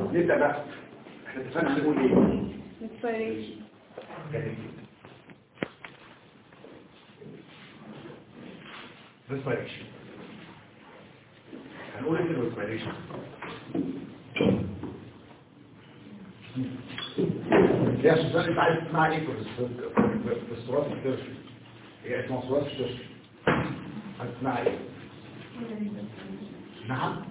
نبدا بقى احنا اتفقنا هنقول ايه inspiration جميل respiration هنقول ايه في الريسبيريشن يا سوزان انت عايز تسمع ايه في الريسبيريشن في الصورات الترشي هي اسمها صورات الترشي عايز تسمع ايه نعم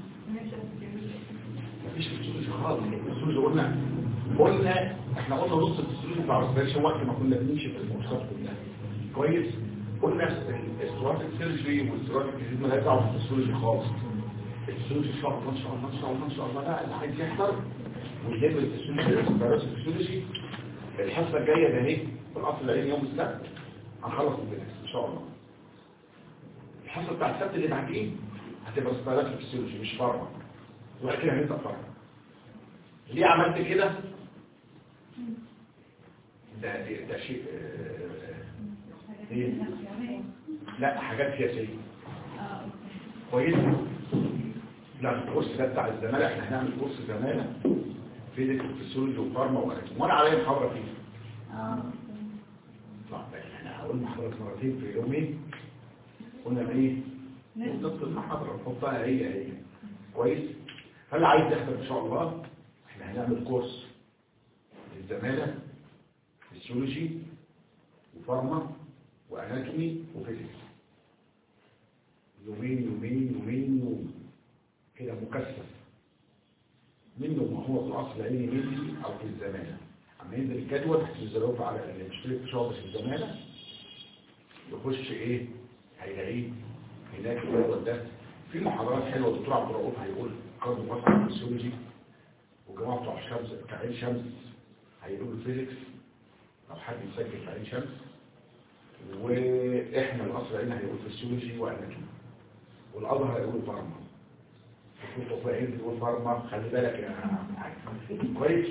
مفيش فسيولوجي خالص الفسيولوجي قلنا قلنا احنا قلنا نص الفسيولوجي بتاع الريسبيريشن وقت ما كنا بنمشي في الموضوعات كلها كويس قلنا السواتيك سيرجري والسواتيك ديزيز مالهاش دعوه بالفسيولوجي خالص الفسيولوجي ان شاء الله ان شاء الله ان شاء الله ان شاء الله لا اللي عايز يحضر ويجيب الفسيولوجي الفيروس الفسيولوجي الحصه الجايه ده اهي في القصر العيني يوم السبت هنخلص البنكس ان شاء الله الحصه بتاع السبت اللي بعدين هتبقى سبيرات الفسيولوجي مش فارما وبعد كده هنبدا فارما ليه عملت كده ده ده, ده شيء آه، ايه لا حاجات سياسيه كويس لا الكورس ده بتاع الزمالة احنا هنعمل كورس زمالة فيزيكس وفسيولوجي وفارما واناتومي وانا عليا محاضرة فيه طبعا احنا هقول محاضرة مرتين في يومين قلنا ايه نص المحاضرة نحطها هي هي كويس فاللي عايز يحضر ان شاء الله احنا هنعمل كورس للزمالة فسيولوجي وفارما واناتومي وفيزيكس يومين يومين يومين يوم كده مكثف منه ما هو في الاصل العلمي مني او في الزمانه اما ينزل الجدول هتنزلوه على اللي مشترك في شغل في الزمانه يخش ايه هيلاقيه هناك الجدول ده في محاضرات حلوه الدكتور عبد الرؤوف هيقول قانون وسط الفسيولوجي والجماعه بتوع الشمس بتاع عين شمس هيقولوا الفيزيكس لو حد يسجل في عين شمس واحنا الاصل العلمي هيقول فسيولوجي واناتومي والأظهر هيقول فارما كنت طبيعين تقول فارما خلي بالك يا عم كويس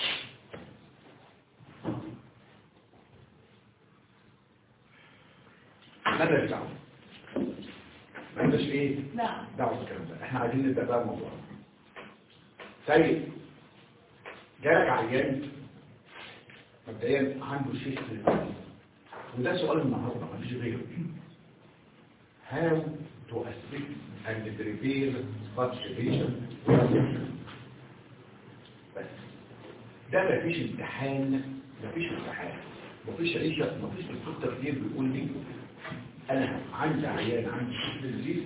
ماذا الدعوة ما عندش ايه لا دعوة الكلام ده احنا عايزين نبدأ بقى الموضوع طيب جالك عيان مبدئيا عنده شيء وده سؤال النهارده مفيش غيره how to assist and prepare such a patient بس ده مفيش امتحان مفيش امتحان مفيش عيشة مفيش دكتور كتير بيقول لي انا عندي عيان عندي شيء ديزيز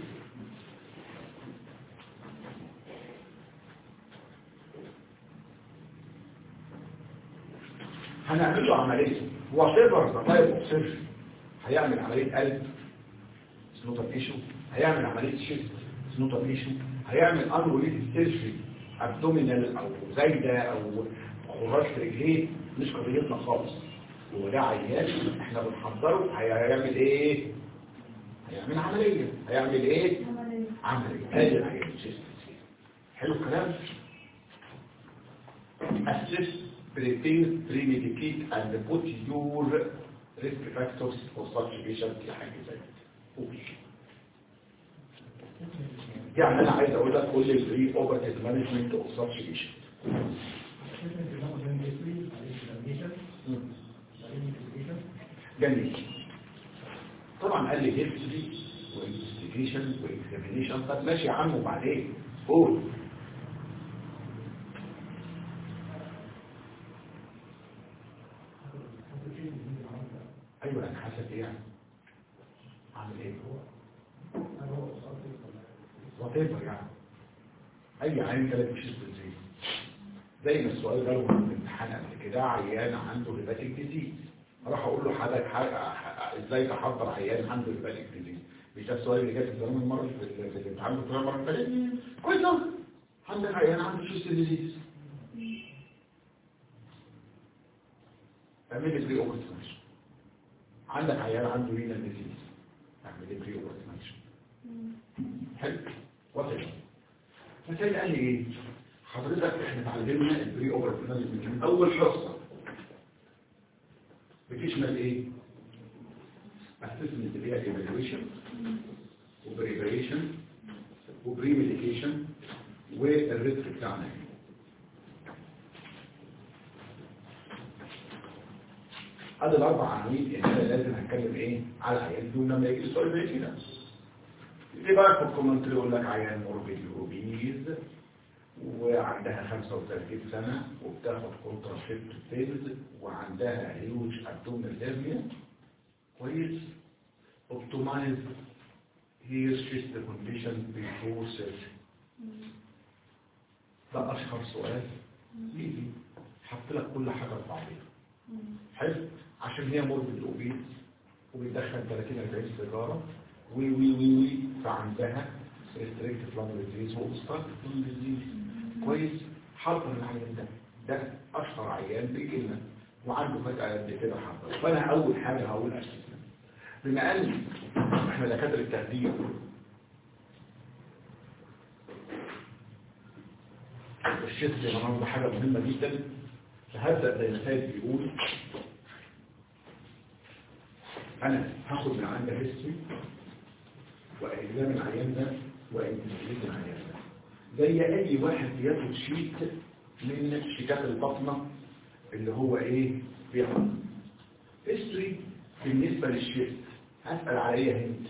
هنعمل له عملية هو تقدر تطيب اوبسيرشن هيعمل عملية قلب سنوتر ايشو هيعمل عملية شيست سنوتر ايشو هيعمل انروليت سيرجري ابدومينال او زايدة او خراج في رجليه مش قضيتنا خالص هو ده عيان احنا بنحضره هيعمل ايه هيعمل عملية هيعمل ايه عملية ادي العيان شيست حلو الكلام assist prepare premedicate and put your risk factors for such patient لحاجة زي كده يعني انا عايز اقول لك كل البري اوبرتيف مانجمنت اوف ساتش بيشنت جميل طبعا قال لي هيستوري وانفستيجيشن واكزامينيشن طب ماشي يا عم وبعدين قول ايوه انا حاسس ايه يعني عامل ايه وطيبة يعني اي عين كانت مش استنزيل زي ما السؤال ده في الامتحان قبل كده عيان عنده هيباتيك ديزيز راح اقول له حضرتك ازاي تحضر عيان عنده هيباتيك ديزيز مش ده السؤال اللي جاي في زمان المره في ال- في الامتحان بتاع المره اللي فاتت كويس أوي. عندك عيان عنده شيست ديزيز اعمل لي بري اوبرتيشن عندك عيان عنده رينال ديزيز اعمل لي بري اوبرتيشن حلو وصل فكان قال لي ايه حضرتك احنا اتعلمنا البري اوبرتيشن من اول حصه بتشمل ايه اسسمنت اللي هي ايفالويشن وبريبريشن وبري ميديكيشن والريسك بتاعنا هذا الاربع عناوين اللي انا لازم هتكلم ايه على عيان فيهم لما يجي السؤال زي كده اللي بقى في الكومنتري يقول لك عيان موربيد اوبيز وعندها 35 سنة وبتاخد كونتراسيبت بيلز وعندها هيوج ابدومينال هيرنيا كويس اوبتمايز هير شيست كونديشن بيفور سيرجري ده اشهر سؤال يجي حط لك كل حاجه في بعضيها حلو عشان هي موربيد اوبيز وبتدخل 30 40 سيجاره وي وي وي وي فعندها ريستريكتيف لانج ديزيز واوبستراكتيف لانج ديزيز كويس حاضر العيان ده ده اشهر عيان بيجي لنا وعنده فجأة قد كده حاضر فانا اول حاجة هقول اسسنا بما ان احنا دكاتره التهديد الشيست يا جماعه ده حاجه مهمه جدا فهبدا زي ما سيد بيقول انا هاخد من عندك هيستوري واجزام العيان ده وانتجريت العيان ده زي اي واحد بياخد شيت من شيكات البطنه اللي هو ايه بياخد هيستوري بالنسبه للشيت هسال على ايه هند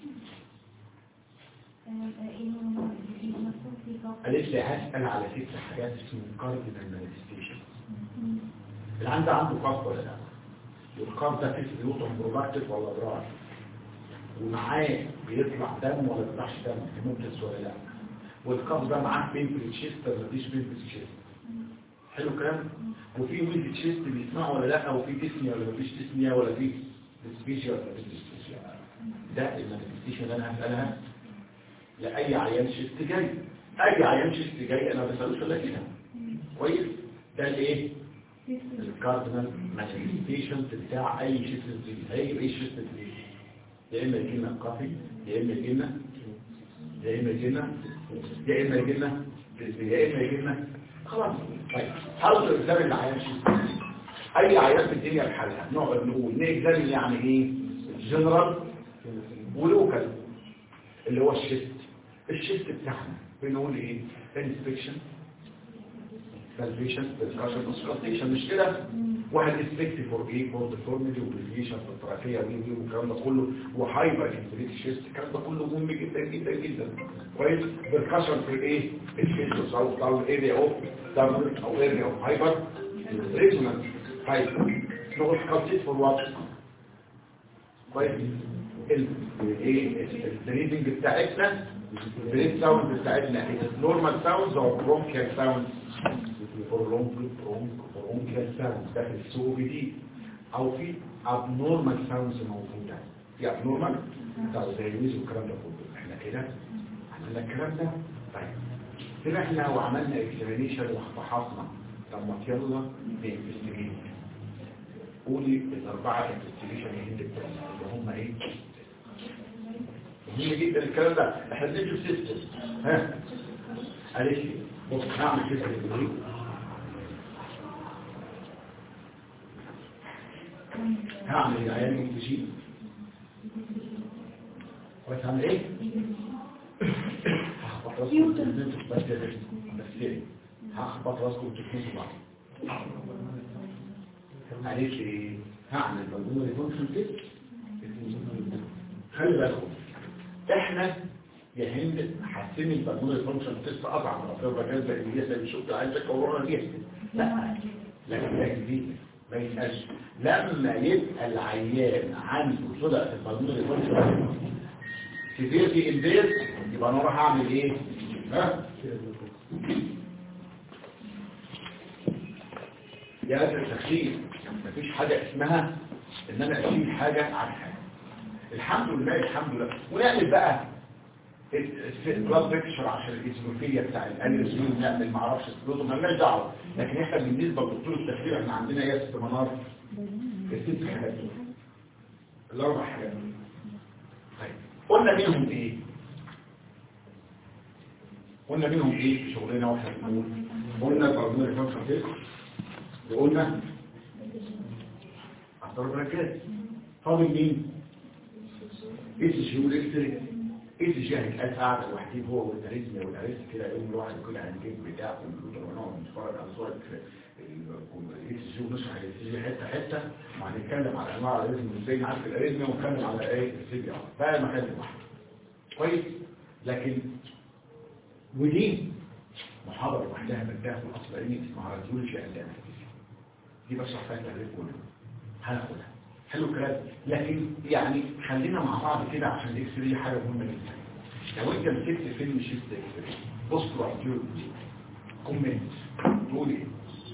قالت لي هسال على ست حاجات اسمه كاردينال مانيفستيشن العند عنده قصد ولا لا والقرض ده فيه بيوطن بروباكتيف ولا دراي ومعاه بيطلع دم ولا بيطلعش دم هيموتس ولا لا والقرض ده معاه بيمبل تشيست ولا مفيش بيمبل تشيست حلو الكلام وفي ويز تشيست بيسمعه ولا لا وفي تسمية ولا مفيش تسمية ولا في ديسبيشيا ولا مفيش ديسبيشيا ده المانيفستيشن اللي انا هسألها لأي عيان شيست جاي أي عيان شيست جاي أنا ما بسألوش إلا كده كويس ده الايه الكاردينال مانيفستيشن بتاع اي شيست ديزيز هي ايه شيست ديزيز يا اما يجي لنا كافي يا اما يجي لنا يا اما يجي لنا يا اما يجي لنا يا اما يجي لنا خلاص طيب حاول تكزامن العيان شيست ديزيز اي عيان في الدنيا بحالها نقعد نقول نكزامن يعني ايه جنرال ولوكال اللي هو الشيست الشيست بتاعنا بنقول ايه انسبكشن بالفيشن بالكاشن اوسكالتيشن مش كده واحد اسبكت فور ايه فور ديفورميتي وبريفيشن في التراكيه وي وي والكلام ده كله وهايبر انفليت شيست الكلام ده كله مهم جدا جدا جدا كويس بالكاشن في ايه الشيست او او اريا اوف دبل او اريا اوف هايبر ريزونانس طيب نقول اوسكالتيت فور وات كويس الايه البريدنج بتاعتنا البريد ساوند بتاعتنا نورمال ساوندز او برونكيال ساوندز برونك برونك برونكيال ساوندز ده في السوق دي او في ابنورمال ساوندز موجوده في ابنورمال بتاع زي الميز والكلام ده كله احنا كده عملنا الكلام ده طيب كده احنا وعملنا اكزامينيشن وفحصنا طب ما يلا ننفستيجيت قولي الاربعه انفستيجيشن اللي اللي هم ايه مهم جدا الكلام ده احنا بنجيب سيستم ها قالت لي بص هعمل سيستم دي هعمل العيان تجيب كويس هعمل ايه هخبط راسكم بس بس هخبط راسكم وتكنسوا بعض قالت لي ايه هعمل بالمونري فانكشن تيست خلي بالكم احنا يا هند حاسين البالمونري فانكشن تيست اضعف من الافكار الجاذبه اللي هي زي الشوك عايزه كورونا دي لا لكن ده جديد ما يسالش لما يبقى العيان عنده صدع في البالمونري فانكشن كتير في البيت يبقى انا اروح اعمل ايه ها يا هذا التخيل مفيش حاجه اسمها ان انا اشيل حاجه عن حاجه الحمد لله الحمد لله ونعمل بقى البلاد بيكشر عشان الاسموفيليا بتاع الانيرسين نعمل ما اعرفش سكلوتو مالناش دعوه لكن احنا بالنسبه لدكتور التخدير احنا عندنا ايه يا ست منار الست حاجات دول. الاربع حاجات دول. طيب قلنا منهم ايه قلنا منهم ايه في شغلنا واحنا بنقول قلنا البرنامج فانكشن تيست وقلنا اختار بركات فاضل مين اس جي والاكستري ايه اللي جاي هيتقال قاعده لوحدين هو والاريزميا والاريزم كده يقوم الواحد كل هنجيب بتاع كمبيوتر ونقعد نتفرج على صور الاي سي جي ونشرح الاي سي جي حته حته وهنتكلم على انواع الاريزم وازاي نعرف الاريزميا ونتكلم على ايه السي بي ار ده مكان لوحده كويس لكن ودي محاضره لوحدها بداها في الاصل علمي اسمها راديولوجي اند دي بشرح فيها التعريف كله هناخدها حلو الكلام لكن يعني خلينا مع بعض كده عشان الاكس راي حاجه مهمه جدا لو انت مسكت فيلم شيست اكس راي بص راديو كومنت تقول ايه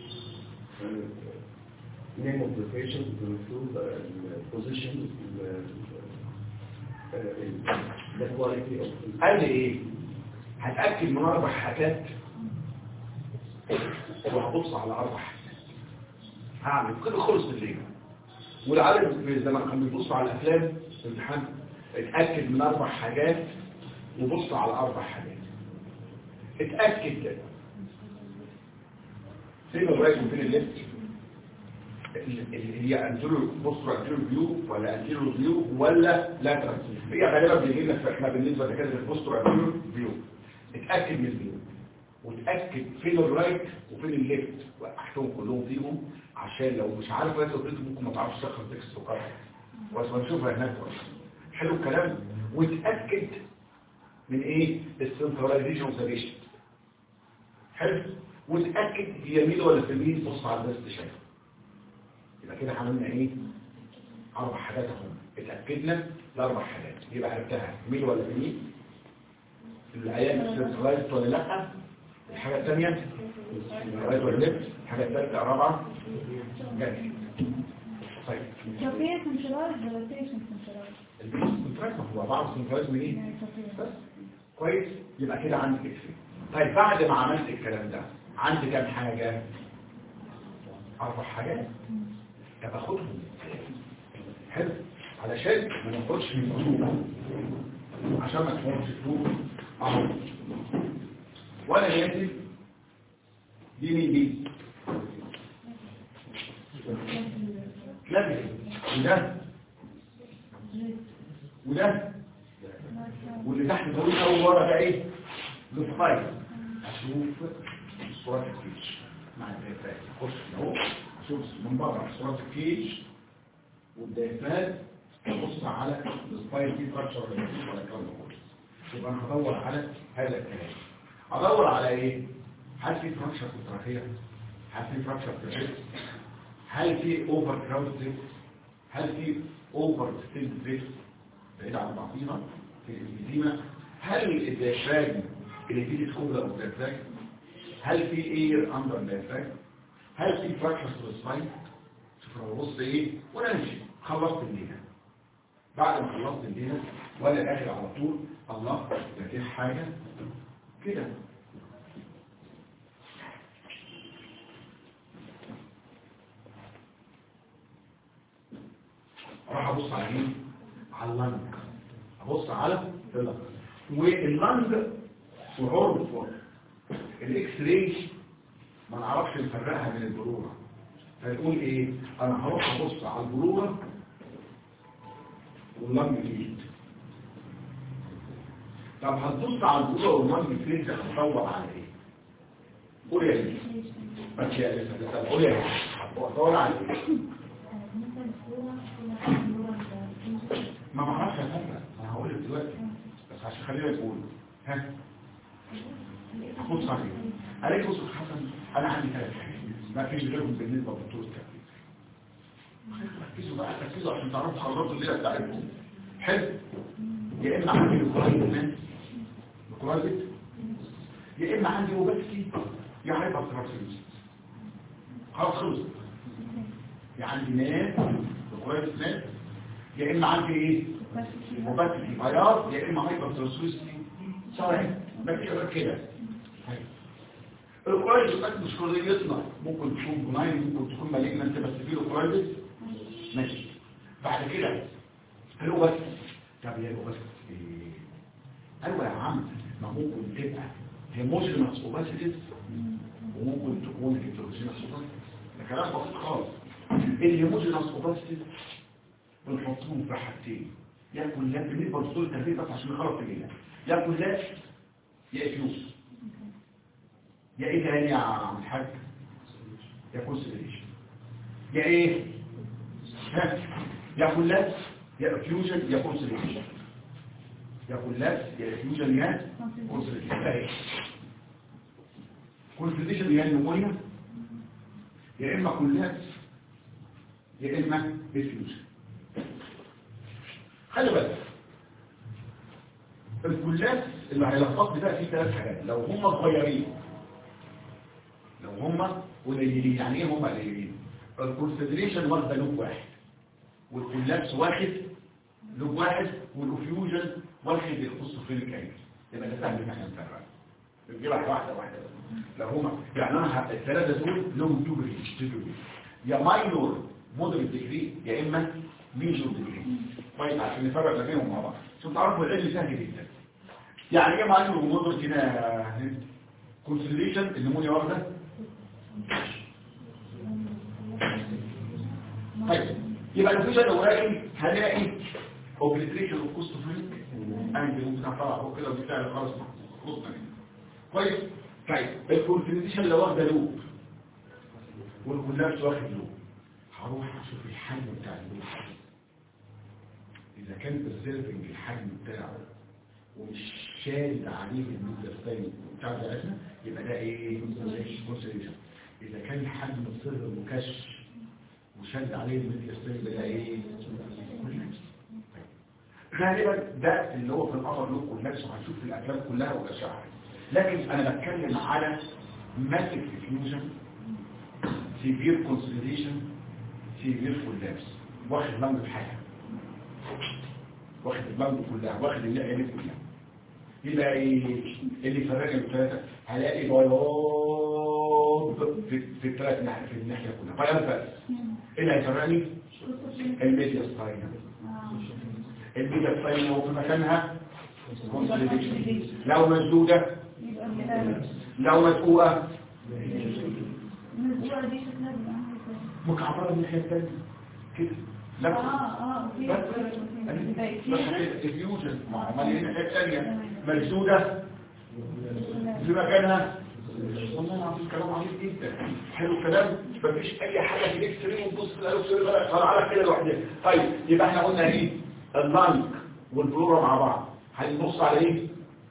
name of the patient will include the the position, the, uh, the quality of the قال لي ايه هتاكد من اربع حاجات وهبص على اربع حاجات هعمل كده خلص الليل والعالم في زمان كان بيبص على الافلام في الامتحان اتاكد من اربع حاجات وبص على اربع حاجات اتاكد كده فين الرايت وفين الليفت اللي هي انتيرو بوستر انتيرو فيو ولا انتيرو فيو ولا لاترال هي غالبا بيجي لك احنا بالنسبه لكده البوستر انتيرو فيو اتاكد من الفيو وتاكد فين الرايت وفين الليفت وقحتهم كلهم فيهم عشان لو مش عارف ايه قلت ممكن ما تعرفش تشخص تكست وقرا بس ما نشوفها هناك حلو الكلام وتاكد من ايه السنتراليزيشن اوف ذا بيشنت حلو وتاكد هي يمين ولا في اليمين بص على الناس شايفه يبقى كده عملنا ايه اربع حاجات اهم اتاكدنا الاربع حاجات يبقى عرفتها يمين ولا في اليمين العيان سنتراليزد ولا لا الحاجه الثانيه الرايت ولا ليفت الحاجه الثالثه الرابعه جاي طيب لو في سنترايز ولا في سنترايز السنتراليزد هو بعض السنتراليزد منين يعني بس كويس يبقى كده عندي اكس طيب بعد ما عملت الكلام ده عندي كام حاجة اربع حاجات طب اخدهم حلو علشان ما نخرجش من الجروب عشان ما تخرجش فوق اهو وانا نازل دي مين دي لابس وده وده واللي تحت دول اول ورا ده ايه السبايك اشوف صورة الكيج مع الدايفراد اخش اهو اشوف من بره صورة الكيج والدايفراد ابص على السبايك دي فراكشر ولا مفيش ولا الكلام ده كله يبقى انا هدور على هذا الكلام ادور على ايه هل في فراكشر في التراخيه هل في فراكشر في الريست هل في اوفر كراود هل في اوفر ستيل ريست بعيد عن بعضيها في الإنزيمة هل الديافراجم اللي فيه تكون أو الديافراجم هل في اير اندر الديافراجم هل في فراكشر في السباين شوف انا ببص ايه وانا ماشي خلصت الليله بعد ما خلصت الليله وانا داخل على طول الله ده في حاجه كده راح ابص على مين على اللنج ابص على اللنج واللنج وعرض فوق الاكس راي ما نعرفش نفرقها من البروره فنقول ايه انا هروح ابص على البروره واللنج فيد طب هتبص على البروره واللنج فيد هتدور على ايه قول يا ليه بس يا لسه طب قول يا ليه هتدور على ايه ما بعرفش افرق انا هقول لك دلوقتي بس عشان خلينا نقول ها هاخد صحيح عليك بص حسن انا عندي ثلاث حاجات ما فيش غيرهم بالنسبه للدكتور التكليف ركزوا بقى ركزوا عشان تعرفوا خبرات الليله بتاعتكم حلو يا اما عندي الكورايد الكورايد يا اما عندي اوبكسي يا هايبر ترانسفيرس خلاص خلص يا عندي ناس الكورايد ناس يا اما عندي ايه اوبكسي بياض يا اما هايبر ترانسفيرس صحيح ما فيش غير كده الكورايد بتاعت مش قضيتنا ممكن تكون بناين ممكن تكون مالجنانت بس في الكورايد ماشي بعد كده هو بس طب يا بس إيه؟ ايوه يا عم ما ممكن تبقى هيموجينس اوباسيتيز وممكن تكون هيتروجينس اوباسيتيز ده كلام بسيط خالص الهيموجينس اوباسيتيز بنحطهم في حاجتين ياكل لا بالنسبه للدكتور التربيه بس عشان نخرج في الليله ياكل لا يا فلوس يا ايه تاني يا عم الحاج يا كونسيدريشن يا ايه ها يا كلات يا فيوجن يا كونسيدريشن يا كلات يا فيوجن يا كونسيدريشن اهي كونسيدريشن يعني نمونيا يا اما كلات يا اما فيوجن خلي بالك الكلات اللي هيلخبط ده فيه ثلاث حاجات لو هم صغيرين لو هم قليلين يعني ايه هم قليلين الكونسيدريشن واخده لوب واحد والكولابس واحد لوب واحد والاوفيوجن واحد يخص في الكاين يبقى ده سهل ان احنا نفرق نجيبها واحده واحده لو هما يعني انا الثلاثه دول لهم تو بريتش يا ماينور مودريت ديجري يا اما ميجور ديجري طيب عشان نفرق ما بينهم مع بعض عشان تعرفوا العلم سهل جدا يعني ايه ماينور ومودريت هنا كونسيدريشن النمونيا واخده طيب يبقى الفيشن الاولاني هلاقي اوبليتريشن اوف كوست فرينك اند ممكن اطلع فوق كده وبالفعل خلاص خلصنا منه كويس طيب الكونسيدريشن اللي واخده لوب والكولابس واخد لوب هروح اشوف الحجم بتاع اللوب اذا كان بريزيرفنج الحجم بتاعه ومش شاد عليه المده الثانيه بتاع بتاعتنا يبقى ده ايه كونسيدريشن اذا كان الحجم الصغر مكش وشد عليه الميديا ستيل بقى ايه غالبا ده اللي هو في القمر لوك والنفس وهنشوف في الافلام كلها والاشعار لكن انا بتكلم على ماسك ديفيوجن سيفير كونسوليديشن سيفير كولابس واخد لمبه حاجه واخد اللمبه كلها واخد اللحيه دي كلها يبقى ايه اللي فرق الثلاثه هلاقي بياض في في الثلاث ناحيه في الناحيه كلها بياض بس ايه اللي هيفرقني الميديا ستاينا الميديا ستاينا وفي مكانها consolidation. لو مسدوده لو مسقوقه النزوع دي شكلها بيبقى عامل ازاي؟ مكعبره من الناحيه الثانيه كده اه لا اه اوكي بس الفيوجن مع عمليه الناحيه الثانيه مسدوده في مكانها والله العظيم كلام عظيم جدا حلو الكلام مفيش اي حاجه في الاكس راي وتبص الاكس راي طالعه كده لوحدها طيب يبقى احنا قلنا ايه اللانج والبلورا مع بعض هنبص على ايه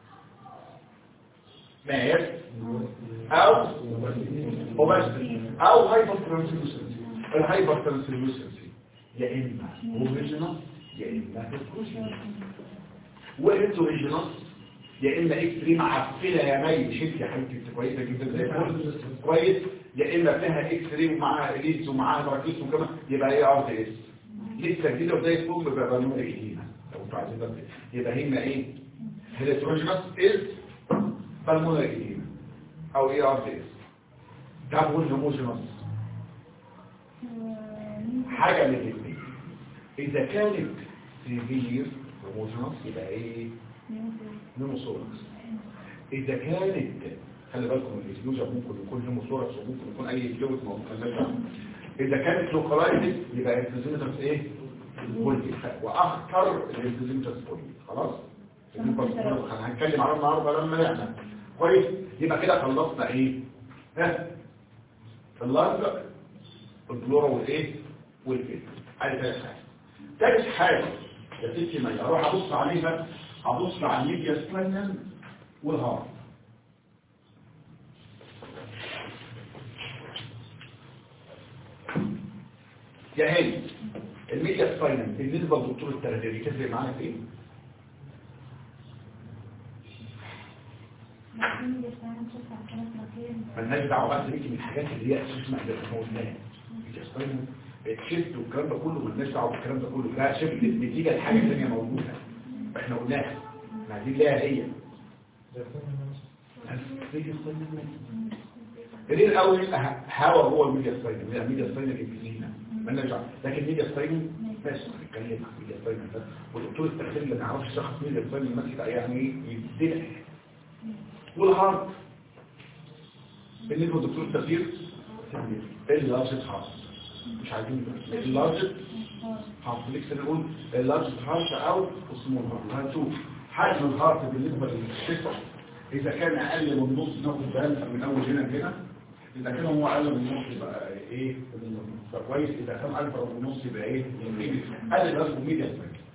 ماس او اوبستي او هايبر ترانسلوسنسي الهايبر ترانسلوسنسي يا اما اوريجينال يا اما هيتروجينال والهيتروجينال يا اما اكستريم معفنه يا مي شفت يا حبيبتي انت كويسه جدا زي الفل كويس يا اما فيها اكستريم معاها اليس ومعاها براكيس وكمان يبقى ايه ار تي اس لسه جديده وزي الفل بيبقى بنور ايدينا لو انتوا عايزين بس يبقى هنا ايه هيتروجينال از بالمونر ايدينا او ايه ار تي اس ده بقول هوموجينال حاجه من الاثنين اذا كانت سيفير هوموجينال يبقى ايه نيموثوركس اذا كانت خلي بالكم الاسلوجة ممكن يكون نيموثوركس وممكن يكون اي فلويد موجود اذا كانت لوكالايزد يبقى الانتزيمترز ايه بولي واخطر الانتزيمترز بولي خلاص هنتكلم عنه النهارده لما نعمل كويس يبقى كده خلصنا ايه ها اللارج البلورا والايه والفيل ادي ثالث حاجه ثالث حاجه يا ستي ما اروح ابص عليها هبص على الميديا سبلانم والهارت يا هاني الميديا سبلانم بالنسبه لدكتور التخديري تفرق معانا في ايه؟ مالناش دعوه بس ليكي من الحاجات اللي هي اسمها اللي احنا قلناها الميديا سبلانم الشفت والكلام ده كله مالناش دعوه بالكلام ده كله ده شفت نتيجه لحاجه ثانيه موجوده احنا قلناها عايزين ليها هي ليه الاول هوا هو الميديا ستايل الميديا ستايل الانجليزيه مالناش دعوه لكن الميديا ستايل ماشي هنتكلم عن الميديا ستايل ده والدكتور التخدير اللي ما يعرفش شخص ميديا ستايل المسجد يعني يبدلع والهارت بالنسبه لدكتور التخدير اللي لابس هارت مش عايزين اللارجت هارت فليكس نقول اللارجت هارت او السمول هارت هنشوف حجم الهارت بالنسبه للشفه اذا كان اقل من نص ناخد بالنا من اول هنا لهنا اذا كان هو اقل من نص يبقى ايه يبقى كويس اذا كان اكبر من نص يبقى ايه قلل راسه ميديا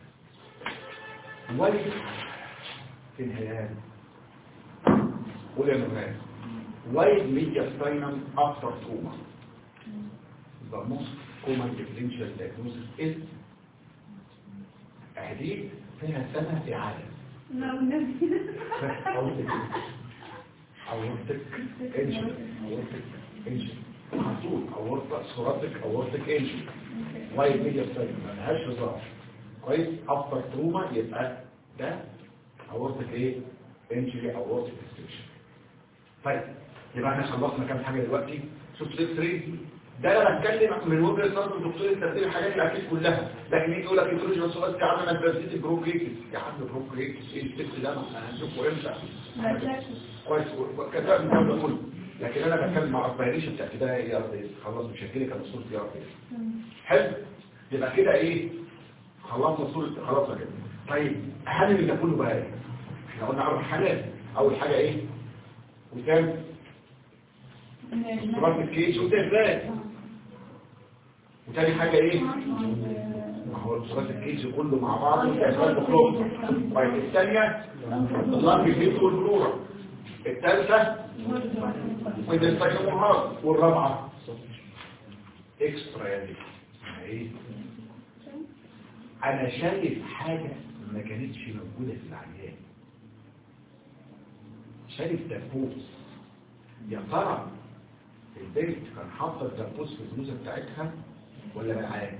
ويس في الهلال قول يا نوران wide media spinal after trauma. The most common differential diagnosis is أهديد فيها سنة إعادة لا والنبي أورتك أورتك إنجل أورتك إنجل محطول أورتك صورتك أورتك إنجل وايد ميديا سباينال ما لهاش هزار كويس أفتر تروما يبقى ده أورتك إيه إنجلي أورتك ديستريشن طيب يبقى احنا خلصنا كام حاجة دلوقتي شوف الاكس راي ده انا بتكلم من وجهه نظر الدكتور الترتيب الحاجات اللي اكيد كلها لكن يجي يقول لك الكولوجي بس سؤال يا عم انا درست بروكريتس يا عم بروكريتس ايه الست ده ما احنا هنشوفه امتى كويس كذاب من ده كله لكن انا بتكلم مع الفايريش بتاعت ده يا ريس خلاص مش هجيلك انا صورتي يا ريس حلو يبقى كده ايه خلصنا صورة خلاص كده طيب اهم من ده كله بقى ايه احنا قلنا اربع حاجات اول حاجه ايه وكام سمارت الكيس وتفات وتاني حاجة ايه ما هو سمارت الكيس كله مع بعض وتفات بخلوص طيب الثانية الله بيدخل البلورة الثالثة والدستاكموهات والرابعة اكسترا يعني ايه انا شايف حاجة ما كانتش موجودة في العيان شايف دبوس يا ترى البنت كان حاطه الدبوس في البلوزه بتاعتها ولا معاه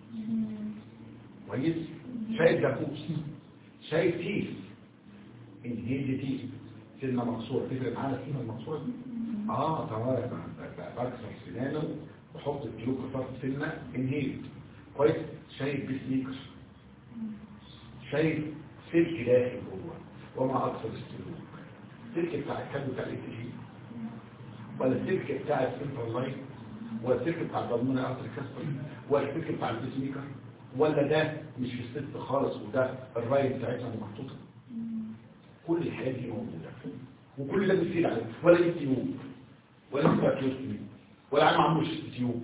كويس شايف دبوس شايف تيف انهيج تيف سنه مكسوره تفرق معانا السنه المكسوره دي اه تمام بكسر سنانه بحط الجلوك طرف سنه انهيج كويس شايف بسنيكر شايف سلك داخل جوه وما اكثر السلوك السلك بتاع الكلب بتاع الاي ولا السلك بتاع السنترال لاين ولا السلك بتاع الضمونة ارتر كاستر ولا السلك بتاع البيسميكر ولا ده مش في الست خالص وده الرايت بتاعتها اللي محطوطه كل الحاجات دي موجوده وكل ده بيصير عليه ولا دي تيوب ولا دي باكيوستمي ولا عم عموش تيوب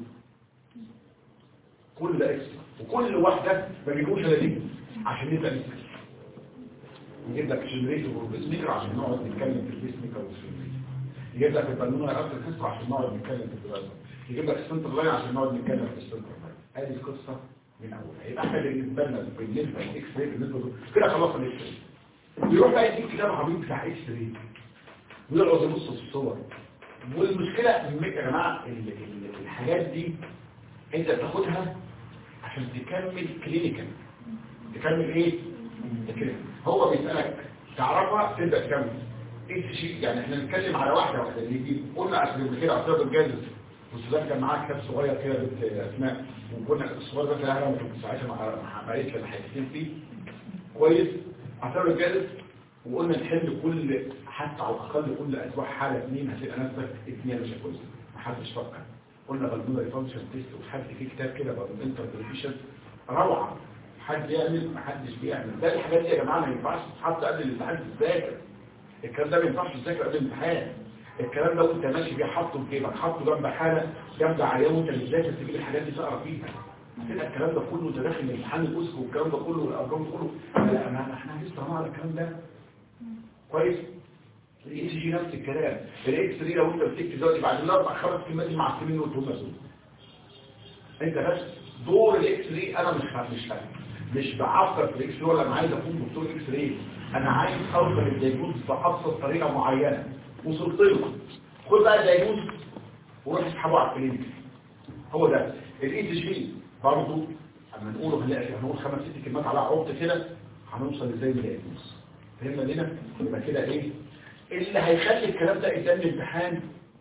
كل ده اكسترا وكل واحده ما بيجيبوش الا دي عشان نبقى نسكت نجيب لك جنريتور والبيسميكر عشان نقعد نتكلم في البيسميكر والجنريتور يجيب لك البالونه قبل القصه عشان نقعد نتكلم في الدراسه يجيب لك السنتر لاين عشان نقعد نتكلم في السنتر لاين ادي القصه من اولها يبقى احنا بالنسبه لنا بالنسبه للاكس راي بالنسبه له كده خلصنا الاكس راي بيروح بقى يجيب كتاب عبيط بتاع اكس راي ويقعد يبص في الصور والمشكله يا جماعه ال- ال- الحاجات دي انت بتاخدها عشان تكمل كلينيكال تكمل ايه كده هو بيسالك تعرفها تبدا تكمل ايه شيء يعني احنا نتكلم على واحده واحده اللي يجي قلنا قبل كده اعتراض الجاهز والسودان كان معاه كتاب صغير كده بنت اسماء وكنا الصغير ده كان انا كنت ساعتها مع مع بقيت كان حاجتين فيه كويس اعتراض الجاهز وقلنا نحل كل حتى على الاقل كل اسبوع حاله اثنين هتبقى نفسك اثنين مش كويس محدش فكر قلنا بالمونري فانكشن تيست وحد في كتاب كده بالانتربريتيشن روعه حد يعمل محدش بيعمل ده الحاجات دي يا جماعه ما ينفعش تتحط قبل الامتحان تذاكر الكلام ده ما ينفعش تذاكر قبل الامتحان الكلام ده وانت ماشي بيه حاطه في جيبك حاطه جنب حاله جنب عيان وانت بتذاكر تجيب الحاجات دي تقرا فيها هتبقى الكلام ده كله انت داخل الامتحان الاسك والكلام ده كله والارقام ده كله لا ما احنا لسه ما على الكلام ده كويس الاي سي جي نفس الكلام الاكس ري لو انت بتكتب دلوقتي بعد الاربع خمس كلمات دي معفنين وانتم مسؤول انت بس دور الاكس ري انا مش فاهم مش فاهم مش بعفر في الاكس ري ولا انا عايز اكون دكتور اكس ري انا عايز اوصل الدايجنوز بابسط طريقه معينه وصلت له خد بقى الدايجنوز وروح اسحبه على الكلينيك هو ده الاي سي جي برضه اما نقوله هنلاقي هنقول خمس ست كلمات على عقد كده هنوصل ازاي للدايجنوز فهمنا لنا يبقى كده ايه اللي هيخلي الكلام ده قدام الامتحان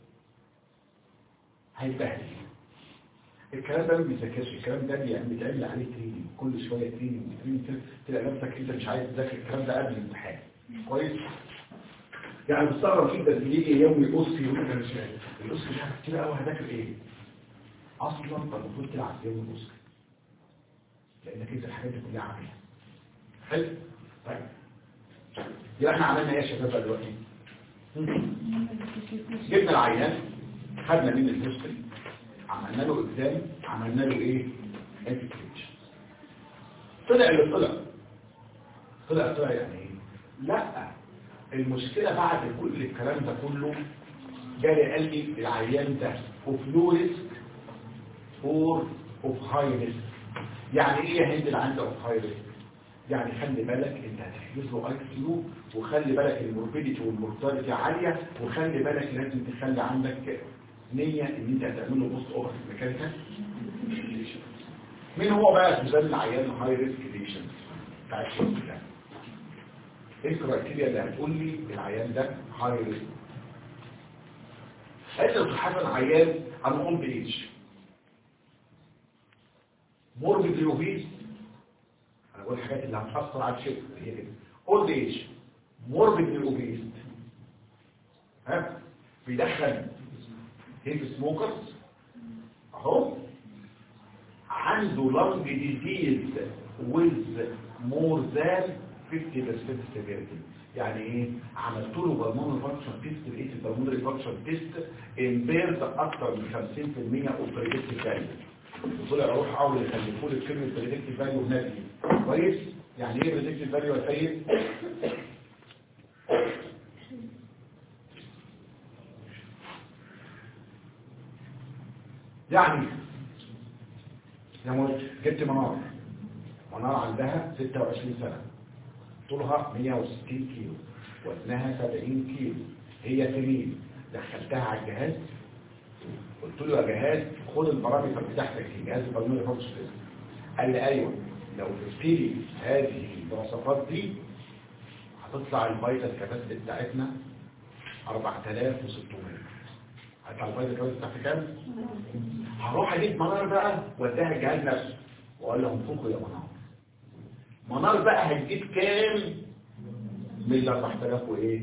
هيتبهدل الكلام ده ما بيذاكرش الكلام ده يعني بيتعمل عليه تريننج كل شويه تريننج تريننج تلاقي نفسك انت مش عايز تذاكر الكلام ده قبل الامتحان كويس يعني بستغرب جدا اللي يجي يوم يقص يقول انا مش عارف القص مش عارف كتير قوي هذاكر ايه اصلا انت المفروض تلعب في يوم الاوسكار لانك انت الحاجات دي كلها عاملها حلو طيب يبقى احنا عملنا ايه يا شباب بقى دلوقتي جبنا العيان خدنا من الهيستوري عملنا له اكزام عملنا له ايه انتجريشن طلع اللي طلع طلع طلع يعني ايه لا المشكله بعد كل الكلام ده كله جالي قال لي العيان ده اوف لو ريسك اور اوف هاي ريسك يعني ايه يا هند اللي عنده اوف هاي ريسك يعني خلي بالك انت هتحجز له اي كيو وخلي بالك الموربيديتي والمورتاليتي عاليه وخلي بالك لازم تخلي عندك نيه ان انت هتعمل له بوست اوفر ميكانيكال مين هو بقى سوزان العيان الهاي ريسك ليشن بتاع الشخص ده ايه الكرايتيريا اللي هتقول لي العيان ده هاي ريسك قال لي حسن عيان انا اون بايج موربيد اوبيز انا بقول الحاجات اللي هتاثر على الشيء هي كده اولد ايج موربيد اوبيز ها بيدخل هيب سموكرز اهو عنده لانج ديزيز ويز مور ذان 50% severity يعني ايه عملت له بالمونري فانكشن تيست لقيت البالمونري فانكشن تيست امبيرد اكتر من 50% اوف بريدكتيف فاليو وطلع اروح احاول يخلفوا لي كلمه بريدكتيف فاليو هناك كويس يعني ايه بريدكتيف فاليو يا سيد يعني يا موت جبت منار منار عندها 26 سنة طولها 160 كيلو وزنها 70 كيلو هي سمين دخلتها على الجهاز قلت له يا جهاز خد البارامتر بتاعتك جهاز البرميل فانكشن قال لي ايوه لو جبت لي هذه المواصفات دي هتطلع الفيتال كاباسيتي بتاعتنا 4600 هيطلع الفيتال كاباسيتي بتاعتي كام؟ هروح اجيب منار بقى واديها الجهاز نفسه واقول لهم فوقوا يا منار منار بقى هتجيب كام من ال 4000 وايه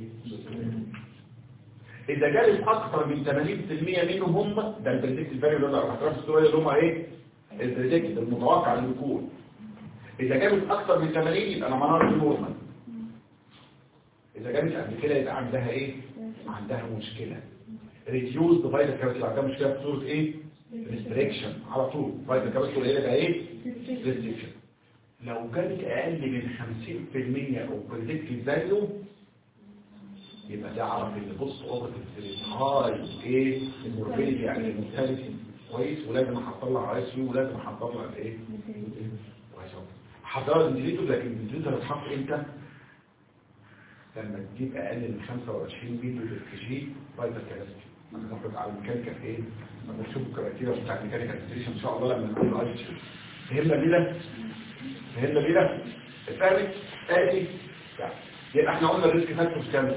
اذا جالس اكثر من 80% منهم هم ده البريدكت فاليو اللي هو 4600 اللي هم ايه البريدكت المتوقع انه يكون اذا جابت اكثر من 80 يبقى انا منار نورمال اذا جابت قبل كده يبقى عندها ايه عندها مشكله ريديوز فايتال كاباسيتي عندها مشكله في صوره ايه ريستريكشن على طول فايتال كاباسيتي اللي هي ايه ريستريكشن لو جابت اقل من 50% او بريدكتيف فاليو يبقى ده عرف ان بص اوبرتيف هاي ايه الموربيليتي يعني المورتاليتي كويس ولازم احضر اي سي ولازم احضر لها ايه حضرها الانتليتور لكن الانتليتور هتحط امتى لما تجيب اقل من 25 ميلي بالكي فايتال كاباسيتي هناخد على الميكانيكال ايه لما نشوف الكرايتيريا بتاع الميكانيكال ستيشن ان شاء الله لما نقول الاي سي فهمنا ليه فهمنا ليه اتفهمت ادي يبقى احنا قلنا الريسك فاكتورز كام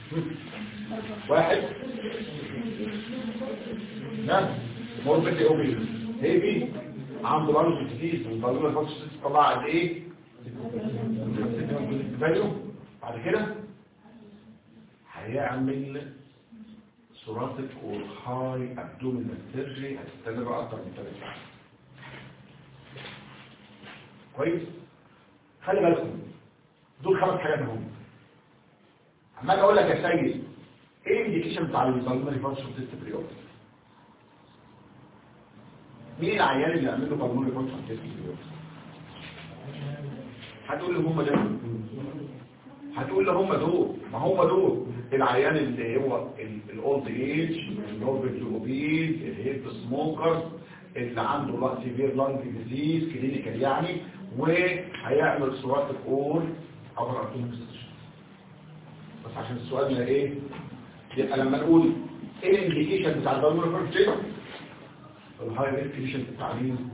واحد نعم موربيدي اوبي هي بي عنده لانج ديزيز والبالونه الفانكشن طلع قد ايه فاليو بعد كده هيعمل سوراتيك اور هاي ابدومينال سيرجري هتستمر اكتر من 3 ساعات كويس خلي بالكم دول خمس حاجات مهمه عمال اقول لك يا سيد ايه الانديكيشن بتاع البالمونري فانكشن تيست بريود مين العيان اللي يعمل له بالمونري فانكشن تيست بريود هتقول لي هم دول هتقول لي هم دول ما هم دول العيان اللي هو الاولد ايج النوربيد اوبيز الهيب سموكر اللي عنده سيفير لانج ديزيز كلينيكال يعني وهيعمل صورات الاول عبر ارتوميك بس عشان السؤال ده ايه يبقى لما نقول ايه الانديكيشن بتاع البالمونري فانكشن الهاي ريسك كونديشن في التعليم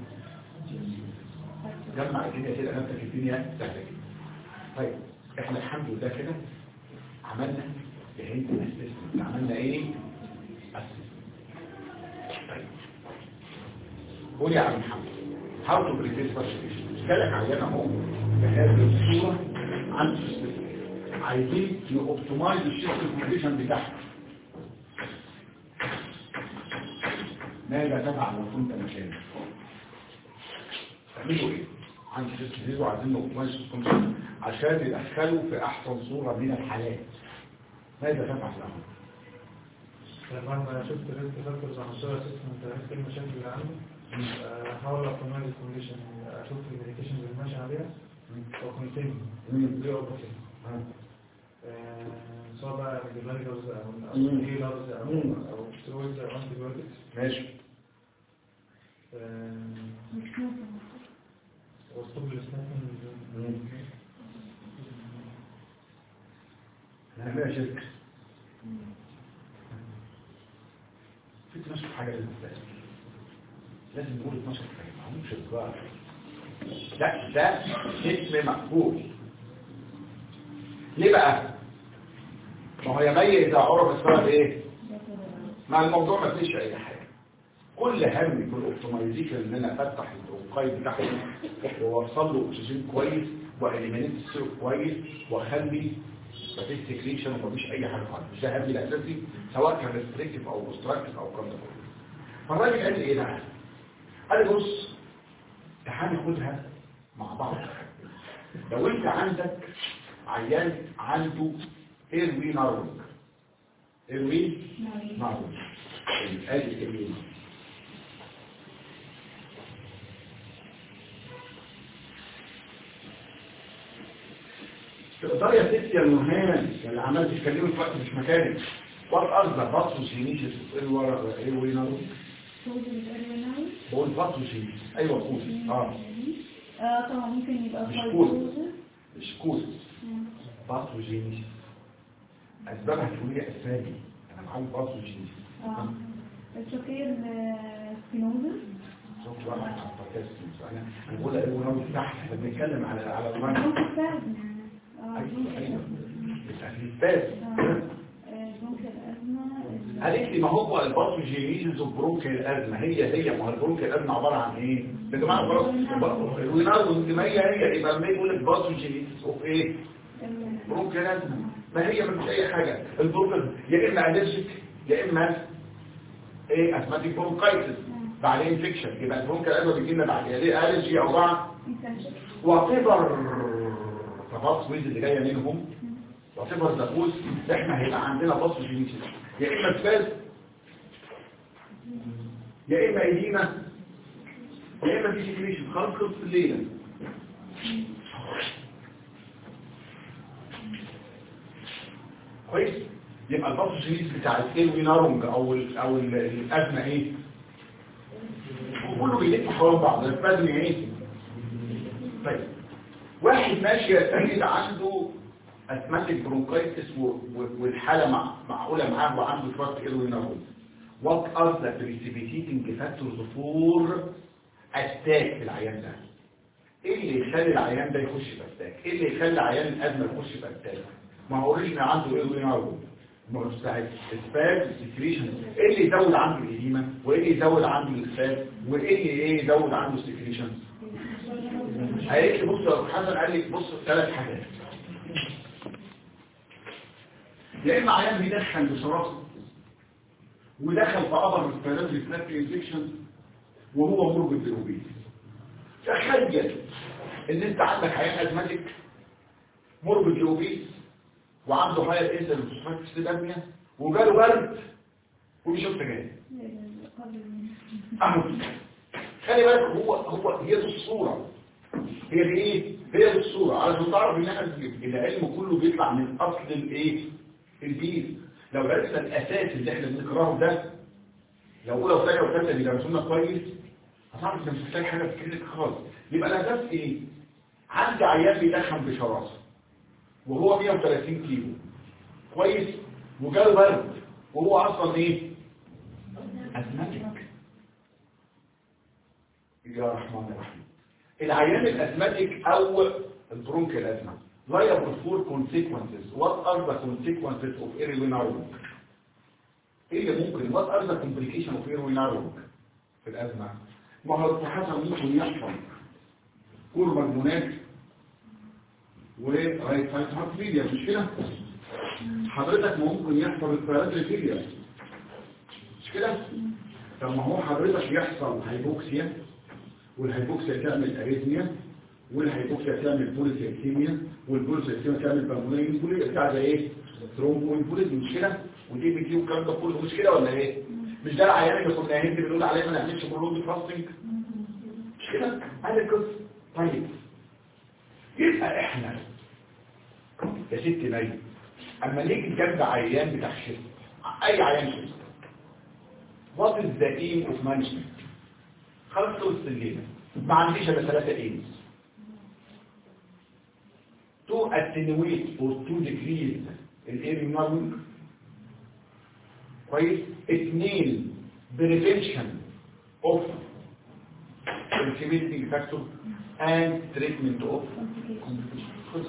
جمع الدنيا كده نفسك الدنيا سهله كده طيب احنا الحمد لله كده عملنا بهيئه الاسسمنت عملنا ايه اسسمنت طيب قول يا عم محمد how to prepare such a patient جالك عيان اهو بهذه الصوره عن عايزين يوبتمايز الشيفت كونديشن بتاعها ماذا تفعل لو كنت مكانه تعملوا ايه عندي ست جديد وعايزين نقماش عشان يدخلوا في احسن صورة من الحالات ماذا تفعل لهم لما انا شفت ريسك فاكتورز عن الصورة اسسمنت عرفت ايه المشاكل اللي عنده احاول اقنع الكونديشن اشوف الميديكيشن اللي ماشي عليها وكونتينيو دي اوبوزيت سواء بقى ديفايدرز او مم. هيلرز او مم. او سترويدز او انتي بايوتكس ماشي وستوب السناكينج نعملها شركة في 12 حاجة لازم تتفهم لازم نقول 12 حاجة ما همش الظاهر لا ده اسم مقبول ليه بقى؟ ما هو يا مي إذا عرف السبب إيه؟ مع الموضوع ما فيش أي حاجة كل هم في الاوبتمايزيشن ان انا افتح البروقاي بتاعهم واوصل له اكسجين كويس واليمينيت السيرو كويس واخلي مفيش سكريشن ومفيش اي حاجه خالص مش ده همي الاساسي سواء كان ريستريكتيف او اوبستراكتيف او الكلام ده كله فالراجل قال لي ايه بقى؟ قال لي بص تعالى ناخدها مع بعض لو انت عندك عيان عنده ايروي نارونج ايروي نارونج ادي الايروي تقدر يا ستي يا نورهان اللي عمال تتكلمي في وقت مش مكانك وات قصدك باتروجينيسيس ايه ورا ايه وينارو بقول باتروجينيسيس ايوه قول اه اه طبعا ممكن يبقى مش فايبروز مش كوز باتروجينيسيس اسبابها تقول لي اسامي انا معاهم باتروجينيسيس اه الشوكير سبينوزا شوف بقى على البودكاست انا انا بقول ايه ونارو تحت احنا بنتكلم على على المرض ممكن تساعد اه ايوه ايوه بس اثبات ممكن الأزمة قالت لي ما هو الباثوجينيزيس وبرونكيال الازمه هي هي ما هو البرونكيال الازمه عباره عن ايه يا جماعه خلاص الوينار والانتمائيه هي يبقى لما يقول لك باثوجينيزيس اوف ايه برونكيال الازمه ما هي مش اي حاجه البرونكيال يا اما الرجيك يا اما ايه اسماتيك برونكايتس بعدين انفكشن يبقى البرونكيال الازمه بيجي لنا بعد يا ليه الرجي او بعد واعتبر تفاصيل ويز اللي جايه منهم واعتبر دقوس احنا هيبقى عندنا بص جينيتي يا اما سباز يا اما ايدينا يا اما ديسكريشن خلاص خلص الليله كويس يبقى البص جينيتي بتاع الوينارونج او ال او ال- الازمه ايه كله بيلف حوالين بعض الازمه ايه طيب واحد ماشي يستند عنده اسماتيك برونكايتس و- و- والحالة مع معقولة معاه وعنده شوية ايروي نارون what are the precipitating factors for attack في العيان ده ايه اللي يخلي العيان ده يخش في اتاك ايه اللي يخلي عيان الازمه يخش في اتاك ما هو اوريجينال عنده ايروي نارون مستعد اسباب سكريشن ايه اللي يزود عنده الاديمه وايه اللي يزود عنده الاسباب وايه اللي ايه يزود عنده السكريشن قالت لي بص يا أبو حسن قال لي بص ثلاث حاجات يا اما عيان بيدخل بشراسه ودخل في ابر ريسبيراتوري تراكت انفكشن وهو مرض بالبيروبيز تخيل ان انت عندك عيان ازماتيك مرض بالبيروبيز وعنده هاير انزل سيداميا وجاله برد وبيشوف سجاير اهو خلي بالك هو هو هي دي الصوره هي دي ايه هي دي الصوره علشان تعرف ان احنا العلم كله بيطلع من اصل الايه الدين لو عرفنا الاساس اللي احنا بنقراه ده لو اولى وثانيه وثالثه بيدرسونا كويس هتعرف ان مش هتلاقي حاجه في كلينيك خالص يبقى الاساس ايه عندي عيان بيدخن بشراسه وهو 130 كيلو كويس وجاله برد وهو اصلا ايه اسماتيك يا رحمن الرحيم العيان الاسماتيك او البرونك الازمه liable for consequences what are the consequences of airway narrowing ايه اللي ممكن what are the complications of airway narrowing في الازمه ما هو حسب ممكن يحصل كور مجنونات ورايت سايد هارت فيلير مش كده حضرتك ممكن يحصل الفيروس فيلير مش كده طب ما هو حضرتك يحصل هايبوكسيا والهايبوكسيا تعمل اريثميا والهايبوكسيا تعمل بوليسيستيميا والبوليسيستيميا تعمل بالمونيه البولي بتاع ده ايه ثرومبو والبوليز مش كده ودي بي تي والكلام ده كله مش كده ولا ايه مش ده العيان اللي كنا هند بنقول عليه ما نعملش برولوج فاستنج مش كده هذا القصه طيب يبقى احنا يا ست مي اما نيجي جنب عيان بتاع شيست اي عيان شيست what is the aim of management خلاص خلص الليلة ما عنديش الا ثلاثة aims to attenuate or to decrease الايم نارمنج كويس اثنين prevention of intimidating factor and treatment of خلص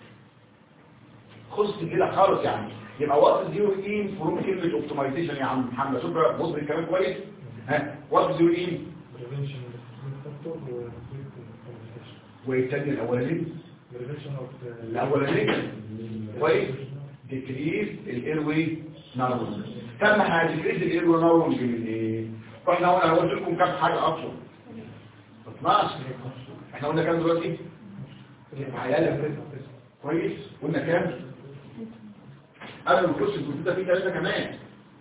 خلص كده خالص يعني يبقى وات زيرو ايم فروم كلمه اوبتمايزيشن يا عم محمد شوف بقى بص الكلام كويس ها وات زيرو ايم prevention factor و communication والثاني الاولاني prevention of the الاولاني كويس ديكريز الايروي نارون تم هديكريز الايروي نارون من ايه واحنا قلنا قلت لكم كام حاجه اصلا 12 احنا قلنا كام دلوقتي عيالة كويس قلنا كام قبل ما نخش الكمبيوتر فيه ثلاثه كمان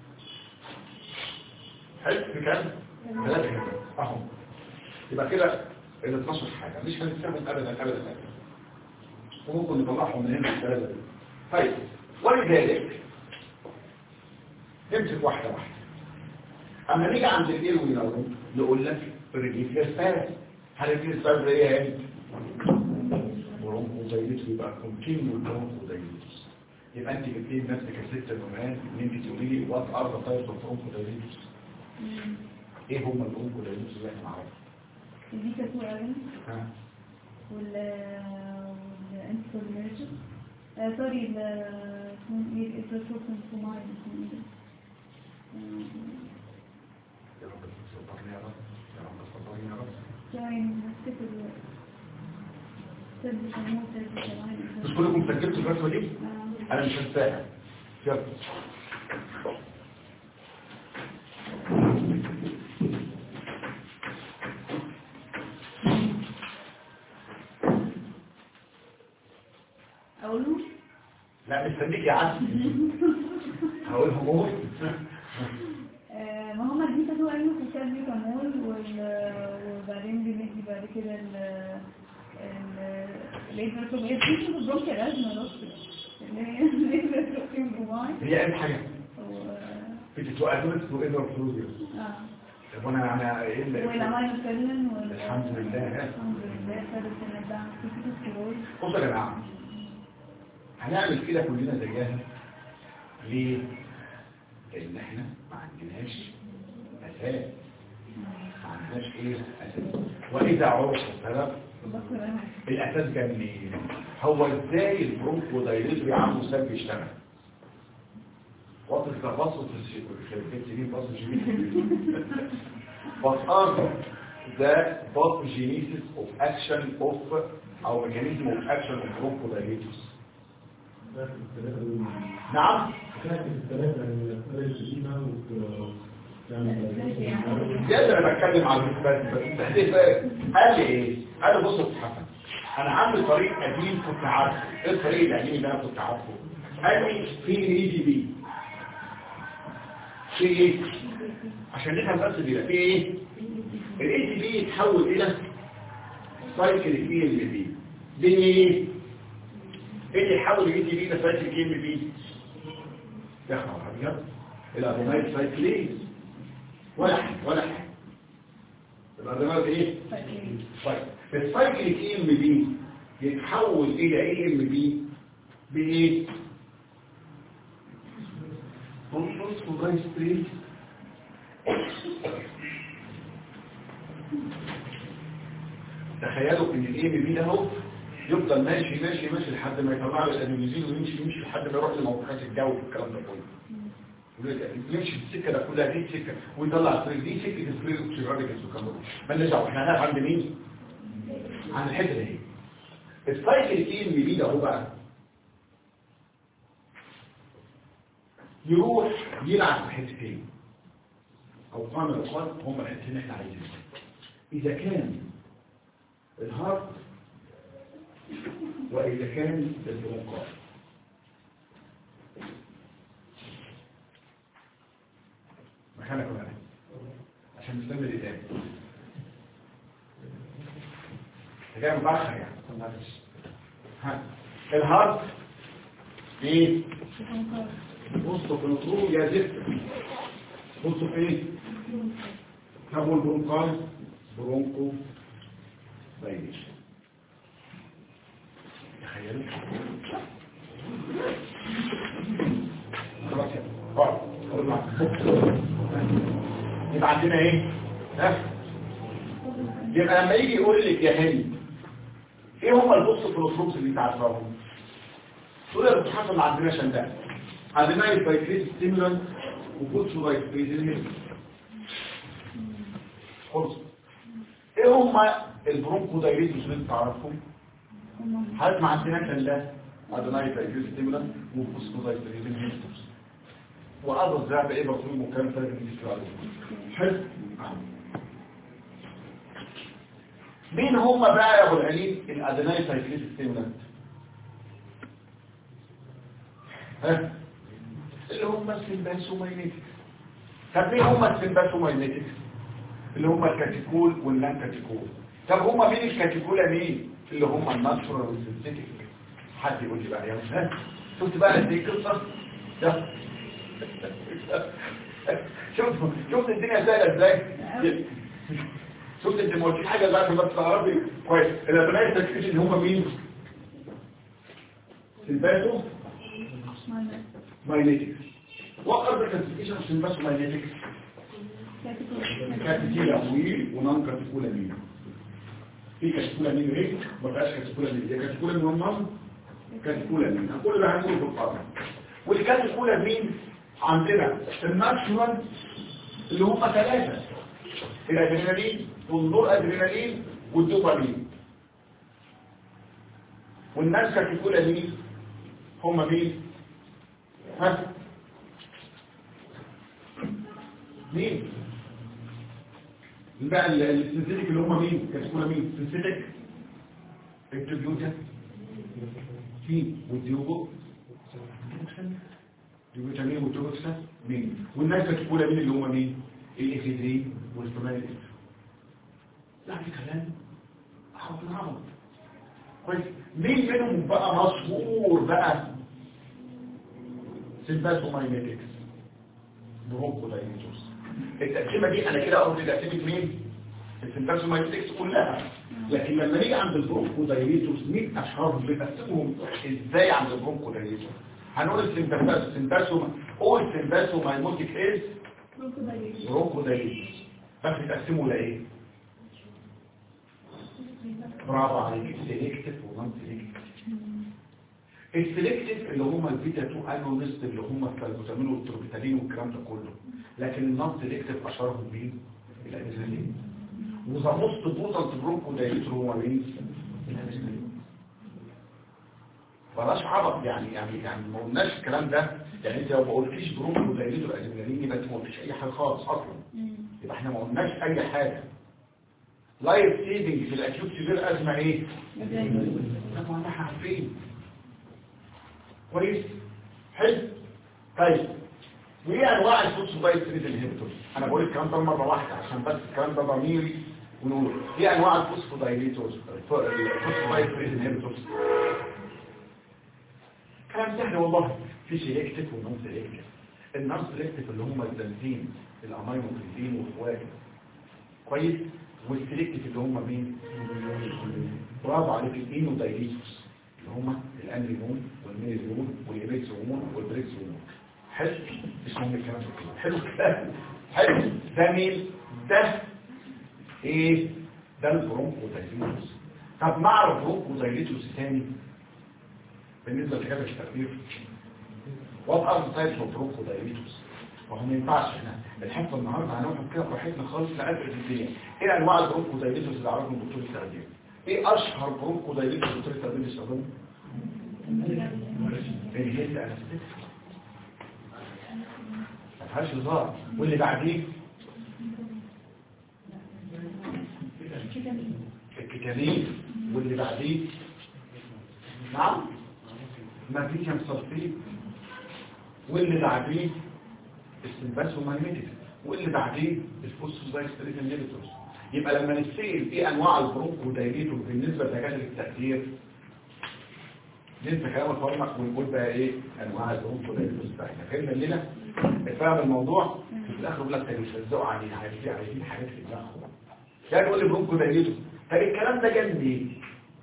حلو في كام ثلاثه كمان اهو يبقى كده ال 12 حاجه مش هنستخدم ابدا ابدا ابدا وممكن نطلعهم من هنا الثلاثه دول طيب ولذلك نمسك واحده واحده اما نيجي عند الايه ونقول نقول لك ريليف اسباب هل الريليف اسباب ايه يا هند برونكوزايتس يبقى كونتينيو برونكوزايتس يبقى انت جبتي لنفسك يا ست المهام ان انت تقولي لي وات ار ذا تايبس اوف برونكوزايتس ايه هم البرونكوزايتس اللي احنا نعرفها البيتا 2 ايرون ها وال والانتيكولينرجيك سوري ال اسمه ايه الاتروفومايد اسمه ايه يا رب تصبرني يا رب يا رب تصبرني يا رب سوري نفتكر دلوقتي سد شموت سد شمال مش كلكم سجلتوا الرسمه دي انا مش هنساها يلا اقوله لا مستنيك يا عم هقولهم هو آه، ما هما البيتا 2 ايرون في الكاد بيتامول وال- وبعدين بندي بعد كده ال ال الاتروفومايد دي في البرونكيال ازمه دكتور اللي هي الاتروفومايد هي اهم حاجه و في تسوقات وإنر فلوزيوس اه طب وانا انا ايه اللي والامينوفيلين وال الحمد لله. الحمد لله خدت سنة دعم كورتيكوستيرويد بصوا يا جماعه هنعمل كده كلنا زيها ليه؟ لان احنا ما عندناش اساس ما عندناش ايه اساس واذا عرف السبب بكر انا الاساس جاي منين هو ازاي البرونكو دايريتري عنده سب بيشتغل What is the pathogenesis What are the pathogenesis of action of أو mechanism of action of bronchodilators نعم ده اللي انا بتكلم على النسبات التحديث قال لي ايه قال لي بص يا أستاذ حسن انا عندي طريق قديم كنت عارفه ايه الطريق القديم اللي انا كنت عارفه قال لي في اي دي بي في ايه عشان نفهم بس دي في ايه الاي دي بي يتحول الى سايكل اي ام بي دي ايه ايه اللي يحول الاي دي بي الى سايكل اي ام بي يا خبر ابيض الادرينال سايكليز ولا حاجه ولا حاجه الادرينال ايه طيب السايكل اي ام بي يتحول الى اي ام بي بايه بص وضعي ستريت تخيلوا ان الاي ام بي ده اهو يفضل ماشي ماشي ماشي لحد ما يطلع له الادرينالين ويمشي يمشي لحد ما يروح لموقعات الجو والكلام ده كله يمشي السكه ده كلها دي سكه ويطلع الطريق دي سكه الفريق اوكسيجراديكس والكلام ده مالناش دعوه احنا هنقف عند مين؟ عند الحته دي السايكل اي ام بي ده اهو بقى يروح يلعب في حتتين او قام الاخوان هم الحته اللي احنا عايزينها اذا كان الهارت واذا كان البرونكار مكانك ولا عشان نستمر الإدام جاي متأخر يعني معلش. ها الهارت ايه بصوا في الطرق يا زفت بصوا في ايه طب والبرونكال برونكو بايليشن تخيلوا خلاص يا اقعد اقعد معاك. يبقى عندنا ايه ها يبقى لما يجي يقول لك يا هند ايه هم البص في الفروس اللي انت عارفاهم تقول يا بتحصل اللي عندنا عشان ده عندنا البايكريز ستيمولانت وبوتسو بايكريز خلص ايه هم البرونكو دايريتوس اللي انت تعرفهم حالات ما عندنا كان ده عندنا البايكريز ستيمولانت وبوتسو بايكريز وأرض الزرع بإيه بطول مكان فرق الإسرائيل حلو مين هم بقى يا ابو العليم الادناي سايكليس ستيمولانت ها اللي هم السمباسوماينيتكس طب مين هم السمباسوماينيتكس اللي هم الكاتيكول واللان كاتيكول طب هم مين الكاتيكولا مين اللي هم الناتشورال والسنتيتيك حد يقول لي بقى يا ها شفت بقى قد ايه قصه ده شفت شفت الدنيا سهله ازاي شفت انت ما قلتش حاجه دلوقتي بس تعرفي كويس الابناء التكفيش اللي هم مين سيمباسو ماينيتكس وقرب الكلاسيفيكيشن عشان بس ماينيتكس كاتيكولا ويل ونان كاتيكولا مين في كاتيكولا مين ريك ما فيهاش كاتيكولا مين دي كاتيكولا مين هم كاتيكولا مين كل ده هنقوله في القرن والكاتيكولا مين عندنا الناتشورال اللي هم ثلاثه الادرينالين والنور ادرينالين والدوبامين والناس كاتيكولا مين هم مين ها مين بقى السنسيتك اللي هم مين كاتيكولا مين سنسيتك التبيوتا مين والديوبو الفيتامين والتوكسا مين والناس كاتيكولا مين اللي هم مين الافيدرين والفماليك لا في كلام احط نعمل كويس مين منهم بقى مشهور بقى سيمباسوماينيتكس برونكوداينيتوس التقسيمه دي انا كده اقول تقسيمه مين السيمباسوماينيتكس كلها لكن لما نيجي عند البرونكوداينيتوس مين اشهرهم بنقسمهم ازاي عند البرونكوداينيتوس هنقول السيمباسوما هو السيمباسوماينيتك ايه برونكوداينيتوس بس تقسمه لايه برافو عليك سيلكتيف ونون سيلكتيف السيلكتيف اللي هم البيتا 2 اجونست اللي هم الكالبوتامين والتروبيتالين والكلام ده كله لكن النون سيلكتيف اشهرهم مين الادرينالين وذا موست بوتنت برونكودايليتور هو مين الادرينالين بلاش عبط يعني يعني يعني ما قلناش الكلام ده يعني انت لو ما قلتليش برونكودايليتور ادرينالين يبقى انت ما قلتش اي حاجه خالص اصلا يبقى احنا ما قلناش اي حاجه لايف سيفنج في الاكيوت سيفير ازمه ايه طبعا احنا عارفين كويس حلو طيب وايه انواع الفوسفوبايت ستريت انهبيتورز انا بقول الكلام ده مره واحده عشان بس الكلام ده ضميري ونقول ايه انواع الفوسفودايليتورز الفوسفوبايت ستريت انهبيتورز كلام سهل والله في سيلكتيف ونون سيلكتيف النون سيلكتيف اللي هم البنزين الامينو كلين واخواته كويس والسيلكتيف اللي هم مين برافو عليك الانو دايليتوس اللي هم الانريمون والميزيمون والإبيكسومون والبريكسومون حلو مش مهم الكلام ده كله حلو الكلام حلو ده مين ده ايه ده البرونكودايليتوس طب مع البرونكودايليتوس ثاني بالنسبه لكتابه التقدير وات ار ذا تايبس اوف برونكودايليتوس وهو ما ينفعش احنا الحصه النهارده هنقعد كده براحتنا خالص لقدر الدنيا ايه انواع البرونكودايليتوس اللي عرفهم الدكتور التقدير ايه اشهر برونكودايليتوس الدكتور التقدير بيستخدمه الهيل انستيك ما فيهاش هزار واللي بعديه الكنيف واللي بعديه نعم مغنيسيوم سلفيت واللي بعديه السنباس ومايميتيك واللي بعديه الفوسفوسايستريت انهبيتورز يبقى لما نسال ايه انواع البرونكو دايليتور بالنسبه لدكاتره التخدير ننسى كلام الفارماك ونقول بقى ايه انواع البرونكو دايليتور بتاعتنا فهمنا لنا اتفهم الموضوع في الاخر يقول لك ده بيشزقوا عليه عايزين عايزين حاجات في دماغهم ده يقول لي برونكو دايليتور طب الكلام ده جه منين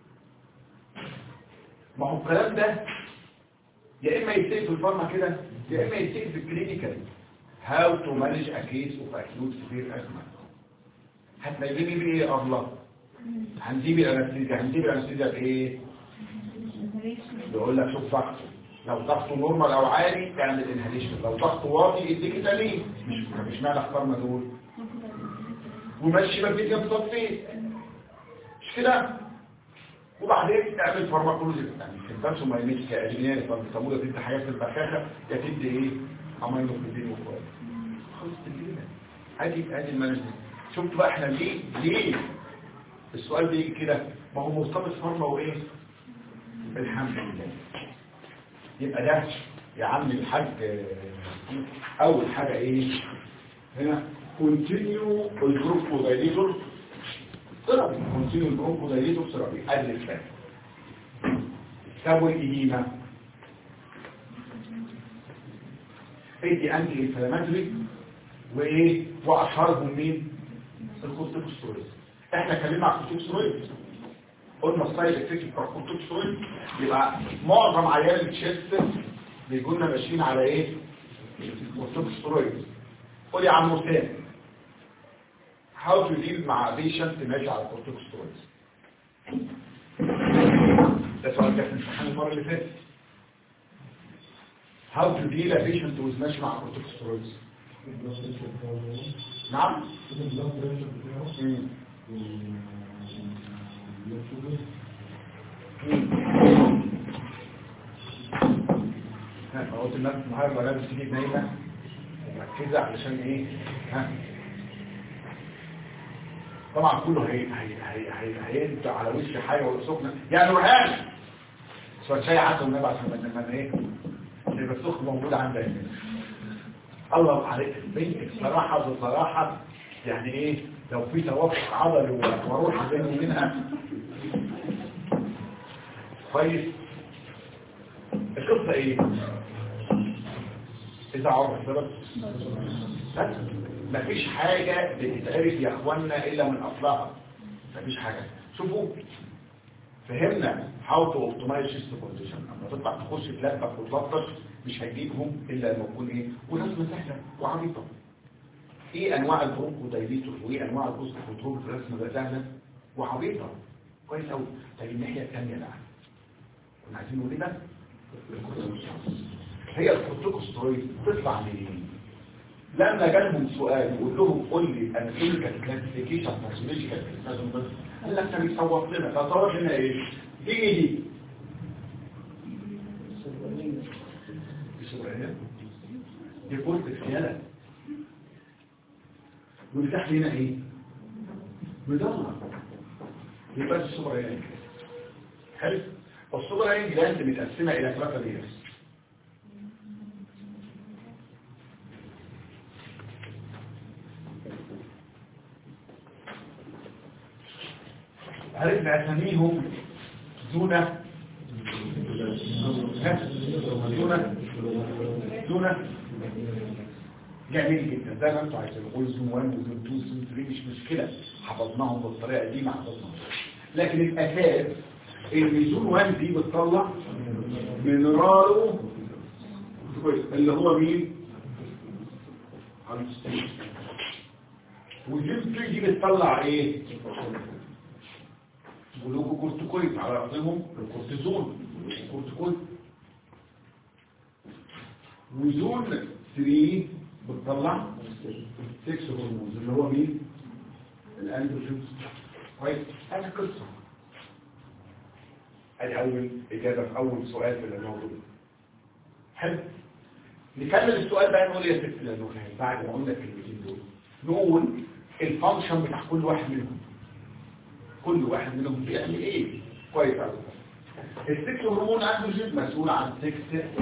ما هو الكلام ده يا اما يتسال في الفارما كده يا اما يتسال في الكلينيكال هاو تو مانج ا كيس اوف اكيوت سيفير ازمه هتنجمي بايه يا ابله هنجيب الانستيزيا هنجيب الانستيزيا بايه بيقول لك شوف ضغطه لو ضغطه نورمال او عالي اعمل انهاليشن لو ضغطه واطي اديك تاني مش مش معنى اختارنا دول ومشي مغنيسيوم صفي مش كده وبعدين اعمل فارماكولوجي يعني الكبسه ما يمشي كاجنير فبيسموها دي حاجات في البخاخه يا تدي ايه امينو بروتين وكويس خلاص تدينا ادي ادي المانجمنت شفت بقى احنا ليه ليه السؤال بيجي كده ما هو مرتبط فارما وايه بالحمد لله يبقى ده يا عم الحاج آه، اول حاجه ايه هنا كونتينيو البروكودايليتور ثيرابي كونتينيو البروكودايليتور ثيرابي ادي الثاني سوي الايديما ادي انتي انفلاماتوري وايه واشهرهم مين الكورتيكوسترويد احنا اتكلمنا عن الكورتيكوسترويد قلنا السايد افكت بتاع الكورتيكوسترويد يبقى معظم عيال التشيست بيجوا لنا ماشيين على ايه الكورتيكوسترويد قول يا عم حسام how to deal مع patient ماشي على الكورتيكوسترويد ده سؤال كان في الامتحان المره اللي فاتت how to deal a patient who is ماشي مع الكورتيكوسترويد نعم مم. ها ما قلت الناس النهارده لازم تيجي نايمه ومركزه علشان ايه ها طبعا كله هي هي هي هي هينزل على وش حاجه ولا سخنه يعني نورهان شويه شاي عسل والنبي عشان ما ما ايه يبقى السخن موجود عندك الله عليك البنت بصراحه بصراحه يعني ايه لو في توافق عضلي وروح بيني وبينها كويس القصه ايه اذا عرف السبب بس مفيش حاجه بتتعرف يا اخوانا الا من اصلها مفيش حاجه شوفوا فهمنا how to optimize system condition اما تطلع تخش تلفك وتلطش مش هيجيبهم الا لما تكون ايه ورسمه سهله وعبيطه ايه انواع البرونكو دايليتور وايه انواع البوست كنترول في الرسمه ده سهله وعبيطه كويس قوي طيب الناحيه الثانيه بقى كنا عايزين نقول ايه بقى هي الكورتيكوسترويد تطلع منين لما جالهم سؤال يقول لهم قول لي الاناتوميكال كلاسيفيكيشن فاسيولوجيكال قال لك ده بيصوت لنا فصوت لنا ايه دي ايه دي السوريان دي كورتكس يالا واللي تحت هنا ايه مدمر يبقى السوريان حلو السوريان جلاند متقسمه الى ثلاثه ليرز عرفنا اساميهم زونة زونة زونة جميل جدا زي ما انتوا عايزين نقول زون 1 وزون 2 وزون 3 مش مشكلة حفظناهم بالطريقة دي ما حفظناهم لكن الاساس ان زون 1 دي بتطلع مينرالو اللي هو مين؟ وزون 3 دي بتطلع ايه؟ جلوكو كورتيكويد على رأسهم الكورتيزون الكورتيكويد وزون 3 بتطلع 6 هرمونز اللي هو مين الاندروجينز كويس هذه القصه ادي اول اجابه في اول سؤال في الموضوع حلو نكمل السؤال بقى نقول يا ست لانه بعد ما قلنا الكلمتين دول نقول الفانكشن بتاع كل واحد منهم كل واحد منهم بيعمل ايه كويس قوي السكس هرمون اندروجين مسؤول عن سكس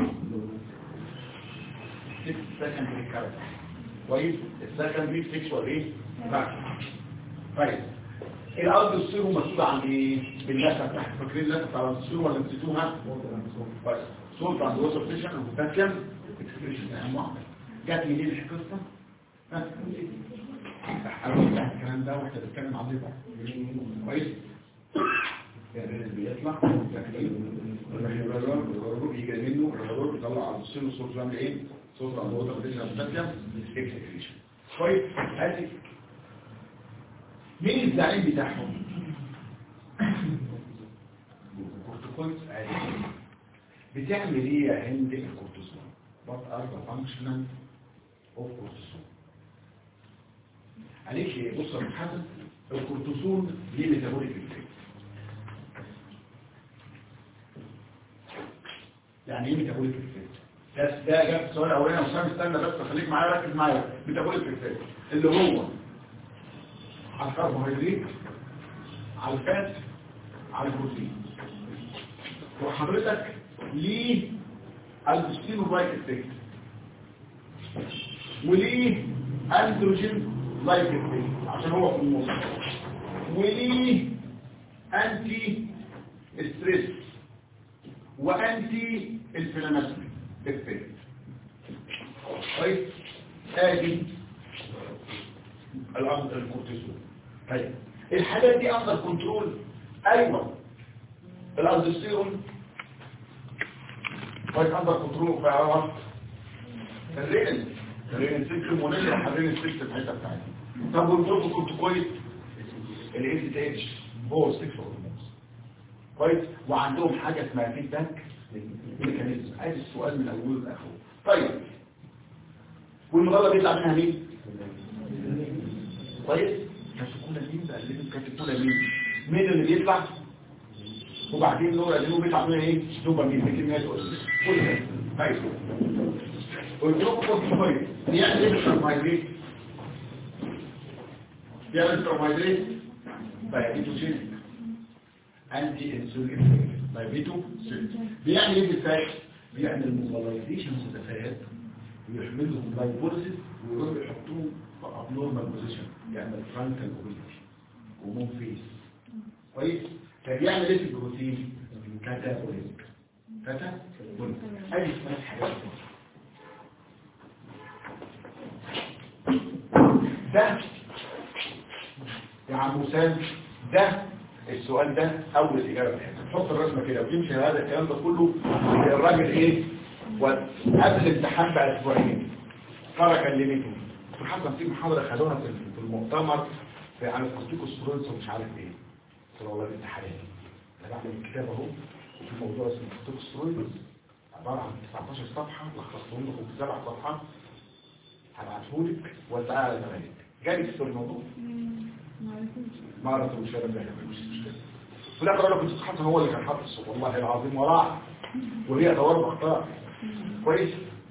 سكس سكندري كاركتر كويس السكندري سيكشوال ايه فاكتور كويس الالدوستيرون مسؤول عن ايه بالنسبه تحت فاكرين الناس بتاع الالدوستيرون ولا نسيتوها كويس سولت عند وسط بوزيشن وبوتاسيوم اكسبريشن اهم واحده جات منين القصه ها حاول نفتح الكلام ده واحنا بنتكلم عن ايه بقى كويس يعني اللي بيطلع الرجل يجي منه الرجل بيطلع على السن صوت بيعمل ايه صوت على الوتر بوزيشن وبوتاسيوم اكسبريشن كويس ادي مين الزعيم بتاعهم الكورتيكويد بتعمل ايه يا هند الكورتيزون what are the functional of cortisol عليك ايه بص يا محمد الكورتيزون ليه ميتابوليك افكت يعني ايه ميتابوليك افكت ده ده جاب السؤال الاولاني وسام استنى بس خليك معايا ركز معايا ميتابوليك افكت اللي هو على الكربوهيدرات على الفات على البروتين وحضرتك ليه البستين رايك افكت وليه اندروجين لايك افكت عشان هو في النص وليه انتي ستريس وانتي انفلاماتوري افكت كويس ادي الامر الكورتيزون طيب الحاجات دي اندر كنترول ايوه الالدوستيرون كويس اندر كنترول في عرض الرينين الرينين سيستم ونشرح الرينين سيستم الحته بتاعتي طب والجروب كنت كويس الاس تي اتش هو السكس هرمونز كويس وعندهم حاجه اسمها فيدباك ميكانيزم ادي السؤال من اوله لاخره طيب والمضله بيطلع منها مين كويس كاتبونا مين بقلبهم كاتبونا مين مين اللي بيطلع وبعدين نور قلبهم بيطلع منها ايه دوبامين بكميات قليله كل ده طيب والجروب كورتيكويد بيعمل ايه بالكربوهيدرات بيعمل كربوهيدرات بايبيتوجينيك انتي انسولين بايبيتوجينيك بيعمل ايه بالفات بيعمل موبلايزيشن متفاعل ويحملهم لايبوليسيس ويروحوا يحطوه في ابنورمال بوزيشن يعمل فرانكال اوبيليتي ومون فيس كويس فبيعمل ايه في البروتين كاتابوليك كاتابوليك ادي ثلاث حاجات ده يا عم وسام ده السؤال ده اول اجابه بتاعتك تحط الرسمه كده وتمشي هذا الكلام ده كله الراجل ايه وقبل الامتحان باسبوعين ترى كلمته حصل في محاضره خدوها في المؤتمر في عن الكورتيكوستيرويدز ومش عارف ايه قلت له والله الامتحانات انا بعمل الكتاب اهو وفي موضوع اسمه الكورتيكوستيرويدز عباره عن 19 صفحه لخصتهم لكم في سبع صفحات هبعته لك وزعها على زمايلك جالي في الموضوع ما عرفت مش فاهم ده مش مشكله في الاخر انا كنت حاطط هو اللي كان حاطط الصوت والله العظيم وراه وهي دوار بختار كويس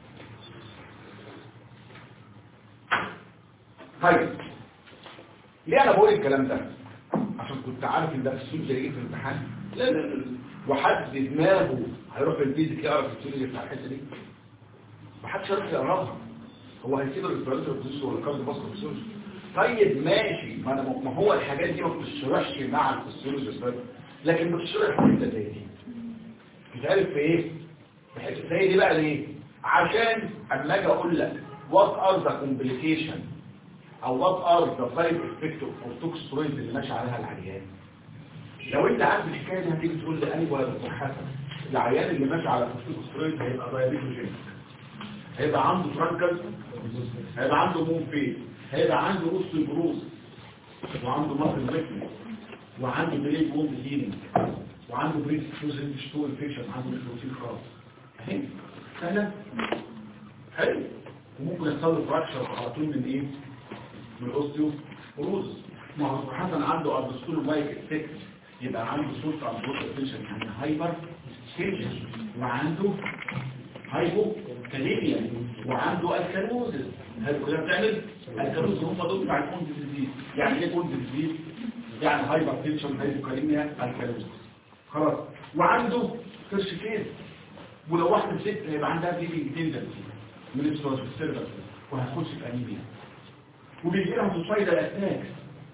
طيب ليه انا بقول الكلام ده عشان كنت عارف ان ده السؤال جاي في الامتحان لا لا لا وحد دماغه هيروح الفيزيك يعرف السؤال اللي بتاع الحته دي محدش يعرف يقراها هو هيسيب الريسبيراتوري بوزيشن ولا كارد باسكت بوزيشن طيب ماشي ما, أنا ما هو الحاجات دي ما بتشرحش مع الفسيولوجي لكن بتشرح في حته زي دي بتعرف في ايه في حته زي دي بقى ليه عشان اما اجي اقول لك وات ار ذا كومبليكيشن او وات ار ذا سايد افكت اوف كورتيكوسترويد اللي ماشي عليها العيان لو انت عارف الحكايه دي هتيجي تقول لي ايوه يا دكتور حسن العيان اللي ماشي على كورتيكوسترويد هيبقى دايابيتوجين هيبقى عنده فرانكل هيبقى عنده مون فيس هيبقى عنده اوستيوبروز وعنده ماسل ويكنس وعنده بريك ووند هيلينج وعنده بريك فوزن ستول انفكشن عنده بروتين خاص اهي سهله حلو وممكن يحصل له فراكشر على طول من ايه من الاوستيوبروز ما هو حسن عنده ابستول وايك افكت يبقى عنده سلطه على البروتين تنشن يعني هايبر تنشن وعنده هايبو كاليميا وعنده الكالوزز هل كلها بتعمل الكالوز هم دول بتاع الكوند ديزيز يعني ايه كوند ديزيز يعني هايبر تنشن هايبوكاليميا الكالوزس خلاص وعنده كرش كيس ولو واحدة ست هيبقى عندها بيبي تندنسي من السورس السيرفس وهتخش في انيميا وبيجي لها سوسايدال اتاكس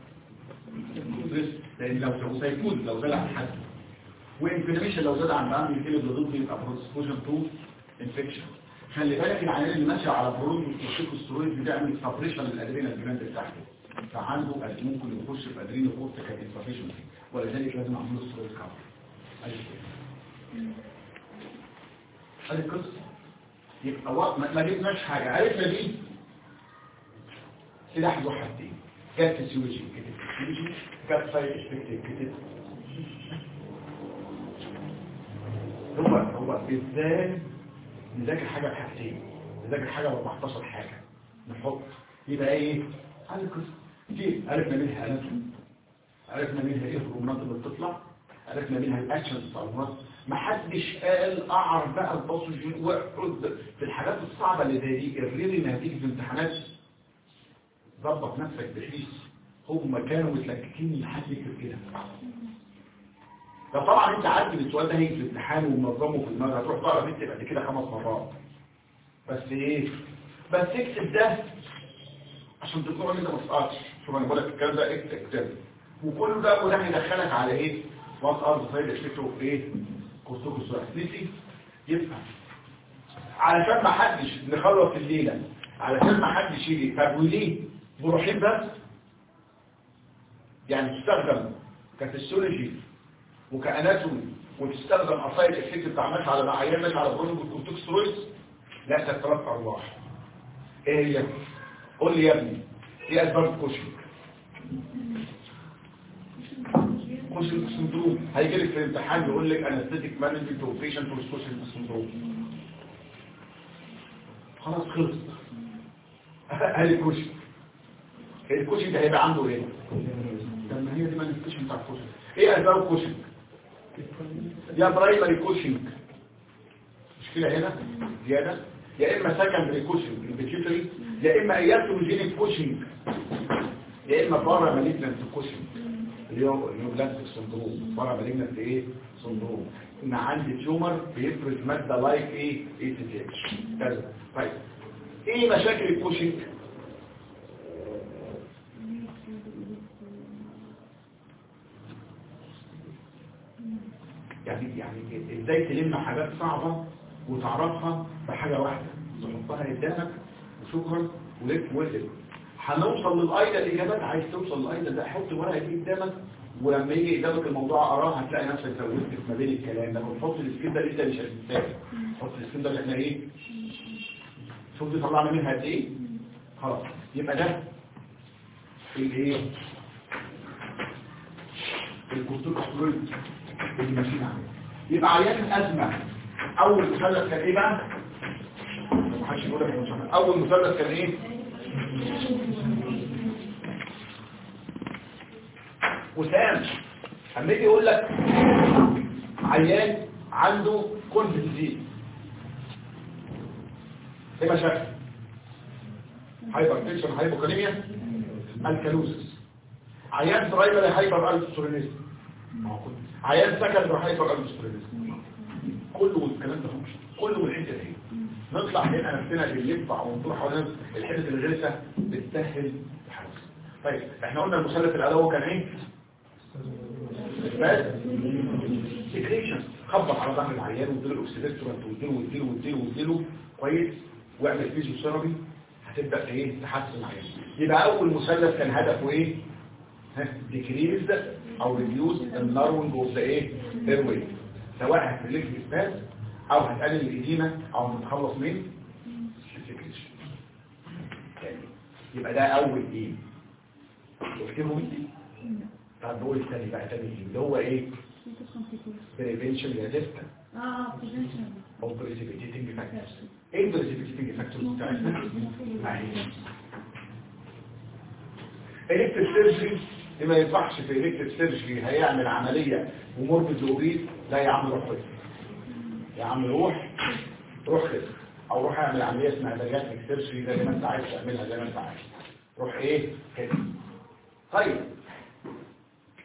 لان لو لو سيكون لو زاد عن حد وانفلاميشن لو زاد عن بعض يجي له ضد يبقى برودسبوجن تو انفكشن خلي بالك العيان اللي ماشي على برود والكورتيكوسترويد بتعمل سبريشن للادرينال جلاند بتاعته فعنده قد ممكن يخش في ادرينال كورتيكال انفلاميشن ولذلك لازم اعمل له سترويد كفر ادي كده ادي القصه يبقى وقت ما ما جبناش حاجه عرفنا دي سلاح ذو حدين جت فيسيولوجي كتب فيسيولوجي جت سايد افكتيف كتب هو هو ازاي نذاكر حاجه بحاجتين نذاكر حاجه ب 14 حاجه نحط يبقى ايه هذه القصه دي عرفنا منها اناتومي عرفنا منها ايه الهرمونات اللي بتطلع عرفنا منها الاكشنز بتاع الهرمونات ما حدش قال اعرف بقى الباثوجين واقعد في الحاجات الصعبه اللي زي دي الريلي اللي هتيجي في امتحانات ظبط نفسك بحيث هم كانوا متلككين لحد يكتب كده فطبعا انت عارف ان السؤال ده هيجي في الامتحان ومنظمه في دماغك هتروح تقرا بنت بعد كده خمس مرات بس ايه بس اكتب ده عشان تضمن ان انت ما تسقطش شوف انا بقول لك الكلام ده اكتب اكتب وكل ده وده هيدخلك على ايه وات ار ذا سايد افكت اوف ايه كورتيكوسترويد يبقى علشان ما حدش نخلص الليله علشان ما حدش يجي طب وليه بروحين بس يعني تستخدم كفسيولوجي وكاناتومي وتستخدم اصايد افكت بتاع ماشي على معايير ماشي على برونكو كورتيكوسترويد لا تترك ارواح ايه هي قول لي يا ابني ايه اسباب الكوشنج كوشنج سندروم هيجي لك في الامتحان يقول لك انستيتيك مانجمنت اوف بيشنت وذ كوشنج سندروم خلاص خلص ادي الكوشنج الكوشنج هيبقى عنده ايه طب ما هي دي مانيفستيشن بتاع الكوشنج ايه اسباب الكوشنج يا برايمري كوشنج مشكله هنا زياده يا اما سكندري كوشنج البيتيوتري يا اما اياتوجينيك كوشنج يا اما بارا مالجنت كوشنج اللي هو النيوبلاستيك سندروم بارا مالجنت ايه سندروم ان عندي تيومر بيفرز ماده لايك ايه اي سي تي اتش كذا طيب ايه مشاكل الكوشنج يعني يعني ازاي تلم حاجات صعبة وتعرفها بحاجة واحدة تحطها قدامك وشكرا ولف وقف هنوصل للأيضا الإجابات عايز توصل للأيضا ده حط ورقة دي قدامك ولما يجي قدامك الموضوع أراه هتلاقي نفسك زودت في ما بين الكلام لما تحط السكين ده اللي انت مش هتنساه حط السكين ده اللي احنا ايه شوف دي طلعنا منها قد ايه خلاص يبقى ده الايه الكورتيكوسترويد اللي ماشيين عليه يبقى عيان الازمه اول مثلث كان ايه بقى ما حدش يقول لك المثلث. اول مثلث كان ايه وسام اما يجي يقول لك عيان عنده كونز ديزيز ايه مشاكل هايبر تنشن هايبوكاليميا الكالوزس عيان برايمري هايبر الستورينيزم عيان سكندري هايبر الستورينيزم كله الكلام ده مش كله الحته دي نطلع هنا نفسنا باللف او نطلع حوالين الحته الغلسه بتسهل الحدث طيب احنا قلنا المثلث الاول كان ايه بس سكريشن خبط على ظهر العيان واديله الاكسيدستورانت واديله واديله واديله واديله كويس واعمل فيزيوثيرابي هتبدا ايه تحسن العيان يبقى اول مثلث كان هدفه ايه ديكريز او ريديوس النارونج اوف ذا ايه ايروي سواء هتريليف الاسباس او هتقلل الاديمه او هتخلص من السكريشن يعني يبقى ده اول ايه تفكروا دي طب نقول الثاني بقى تاني ايه اللي هو ايه بريفنشن ريزيستنس اه prevention. او بريسيبيتيتنج فاكتورز ايه البريسيبيتيتنج فاكتورز بتاعتنا معي الكتف سيرجري ما ينفعش في الكتف سيرجري هيعمل عمليه ومربط لوبيد لا يا عم روح خف يا عم روح روح خف او روح اعمل عمليه اسمها بارياتريك سيرجري زي ما انت عايز تعملها زي ما انت عايز روح ايه كده طيب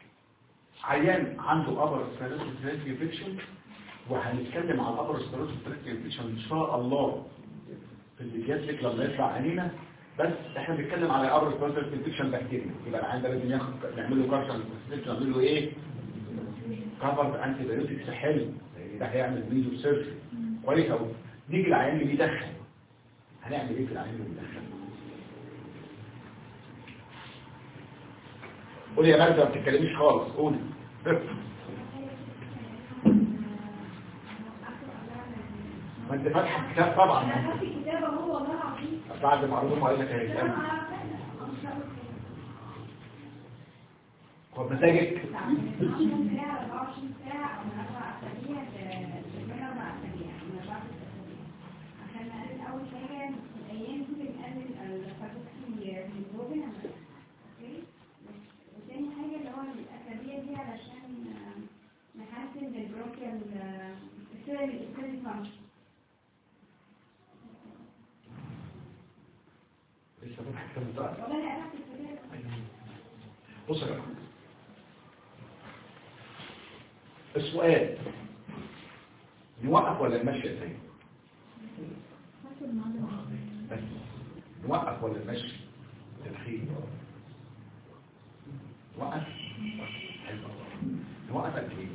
عيان عنده ابر سبيريتك انفكشن وهنتكلم على الابر سبيريتك انفكشن ان شاء الله في البيدياتريك لما يطلع علينا بس احنا بنتكلم على ابر سبيريتك انفكشن بكتيريا يبقى العيان ده لازم ياخد نعمل له كارشن نعمل له ايه كفرد انتي بايوتكس حلو لان ده هيعمل ميزو سيرجري كويس قوي نيجي العيان اللي بيدخن هنعمل ايه في العيان اللي بيدخن قولي يا مجدة ما بتتكلميش خالص قولي ما انت فاتحه الكتاب طبعا انا خدت كتابه هو والله العظيم بعد ما عرضهم عليك هيسأل انا خد مزاجك عشان ساعة 24 ساعة أو من أربع أسابيع ل- من أربع أسابيع من أربع أسابيع عشان نقلل أول حاجة الأيام دي بنقلل الفاكوكسي هيموجلوبين أوكي وتاني حاجة اللي هو الأسابيع دي علشان آه، نحسن البروكيال السيل السيل فانكشن لسه فاتح الكتاب بتاعك والله أنا أخدت الكتاب بص يا جماعه السؤال نوقف ولا نمشي ازاي بس نوقف ولا نمشي تدخين نوقف حلو. نوقف قد ايه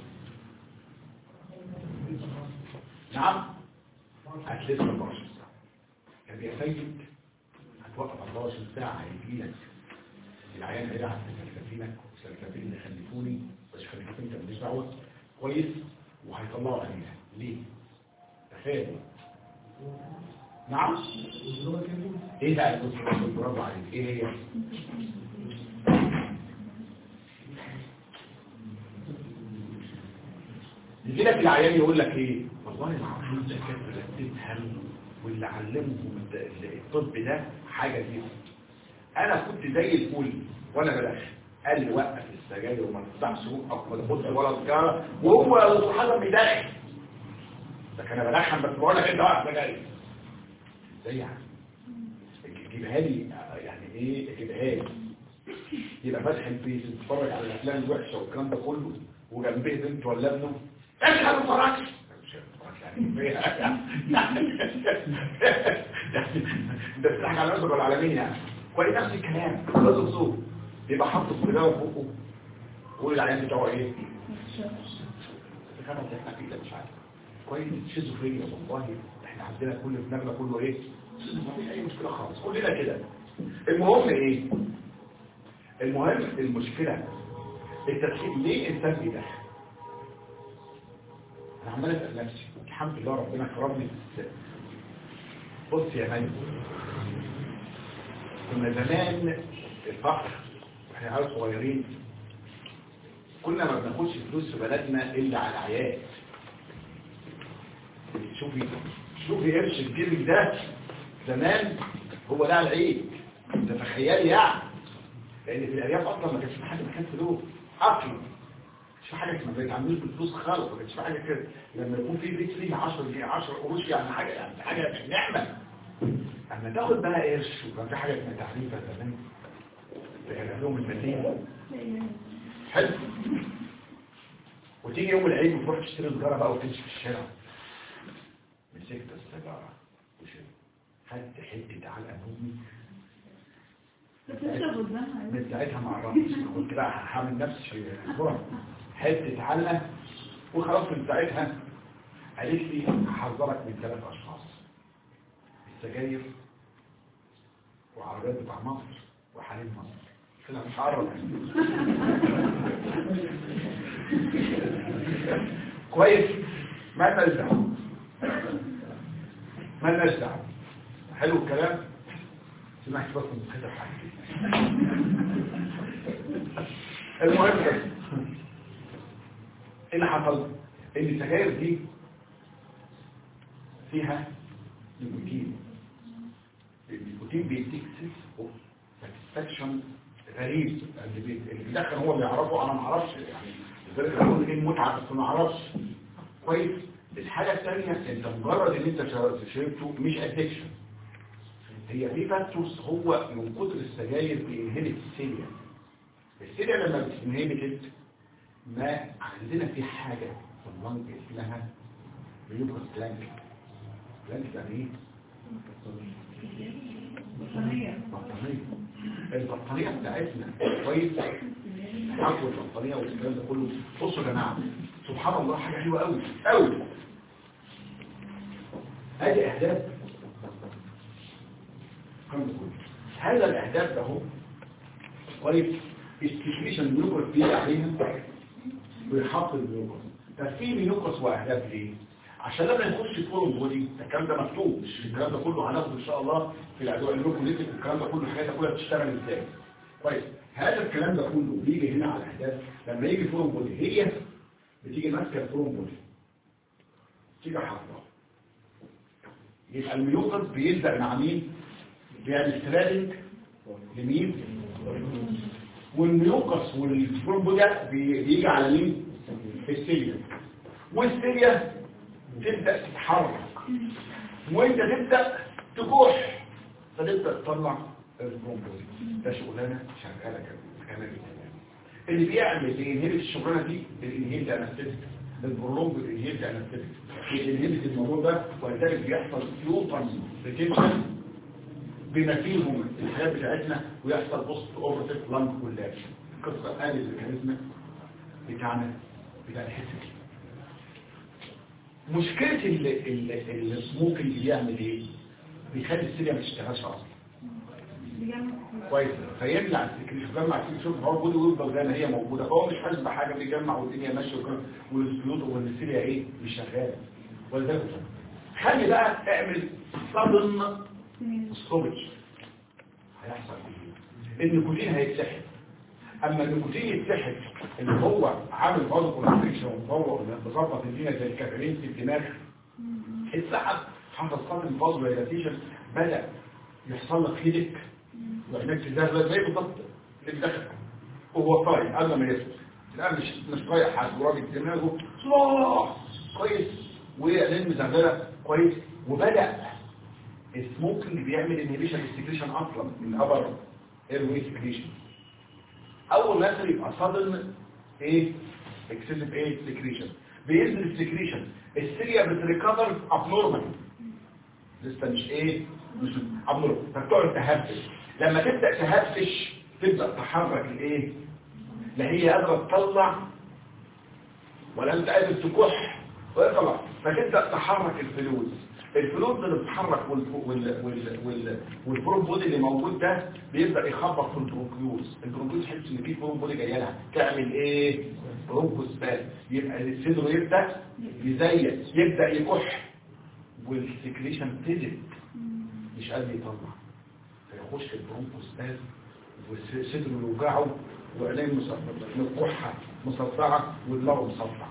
نعم هتلف 24 ساعه طب يا سيد هتوقف 24 ساعه هيجي لك العيان هيلعب في سلكتينك وسلكتين اللي خلفوني بس خلفتين انت ماليش دعوه كويس وهيطلعوا عليها ليه؟ تخيل نعم ايه بقى الدكتور برافو عليك ايه هي؟ يجي لك العيان يقول لك ايه والله العظيم الدكاتره اللي بتفهم واللي علمهم الد- الطب ده حاجه دي انا كنت زي الفل وانا بدخن قال لي وقف السجاير وما تفتحش بقك وما تاخدش ولا سجاره وهو حسب بيدخن ده كان بدخن بس بقول لك انت وقف سجاير ازاي يعني جيبها لي يعني ايه جيبها لي يبقى فاتح البيت تتفرج على الافلام الوحشه والكلام ده كله وجنبيه بنت ولا ابنه ايش ما تتفرجش مش هتتفرج يعني ده بتضحك على نفسك ولا على مين يعني كويس نفس الكلام لازم صوت يبقى حاطط في ده فوقه ويقول العيان بتاعه ايه كانت احنا فيه ده مش عارف كويس شيزوفرينيا والله احنا عندنا كل دماغنا كله ايه ما فيش اي مشكله خالص كلنا كده المهم ايه المهم المشكله التدخين ليه الانسان بيدخن انا عمال اسال نفسي الحمد لله ربنا كرمني في السن بص يا مي كنا زمان الفقر واحنا عيال صغيرين كنا ما بناخدش فلوس في بلدنا الا على العيال شوفي شوفي قرش الجيبك ده زمان هو ده العيد انت تخيلي يعني لان في الارياف اصلا ما كانش في حاجه مكان فلوس اصلا مش في حاجه ما بيتعاملوش بالفلوس خالص ما كانش في حاجه كده لما يكون في بيت فيه 10 جنيه 10 قروش يعني حاجه يعني حاجه نعمه اما تاخد بقى قرش وكان في حاجه اسمها تعريفه زمان كان لهم المدينه حلو وتيجي يوم العيد وتروح تشتري سيجاره بقى وتمشي في الشارع مسكت السيجاره وشربت خدت حته علقه نومي بتشرب قدامها من ساعتها ما عرفتش قلت بقى هعمل نفسي اسبوع حته علقه وخلاص من ساعتها قالت لي هحذرك من ثلاث اشخاص السجاير وعربيات بتاع مصر وحليب مصر كده مش عرب كويس ما لناش دعوه ما لناش دعوه حلو الكلام سمعت بس من كده حاجه المهم بس ايه اللي حصل ان السجاير دي فيها نيكوتين النيكوتين بيديك سيس اوف ساتسفاكشن غريب اللي بي- اللي بيدخن هو اللي يعرفه انا ما اعرفش يعني لذلك اقول ايه المتعه بس ما اعرفش كويس الحاجه الثانيه انت مجرد ان انت شربت- شربته مش ادكشن هي في فاكتورز هو من كتر السجاير بينهبت السيليا السيليا لما بتنهبت ما عندنا في حاجة في اللنج اسمها بيوبرس بلانك بلانك يعني ايه؟ بطانية بطانية البطانية بتاعتنا كويس حقوا البطانية والكلام ده كله بصوا يا جماعة سبحان الله حاجة حلوة قوي قوي ادي اهداف الكلام ده كله هذا الاهداف ده هو كويس استيشن بيوكرس بيجي عليها ويحط البيوكرس طب في بيوكرس واهداف ليه؟ عشان لما نخش في فورم بودي الكلام ده مكتوب مش الكلام ده كله هناخده ان شاء الله في الادويه النيوكليتيك والكلام ده كله الحاجات دي كلها بتشتغل ازاي كويس هذا الكلام ده كله بيجي هنا على الاهداف لما يجي فورم بودي هي بتيجي ماسكه الفورم بودي تيجي حاطه يبقى الميوكس بيلزق مع مين بيعمل ثريدنج لمين والميوكس والفورم بودي بي- بيجي على مين السيليا والسيليا تبدأ تتحرك وانت تبدأ تكح فتبدأ تطلع البرومبوزي ده شغلانة شغالة كده كمان اللي بيعمل الانهيبت الشغلانة دي الانهيبت انستيك البرولونج الانهيبت انستيك الانهيبت الموضوع ده ولذلك بيحصل يوطن ريتنشن بما فيهم الحياة بتاعتنا ويحصل بوست اوفرتيف لانج كلها قصة قال الميكانيزم بتاعنا بتاع الحسي مشكلة ال- ال- السموكينج بيعمل ايه؟ بيخلي السيريا ما تشتغلش اصلا بيعمل كويس فيمنع السكريشن يجمع السكريشن فهو بودي ويفضل زي ما هي موجوده فهو مش حاسس بحاجه بيجمع والدنيا ماشيه وكده والسكلوت والسيريا ايه مش شغاله ولذلك خلي بقى اعمل صدم ستوبج هيحصل ايه؟ النيكوتين هيتسحب اما النيكوتين يتسحب اللي هو عامل برضه كونستريكشن وهو مظبط الدنيا زي الكافيين في الدماغ اتسحب حصل صدم فاز دايلاتيشن بدا يحصل لك هيدك وعينك تزهر زي بالظبط اللي بدخل وهو طايق قبل ما يسكت الان مش مش طايق حد وراجل دماغه صلاح كويس وعينين مزغلله كويس وبدا السموكينج بيعمل انهبيشن السكريشن اصلا من ابر اير واي سكريشن اول ما يحصل يبقى صدم ايه اكسسيف ايه سكريشن بينزل السكريشن السيريا بتريكفر ابنورمال لسه مش ايه مش ابنورمال فبتقعد تهبش لما تبدا تهبش تبدا تحرك الايه لا هي قادره تطلع ولا انت قادر تكح ولا تطلع فتبدا تحرك الفلوس الفلوس اللي بتتحرك والف- وال وال وال والبروم بودي اللي موجود ده بيبدا يخبط في البرونكيوز البرونكيوز تحس ان في بروم بودي جايه لها تعمل ايه برونكوسباز يبقى الصدر يبدا يزيد يبدا يكح والسكريشن تزيد مش قادر يطلع فيخش في البرونكوسباز وصدره يوجعه وعينيه مكحه مصدعه ودماغه مصدع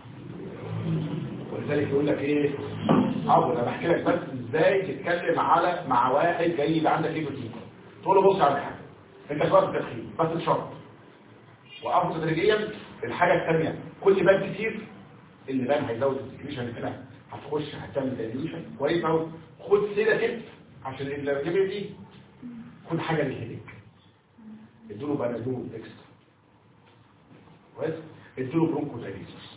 ولذلك يقول لك ايه اه انا بحكي لك بس ازاي تتكلم على مع واحد جاي يبقى عندك ايه بسيطه تقول له بص على حاجه انت جربت التدخين بس بشرط وقفوا تدريجيا الحاجه الثانيه كل بان كتير اللي بان هيزود السكريشن هنا هتخش هتعمل دايليوشن كويس اهو خد سيده تب عشان اللي دي خد حاجه للهيدك ادوا له بنادول اكسترا كويس ادوا له برونكو دايليسيس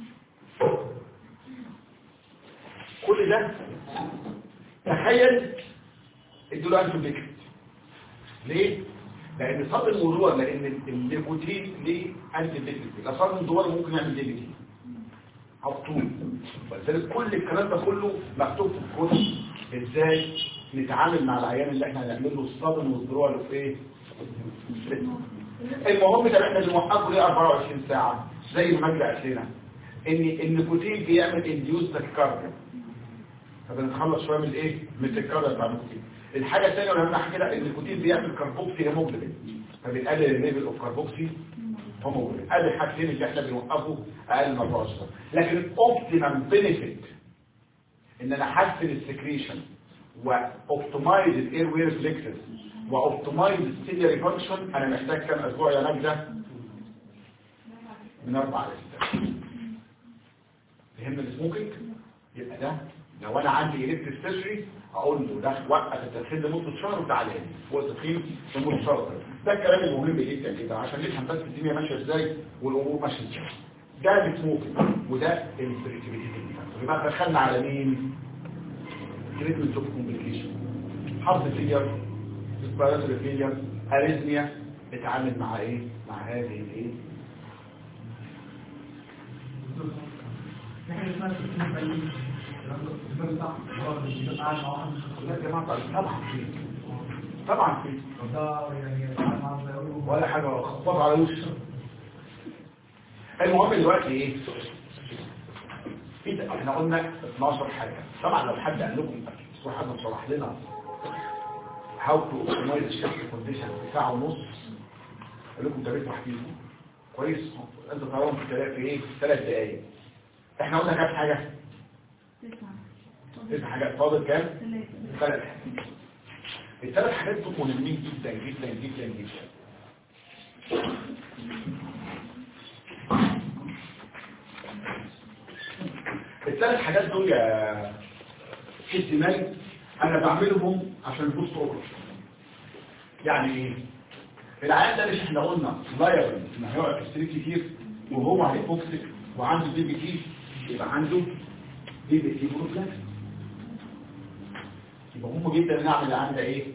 كل ده تخيل ادوا له انتوبيكت ليه؟ لان صاب الموضوع لان النيكوتين ليه انتي ديبيتي لا صاب الموضوع ممكن يعمل ديبيتي او طول ولذلك كل الكلام ده كله مكتوب في الكتب ازاي نتعامل مع العيان اللي احنا هنعمل له الصدم والذروع اللي في ايه المهم ده احنا بنوقفه ليه 24 ساعه زي ما مجدي قالت لنا ان النيكوتين بيعمل انديوز تاكيكارديا فبنتخلص شويه من الايه من التاكيكارديا بتاع النيكوتين الحاجه الثانيه اللي اهم حاجه ان النيكوتين بيعمل كاربوكسي هيموجلوبين فبيقلل الليفل اوف كاربوكسي هيموجلوبين ادي الحاجتين اللي احنا بنوقفه اقل من 24 ساعه لكن الاوبتيمم بينيفيت ان انا احسن السكريشن واوبتمايز الاير وير ريفلكسز واوبتمايز السيلياري فانكشن انا محتاج كام اسبوع يا نجده من اربع لستة فهمنا السموكينج يبقى ده لو انا عندي الكتريك سيرجري اقول له ده وقف التدخين لمده شهر وتعالى لي هو التدخين لمده شهر ده الكلام المهم جدا كده عشان نفهم بس الدنيا ماشيه ازاي والامور ماشيه ازاي ده السموكينج وده الفريكتيفيتي يبقى دخلنا على مين تريتمنت اوف كومبليكيشن حظ فيلير ريسبيراتوري فيلير اريزميا اتعامل مع ايه مع هذه الايه لا يا جماعه طبعا في طبعا في ولا حاجه خبط على وشه المهم دلوقتي ايه كده احنا قلنا 12 حاجه طبعا لو حد قال لكم اكيد حد شرح لنا how to optimize shift condition في ساعه ونص قال لكم ده بيشرح فيه كويس انت طبعا في ثلاث ايه ثلاث دقايق احنا قلنا كام حاجه تسعة تسع حاجات فاضل كام ثلاثة ثلاث حاجات الثلاث حاجات دول مهمين جدا جدا جدا جدا الثلاث حاجات دول يا ست مالك انا بعملهم عشان البوست اوبر يعني ايه العيان ده مش احنا قلنا لاير ان هيقعد يشتري كتير وهو هيفوكسك وعنده دي بي تي يبقى عنده دي بي تي بروبلم يبقى مهم جدا نعمل عندها ايه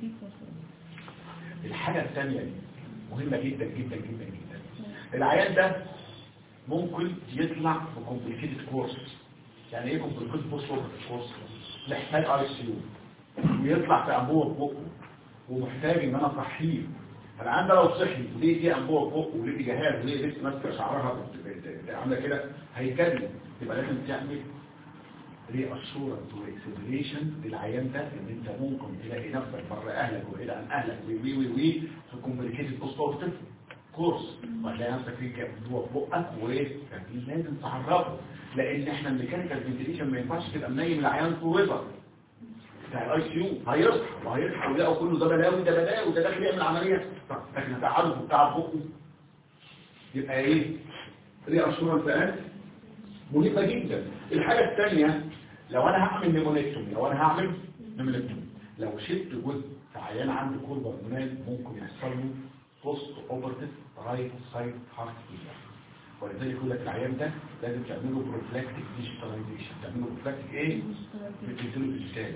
الحاجة الثانية دي مهمة جدا جدا جدا جدا العيان ده ممكن يطلع بكومبليكيتد كورس يعني ايه كومبليكيتد بوست كورس محتاج اي سي يو ويطلع في انبوه في بقه ومحتاج ان انا اصحيه العيان ده لو صحي وليه دي انبوه في بقه وليه جهاز وليه لسه ماسكه شعرها عامله كده هيتكلم يبقى لازم تعمل ري اشورنس واكسبريشن للعيان ده ان انت ممكن تلاقي نفسك بره اهلك والى عن اهلك وي وي وي في كومبليكيتد بوست كورس وهتلاقي نفسك في جوه في بقك وكان لازم تعرفه لان احنا الميكانيكال فنتيليشن ما ينفعش تبقى منيم العيان فوريفر بتاع الاي سي يو هيصحى وهيصحى ويلاقوا كله ده بلاوي ده بلاوي ده داخل يعمل عمليه طب لكن هتعرفه بتاع بقه يبقى ايه ري اشورنس بقى مهمه جدا الحاجه الثانيه لو انا هعمل نيمونيكتومي لو انا هعمل نيمونيكتومي لو شلت جزء في عيان عنده كوربا هرمونال ممكن يحصل له بوست اوبرتيف رايت سايد هارت فيلر ولذلك يقول لك العيان ده لازم تعمله بروفلاكتيك ديجيتاليزيشن تعمله بروفلاكتيك ايه بتديله ديجيتال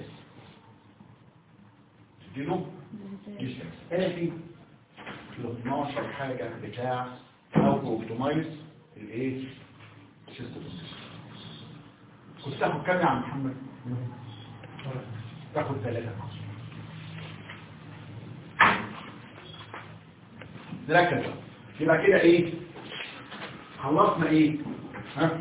تديله ديجيتال ادي ال 12 حاجه بتاع او اوبتمايز الايه سيستم كنت تاخد كام يا عم محمد تاخد ثلاثة نركز بقى. يبقى كده ايه خلصنا ايه ها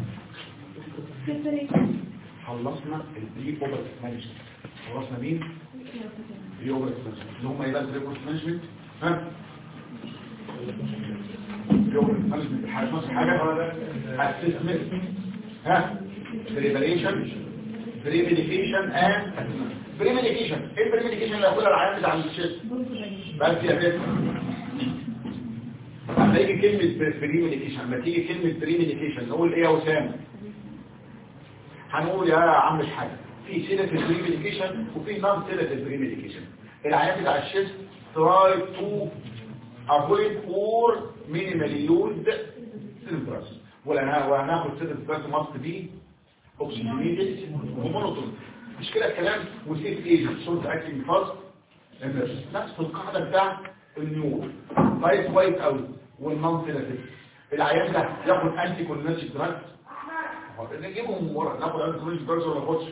خلصنا البري اوبر مانجمنت خلصنا مين بري اوبر مانجمنت اللي هم ايه بقى البري اوبر مانجمنت ها بري اوبر مانجمنت حاجه نص حاجه اسسمنت ها بريبريشن بريميديكيشن اند بريميديكيشن ايه البريميديكيشن اللي هقولها العيان بتاع الشيست بس يا بيت لما يجي كلمة بريميديكيشن لما تيجي كلمة بريميديكيشن نقول ايه يا وسام هنقول يا عم الحاج في سيلة البريميديكيشن وفي نون سيلة البريميديكيشن العيان بتاع الشيست try to avoid or minimally used symptoms ولا وهناخد symptoms must be oxygenated ومونوتون مش كده الكلام وسيف ايجنت شورت اكتنج فاست نفس القاعده بتاع النيور كويس كويس قوي والنون سيلاتيف العيان ده ياخد انتي كولينرجيك دراج نجيبهم من ورا ناخد انتي كولينرجيك دراج ولا ناخدش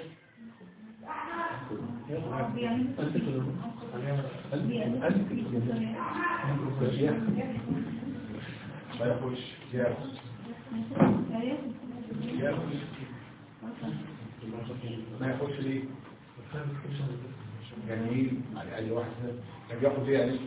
ما ياخدش ياخد ياخد ما ياخدش ليه جميل على اي واحد كان بياخد ايه يعني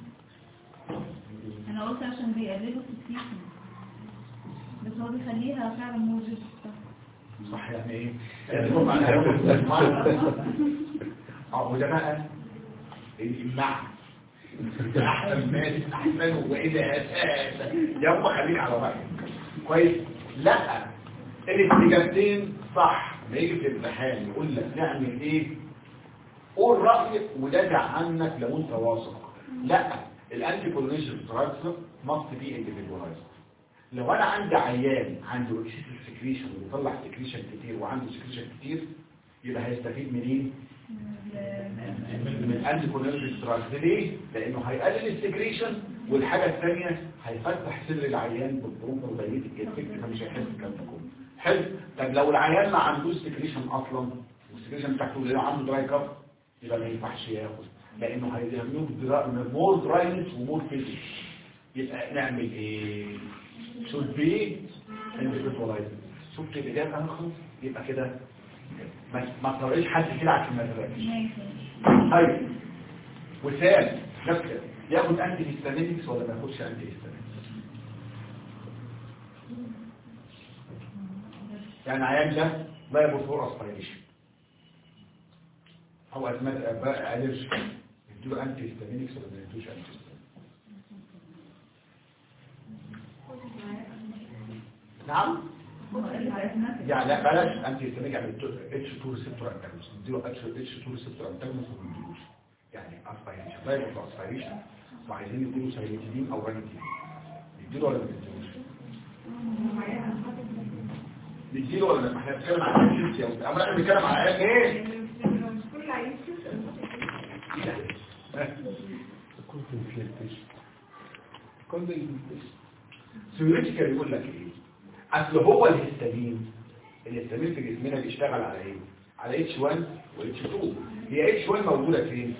انا قلت عشان بيقللوا السيكون بس هو بيخليها فعلا موجود صح يعني ايه يعني هم هياخد اه وده بقى الامناع ده احسن ناس احسن واذا اساس يا هم خليك على رايك كويس لا الاستجابتين صح ما يجي في الامتحان يقول لك نعمل ايه قول رايك ودافع عنك لو انت واثق لا الانتي كولونيشن ستراكشر ماست بي انديفيدواليزد لو انا عندي عيان عنده اكسس سكريشن وبيطلع سكريشن كتير وعنده سكريشن كتير يبقى هيستفيد منين من انتي كولينرجيك دراجز ليه لانه هيقلل السكريشن والحاجه الثانيه هيفتح سر العيان بالبرومبر دايليتد افكت فمش هيحس الكلام ده كله حلو طب لو العيان ما عندوش سكريشن اصلا والسكريشن بتاعته اللي عنده دراي كاب يبقى ما ينفعش ياخد لانه هيعملوه مور دراينس ومور فيزيك يبقى نعمل ايه should be individualized شوف كده الاجابه انا خلاص يبقى كده ما ما تطرقش حد كده عشان ما يتغيرش ماشي طيب وسام نفس كده ياخد انتي هيستامينكس ولا ما ياخدش انتي هيستامينكس يعني عيان ده لا يبقى فور اسبيريشن او ازمات اباء الرجي يديله انتي هيستامينكس ولا ما يدوش انتي هيستامينكس نعم يعني لا بلاش انت يسميك يعني اتش 2 ريسبتور انتاجونست نديله اتش اتش 2 ريسبتور انتاجونست وما نديلوش يعني اسبيريشن لا يبقى اسبيريشن وعايزين يديله سايليتيدين او رانيتين نديله ولا ما نديلوش نديله ولا ما احنا بنتكلم عن الجنس يا اما احنا بنتكلم عن عيال ايه كل عيل سيوريتيكال يقول لك ايه اصل هو الهستامين الهستامين في جسمنا بيشتغل على ايه على اتش 1 واتش 2 هي اتش 1 موجوده فين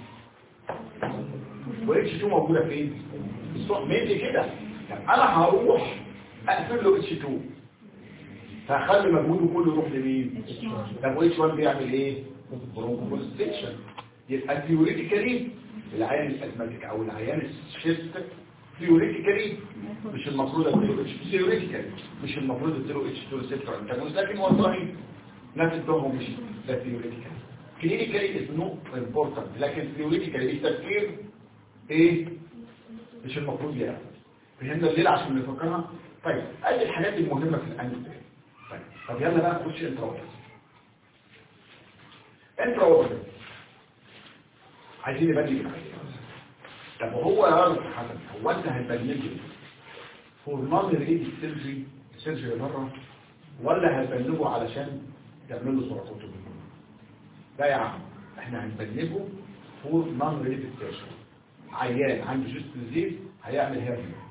واتش 2 موجوده فين الصوت ميلي كده طب انا هروح اقفل له اتش 2 فهخلي مجهوده كله يروح لمين طب واتش 1 بيعمل ايه برونكوستيشن يبقى ثيوريتيكالي العيان الازماتيك او العيان الشيست ثيوريتيكالي مش المفروض اديله اتش ثيوريتيكالي مش المفروض اديله اتش 2 ريسبتور انتاجونست لكن هو صحيح نفس الدوم مش ده ثيوريتيكالي كلينيكالي از نو امبورتنت لكن ثيوريتيكالي التفكير ايه مش المفروض ياخد فهمنا الليله عشان نفكرها طيب ادي الحاجات المهمه في الانجل طيب طب يلا بقى نخش انترا انترا عايزين نبني بالعيان طب هو يا راجل حسن هو انت هتبنيه فور نون ريليتد سيرجري سيرجري بره ولا هتبنيه علشان تعمل له سرطان لا يا عم احنا هنبنيه فور نون ريليتد سيرجري عيان عنده جست ديزيز هيعمل هيرنيا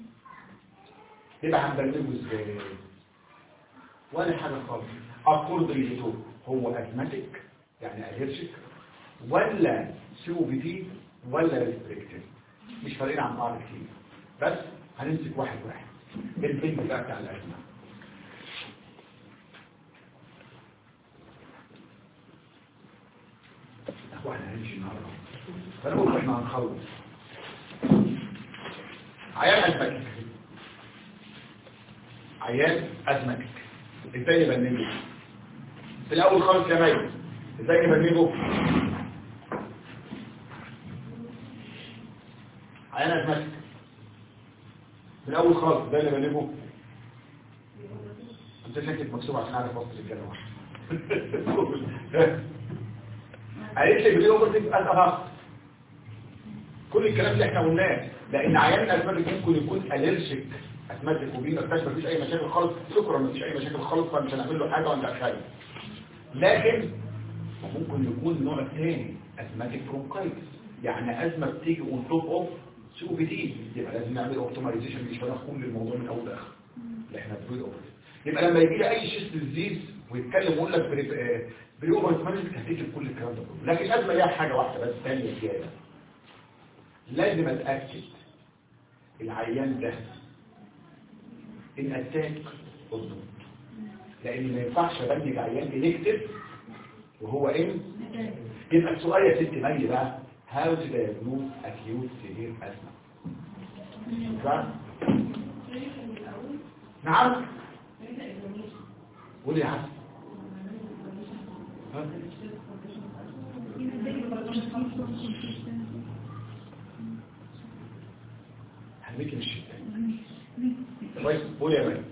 يبقى هنبنيه ازاي ولا حاجه خالص اكورد ليتو هو ازماتيك يعني الهيرشيك ولا سي في دي ولا ريستريكتيف مش فارقين عن بعض كتير بس هنمسك واحد واحد البنت بقى بتاع الازمه هو احنا هنمشي النهارده فنقول احنا هنخلص عيان ازمتك عيان ازمتك ازاي نبنيه في الاول خالص يا مي ازاي نبنيه عيان ازمتك من الاول خالص ده اللي بنبه انت شكلك مكسوب عشان اعرف وسط الجنة قالت لي بليه اوفر تبقى ضغط كل الكلام اللي احنا قلناه لان عيان الاسماتيك ممكن يكون الرجيك اسماتيك وبين ما مفيش اي مشاكل خالص شكرا مفيش اي مشاكل خالص فمش هنعمل له حاجه وانت خايف لكن ممكن يكون نوع ثاني اسماتيك برونكايتس يعني ازمه بتيجي اون توب اوف سي بي دي يبقى لازم نعمل اوبتمايزيشن مش هناخد كل الموضوع من اول لاخر اللي احنا بنقول اوبر يبقى لما يجي لي اي شيست ديزيز ويتكلم ويقول لك بري اوفر مانجمنت هتيجي كل الكلام ده كله لكن الازمه ليها حاجه واحده بس ثانيه زياده لازم اتاكد العيان ده ان اتاك بالضبط لان ما ينفعش ابنج عيان الكتف وهو ان يبقى السؤال يا ست مي بقى how to diagnose acute severe asthma صح؟ نعم قول يا حسن ها؟ هنيجي من الشتاء كويس قول يا مان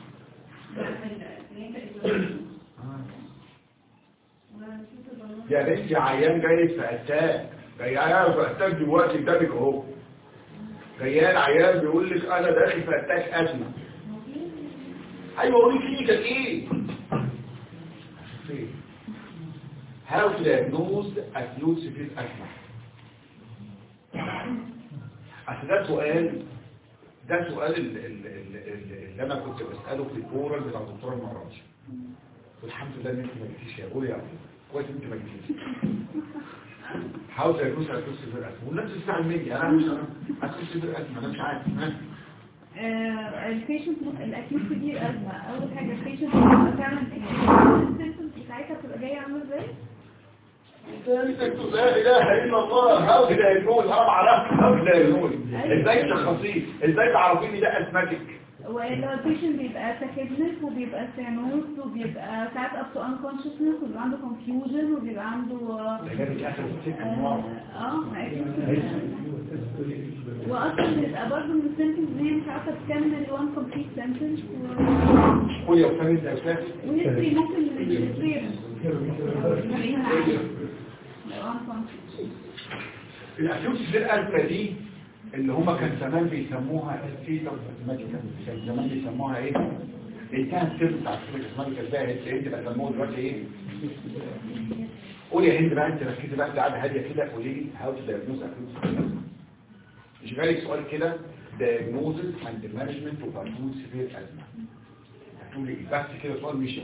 يا بنتي عيان جاي في اتاك جاي عيان في اتاك دلوقتي قدامك اهو جايان عيان بيقول لك انا داخل في اتاك ازمه ايوه قولي كلينيكال ايه فين how to diagnose acute severe asthma اصل ده سؤال ده سؤال ال- ال- ال- ال- اللي انا كنت بساله في الكورال بتاع الدكتور المرض والحمد لله ان انت ما جيتيش يا ابويا كويس انت ما جيتيش حاول تدرس على كرسي في الاسم والناس تستعمل مني انا مش انا على كرسي في الاسم انا مش عارف ها؟ البيشنت الاكيوت دي ازمه اول حاجه البيشنت فعلا السيمبتومز بتاعتها بتبقى جايه عامله ازاي ذلك لا اله الا الله هاو كده يقول انا بعرف هاو كده يقول ازاي تشخصيه ازاي تعرفيني ده اسماتيك واللي هو البيشنت بيبقى تاكيدنس وبيبقى سيانوز وبيبقى ساعات اب تو انكونشسنس وبيبقى عنده كونفيوجن وبيبقى عنده ده جابت اخر السكه اه النار آه، ما هي واصلا بيبقى برضه من السيمبتومز ان هي مش عارفه تكمل وان كومبليت سنتنس قول يا استاذ انت يا استاذ وهيستري ممكن يصير الافيوس في الالفا دي اللي هما كان زمان بيسموها الفيتر ماجيكال كان زمان بيسموها ايه انتهى السر بتاع الفيتر ماجيكال ده انت بقى سموه دلوقتي ايه قولي يا هند بقى انت ركزي بقى انت قاعده هاديه كده قولي لي هاو تو دايجنوز افيوس مش جالك سؤال كده diagnosis and management of acute severe asthma هتقولي ايه بس كده سؤال مش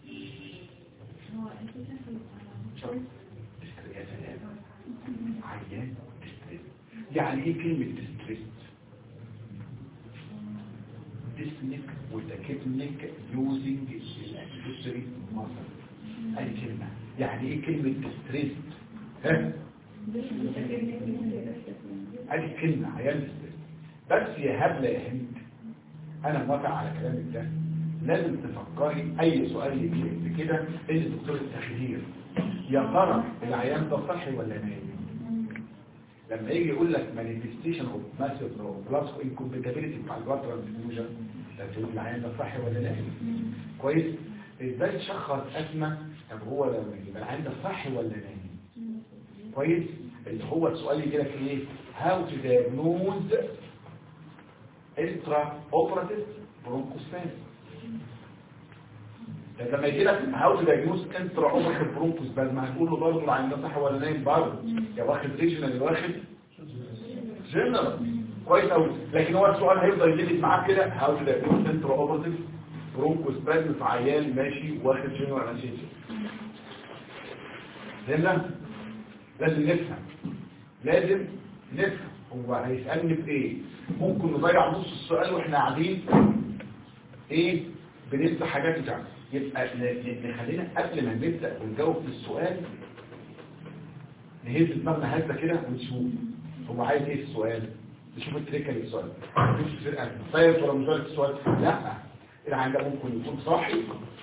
شوف يا سلام عيان ديستريس يعني ايه كلمة ديستريس ديسنك وتكتنك يوزنج الاكسسوري مصر ادي كلمة يعني ايه كلمة ديستريس ها ادي كلمة عيان ديستريس بس يا هبلة يا هند انا موافق على كلامك ده لازم تفكري اي سؤال يجي كده ان دكتور التخدير يا ترى العيان ده صحي ولا نايم لما يجي يقول لك manifestation of massive plus incompatibility مع البلاد ترانسفيوجن ده تقول العيان ده صحي ولا نايم كويس ازاي تشخص ازمه طب هو لما يبقى العيان ده صحي ولا نايم كويس اللي هو السؤال اللي لك ايه how to diagnose intra operative bronchospasm طب لما يجي لك هاو تو دايجنوز انترا اوبرتيف برونكوس بس ما هتقول له برضه العين ده صح ولا نايم برضه يا واخد ريجنال يا واخد جنرال كويس قوي لكن هو السؤال هيفضل يلبس معاك كده هاو تو دايجنوز انترا اوبرتيف برونكوس بس في عيان ماشي واخد جنرال انستيشن فهمنا لازم نفهم لازم نفهم هو هيسالني في ايه ممكن نضيع نص السؤال واحنا قاعدين ايه بننسى حاجات بتاعتنا يبقى ن- نخلينا قبل ما نبدأ ونجاوب في السؤال نهز دماغنا هزة كده ونشوف هو عايز ايه في السؤال نشوف التريكة للسؤال مش فرقة طيب ولا مش في السؤال لا العين ده ممكن يكون صاحي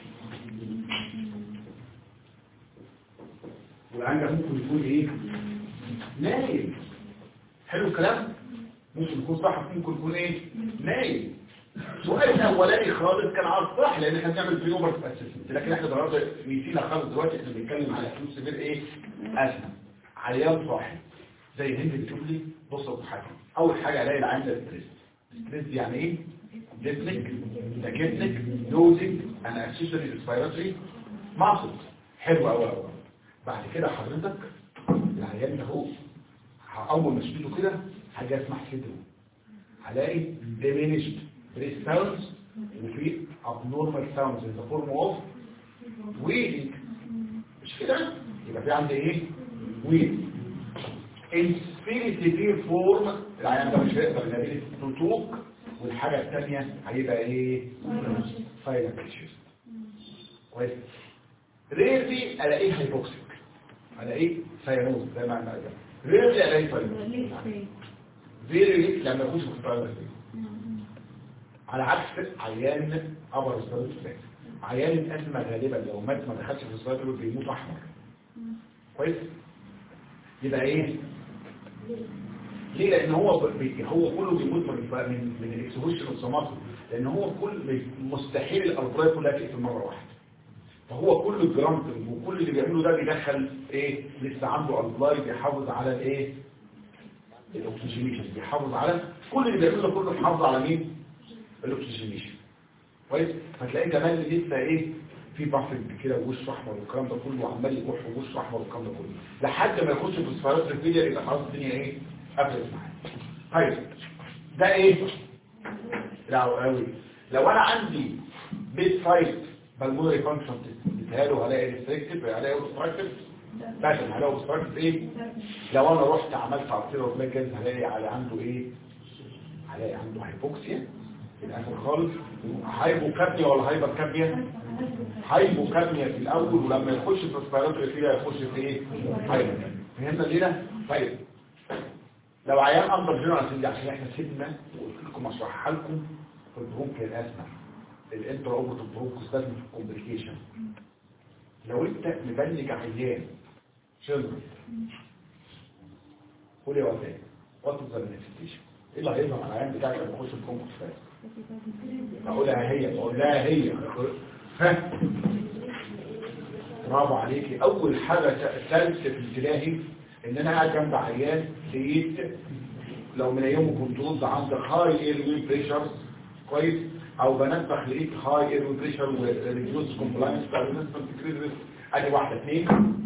والعين ده ممكن يكون ايه نايم حلو الكلام ممكن يكون صاحي ممكن يكون ايه نايم السؤال الاولاني خالص كان على الصح لان احنا بنعمل بري اوفر اسسمنت لكن احنا النهارده نسينا خالص دلوقتي احنا بنتكلم على فلوس سبير ايه اسمى عيان صاحي زي هند بتقول لي بص يا ابو حاجه اول حاجه الاقي العين ده ستريس ستريس دي يعني ايه ديسنك تاكيتنك دوزنج انا اكسسوري ريسبيراتوري ماسل حلو قوي قوي بعد كده حضرتك العيان ده هو اول ما اشيله كده حاجه اسمها صدره هلاقي diminished breath sounds وفي abnormal sounds in the form of wheezing مش كده يبقى في عندي ايه wheezing in very severe form العيان ده مش هيقدر يلاقي نطوق والحاجة الثانية هيبقى ايه silent chest كويس ريرلي الاقيه هيبوكسيك الاقيه سيانوز زي ما احنا قلنا ريرلي الاقيه سيانوز فيري لما يخش في الطيارة على عكس عيان ابر الصدر عيان الازمه غالبا لو مات ما دخلش في الصدر بيموت احمر كويس يبقى ايه ليه لان هو بي هو كله بيموت من من من الاكسبوشن والصماصل لان هو كل مستحيل الارضيه كلها تقفل مره واحده فهو كل الجرامتنج وكل اللي بيعمله ده بيدخل ايه لسه عنده البلاي بيحافظ على الايه الاكسجينيشن بيحافظ على كل اللي بيعمله ده كله بيحافظ على مين الاكسجينيشن كويس فتلاقيه كمان لسه ايه في بافنج كده ووش احمر والكلام ده كله وعمال يروح ووش احمر والكلام ده كله لحد ما يخش في السفارات الفيديا يبقى خلاص الدنيا ايه قفلت معاه طيب ده ايه لا قوي لو انا عندي بيت سايت بالمونري فانكشن بتهاله هلاقي ريستريكتيف هلاقي اوبستراكتيف لكن هلاقي اوبستراكتيف ايه لو انا رحت عملت عصير وبلاكز هلاقي على عنده ايه هلاقي عنده هايبوكسيا في الاخر خالص هايبوكابنيا ولا هايبركابنيا هايبوكابنيا في الاول ولما يخش في السبيراتوري فيها يخش في ايه هايبوكابنيا فهمنا ليه طيب لو عيان اندر جنرال عشان احنا سيبنا وقلت لكم اشرحها لكم في البرونكيال الاسمى الانترا اوبرتيف برونكوس لازم في الكومبليكيشن لو انت مبلج عيان شلدر قول يا وفاء وات از ذا مانيفستيشن ايه اللي هيظهر على العيان بتاعك لما يخش البرونكوس فاس بقولها هي بقولها هي ها برافو عليكي اول حاجه تلفت انتباهي ان انا قاعد جنب عيان لقيت لو من ايام كنترول عندك هاي اير ويل بريشر كويس او بنبخ لقيت هاي اير ويل بريشر وريديوس كومبلاينس بتاع الريزنس ادي واحده اثنين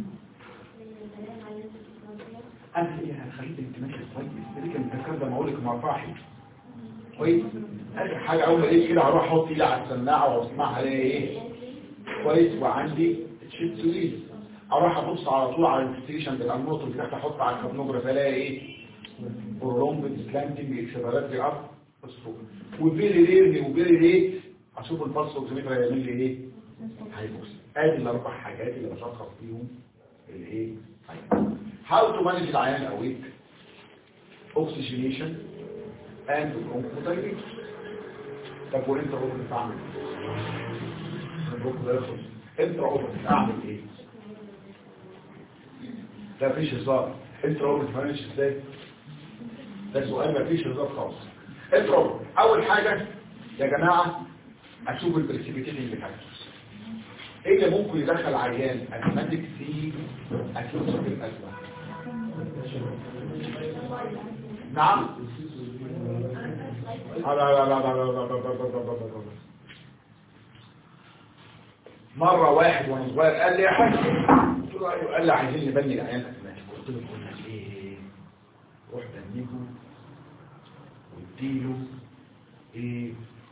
انا ايه هخليك انت ماشي كويس ليك التذكار ده بقول لك مرفعي كويس اخر حاجه اول ما ايه كده هروح احط ايدي على السماعه واسمعها الاقي ايه كويس وعندي تشيت سويس اروح ابص على طول على الستيشن بتاع النقطه اللي تحت احط على الكابنوجراف الاقي ايه برولونج سلانتنج اكسبراتري اب وفيري ريرلي وفيري ريت اشوف البلس اوكسيمتر هيعمل لي ايه هايبوكس ادي الاربع حاجات اللي بشخص فيهم الايه هاو تو مانج العيان اويك اوكسجينيشن اند برونكوتايتس طب وانت روبوت تعمل الروبوت ياخد انت روبوت تعمل ايه ده مفيش هزار انت روبوت مانج ازاي ده سؤال مفيش هزار خالص انت روبوت اول حاجه يا جماعه اشوف البريسيبيتيشن فاكتورز ايه اللي ممكن يدخل عيان ازماتيك في اكيوت الازمه نعم لا لا لا لا لا لا لا لا لا لا لا مرة واحد وانا صغير قال لي يا حاج قلت له ايوه قال لي عايزين نبني العيان اسماك قلت له قلنا ايه روح بنيه واديله ايه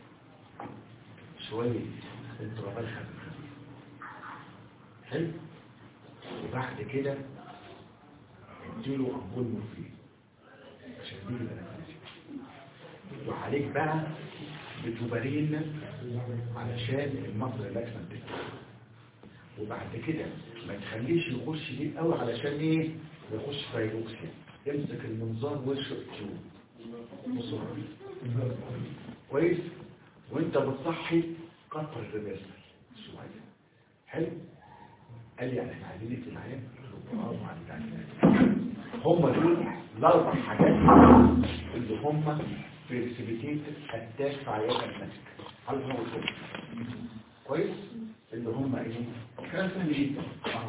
شوية انترابال خفيف حلو وبعد كده اديله امبول مورفين عشان دي الانفلاسيون وعليك بقى بتوبرين علشان المصر الاكسنت وبعد كده ما تخليش يخش دي قوي علشان ايه يخش في هيدروكسيا امسك المنظار واشرب تيوب بسرعه كويس وانت بتصحي كتر الريفرسال شويه حلو قال لي يعني احنا عايزين نكتب العيان برافو عليك هم دول الاربع حاجات اللي هم بريسبيتيت اتاك في عيان المسك هل هو كده كويس اللي هم ايه كلام سهل جدا اهو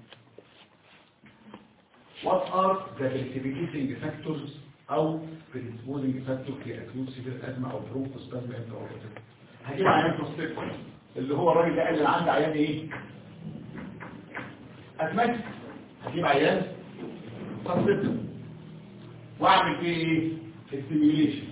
what are the precipitating factors او predisposing factor في acute severe asthma او bronchospasm intraoperative هجيب عيان تصفيق اللي هو الراجل ده قال اللي عنده عيان ايه اسمك هجيب عيان تصفيق واعمل فيه ايه استيميوليشن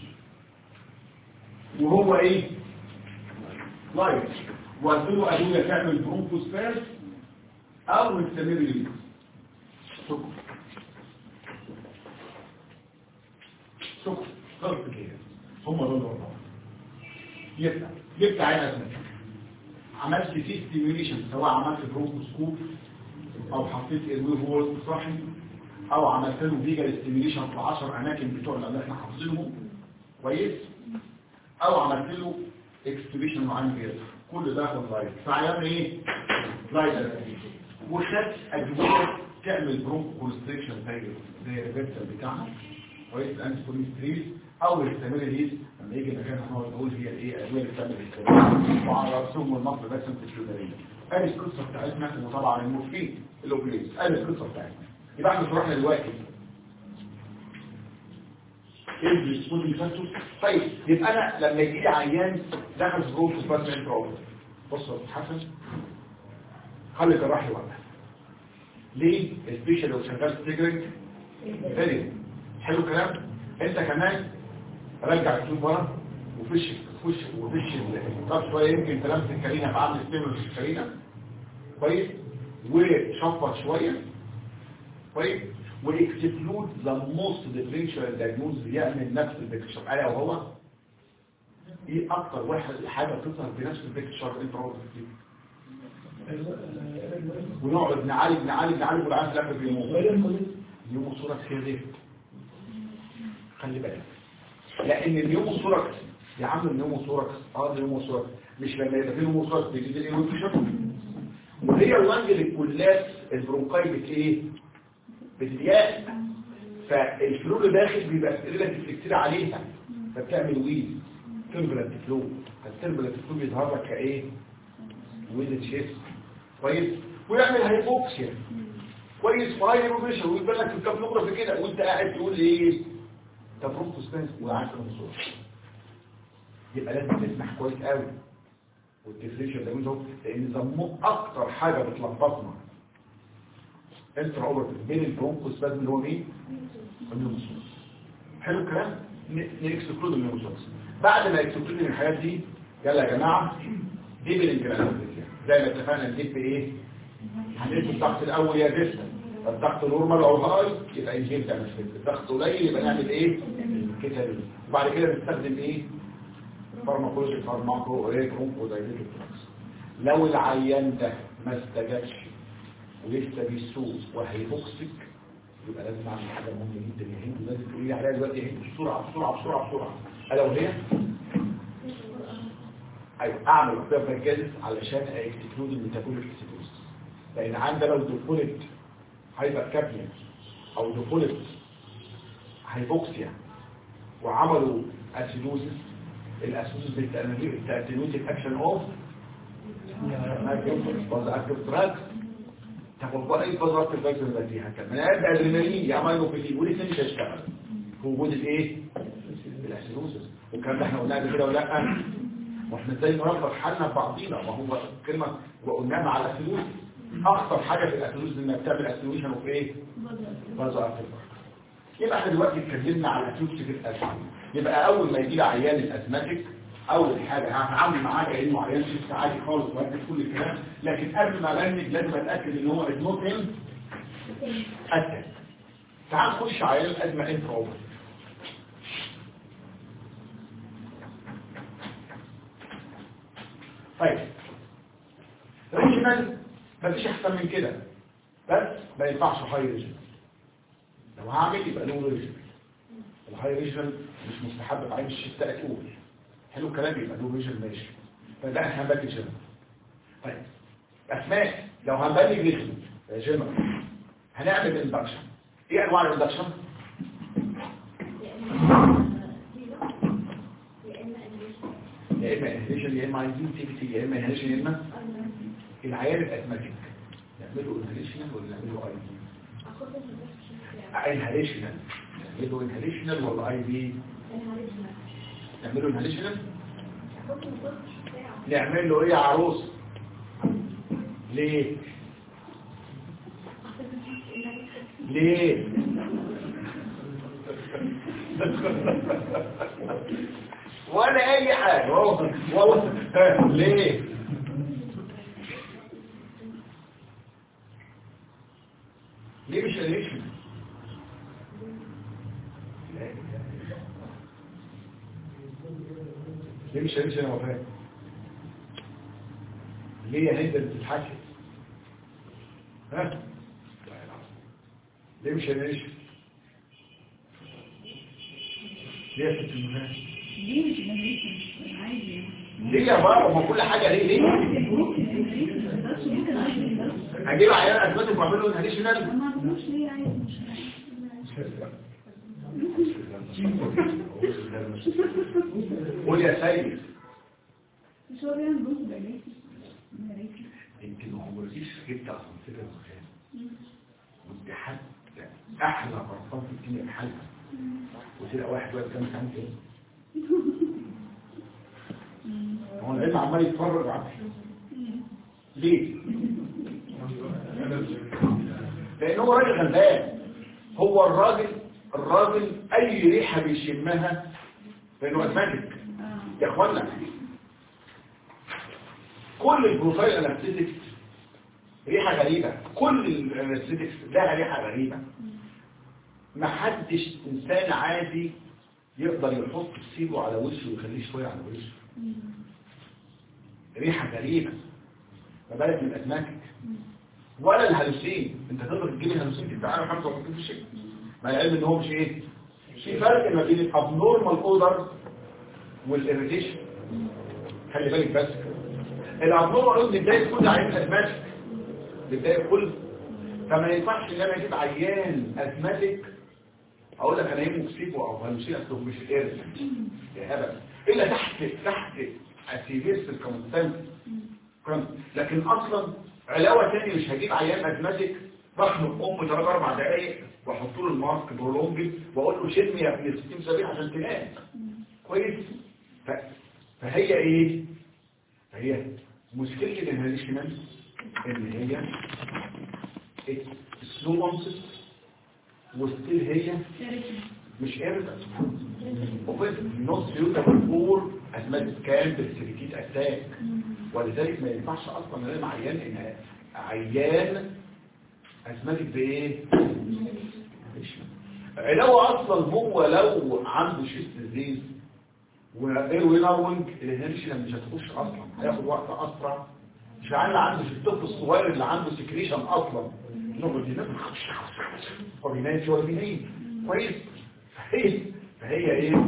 وهو ايه لايت واديله ادويه تعمل برونكوسباز او نستمر ليه شكرا شكرا خلص كده هم دول الاربعه يبقى جبت عين اسمك عملت فيه ستيميوليشن سواء عملت برونكوسكوب او حطيت ايروي هو صاحي او عملت له فيجا ستيميوليشن في 10 اماكن بتوع اللي احنا حافظينهم كويس او عملت له اكستبيشن معين كده كل ده في لايت فعيان ايه لايت وخدت ادويه تعمل برونكو كونستريكشن زي زي الريبتال بتاعها كويس انتي او الستاميليز لما يجي مكان هنقعد نقول هي الايه الادويه اللي بتعمل الستاميليز وعلى راسهم المصر بس في السودانيه ادي القصه بتاعتنا وطبعا المورفين الاوبيز ادي القصه بتاعتنا يبقى احنا شرحنا دلوقتي ايه السبوتنج فاكتور طيب يبقى انا لما يجي لي عيان دخل في جروب سباس انترا بص يا أستاذ حسن خلي الجراح يوقف ليه السبيشال لو شغال ستيجرنج فيري حلو الكلام انت كمان رجع التوب ورا وفش وفش وفش الطرف شويه يمكن تلمس الكرينه بعمل ستيمولس في الكرينه كويس وشفط شويه كويس واكسكلود ذا موست ديفرنشال دايجنوز يعمل نفس البيكتشر انا وهو ايه اكتر واحد حاجه بتظهر بنفس البيكتشر انت راضي فيه ونقعد نعالج نعالج نعالج والعيال في الاخر بيموت يوم صورة كذب خلي بالك لان اليوم صورة يا عم اليوم صورة اه اليوم صورة مش لما يبقى فيه يوم صورة بيجي لي يوم شكل وهي الوانجل الكلات البرونكاي بت ايه بتضيق فالفلو اللي داخل بيبقى ريلاتيف كتير عليها فبتعمل ويل تمبلنت فلو فالتمبلنت فلو بيظهر لك كايه ويل تشيست كويس ويعمل هايبوكسيا كويس وهاي روبيشن ويبان لك في الكابلوجرافي كده وانت قاعد تقول لي ايه طب روح سبانس وقاعد في الصوره يبقى لازم تسمح كويس قوي والديفريشن ده منه لان ضمه اكتر حاجه بتلخبطنا انترا اوبر بين البرونكوس باد اللي هو مين النيوموسوس حلو الكلام نكسكلود النيوموسوس بعد ما يكسكلود من الحاجات دي يلا يا جماعه دي بالانجلانات زي ما اتفقنا نجيب بايه هنقيس الضغط الاول يا جسم الضغط نورمال او هاي يبقى يجيب ده مش كده الضغط قليل يبقى نعمل ايه كده وبعد كده نستخدم ايه فارماكولوجي فارماكو ايه برونكو دايليتيك لو العيان ده ما استجابش ولسه بيسوق وهيفوكسك يبقى لازم اعمل حاجه مهمه جدا يا هند لازم تقولي لي عليها دلوقتي يا هند بسرعه بسرعه بسرعه بسرعه الا وهي ايوه اعمل اختيار مركزي علشان اكسكلود الميتابوليك اسيدوز لان عندنا لو دخلت هايبر كابنيا او دخلت هايبوكسيا وعملوا اسيدوزس الاسيدوزس بالتأتينوت الاكشن اوف باز اكتف دراج تاخد بقى اي باز اكتف دراج اللي فيها كمان يبقى ادرينالين يا ماينوفيلين والاثنين مش هيشتغل في وجود الايه الاسيدوزس والكلام ده احنا قلناه قبل كده ولا لا واحنا ازاي نرفض حالنا ببعضينا ما هو كلمه وقلناها مع الاسيدوز اخطر حاجه في الاسيدوز انك تعمل اسيدوشن وفي ايه باز اكتف يبقى احنا دلوقتي اتكلمنا على الاسيدوز في الازمه يبقى اول ما يجي لي عيان الازماتيك اول حاجه هتعامل معاه كانه عيان شيست عادي خالص وقت كل الكلام لكن قبل ما ابنج لازم اتاكد ان هو از نوت ان اتاك تعال نخش عيان الازمه انت اوفر طيب ريجنال مفيش احسن من كده بس ما ينفعش هاي ريجنال لو هعمل يبقى له ريجنال الهاي ريجنال مش مستحب في عين الشتاء الاول حلو الكلام يبقى له ريجنال ماشي فده احنا هنبدل جنرال طيب اسماء لو هنبدل ريجنال جنرال هنعمل اندكشن ايه انواع الاندكشن يا اما انهيشن يا اما عايزين تيجي يا اما انهيشن يا اما العيان الاسماتيك نعمله انهيشن ولا نعمله اي بي انهيشن نعمله انهيشن ولا اي بي نعمله انهيشن نعمل له ايه يا عروس ليه ليه ولا اي حاجة والله ليه ليه مش ليش ليه مش ليش انا وفاهم ليه يا هند اللي بتتحكي ها ليه مش ليش ليه يا ست المهام ليه مش مهريكم عادي ليه يا بابا ما كل حاجة ليه ليه بس ممكن عادي بس هجيب عيال اثبتك واعمل له انهاليشنال ما عرفوش ليه عادي مش قول يا سيد مش هو بيعمل بص بعينيك مهريكي يمكن ما عمركيش جبت اصلا كده المكان وانت حتى احلى غرفان في الدنيا بحالها وتلاقي واحد واقف جنبك عامل كده عمال يتفرج عليه ليه لان هو راجل غلبان هو الراجل الراجل اي ريحه بيشمها لانه اسماتيك اه يا اخوانا كل البروفايل انستيتكس ريحه غريبه كل الانستيتكس لها ريحه غريبه ما حدش انسان عادي يقدر يحط سيبه على وشه ويخليه شويه على وشه ريحه غريبه ما بالك من الاسماك ولا الهلوسين انت تقدر تجيب الهلوسين دي بتاعنا 55 في الشيء مع العلم ان هو مش ايه في فرق ما بين الابنورمال اودر والاريتيشن خلي بالك بس الابنورمال اودر بدايه كل عيان اسماتيك بدايه كل فما ينفعش ان انا اجيب عيان اسماتيك اقول لك انا يهمك سيبه او هلوسين اصله مش الارث يا هبل الا تحت تحت اسيفيرس الكونستانت لكن اصلا علاوه تاني مش هجيب عيان ازماتيك بخنق امه ثلاث اربع دقايق واحط له الماسك برولونج واقول له شم يا ابن 60 سبيل عشان تنام كويس ف... فهي ايه فهي مشكله الانهاليشنال ان هي سلو اونست وستيل هي مش ارتا وفيت نص يوتابل فور ازمات كان بالسيريكيت اتاك ولذلك ما ينفعش اصلا نلام عيان ان عيان ازماتك بايه علاوه اصلا هو لو عنده شيست ديزيز وايروي نارونج الهنشن مش هتخش اصلا هياخد وقت اسرع مش عامل عنده في الطفل الصغير اللي عنده سكريشن اصلا نقعد ينام هو بينام شويه بينام كويس فهي فهي ايه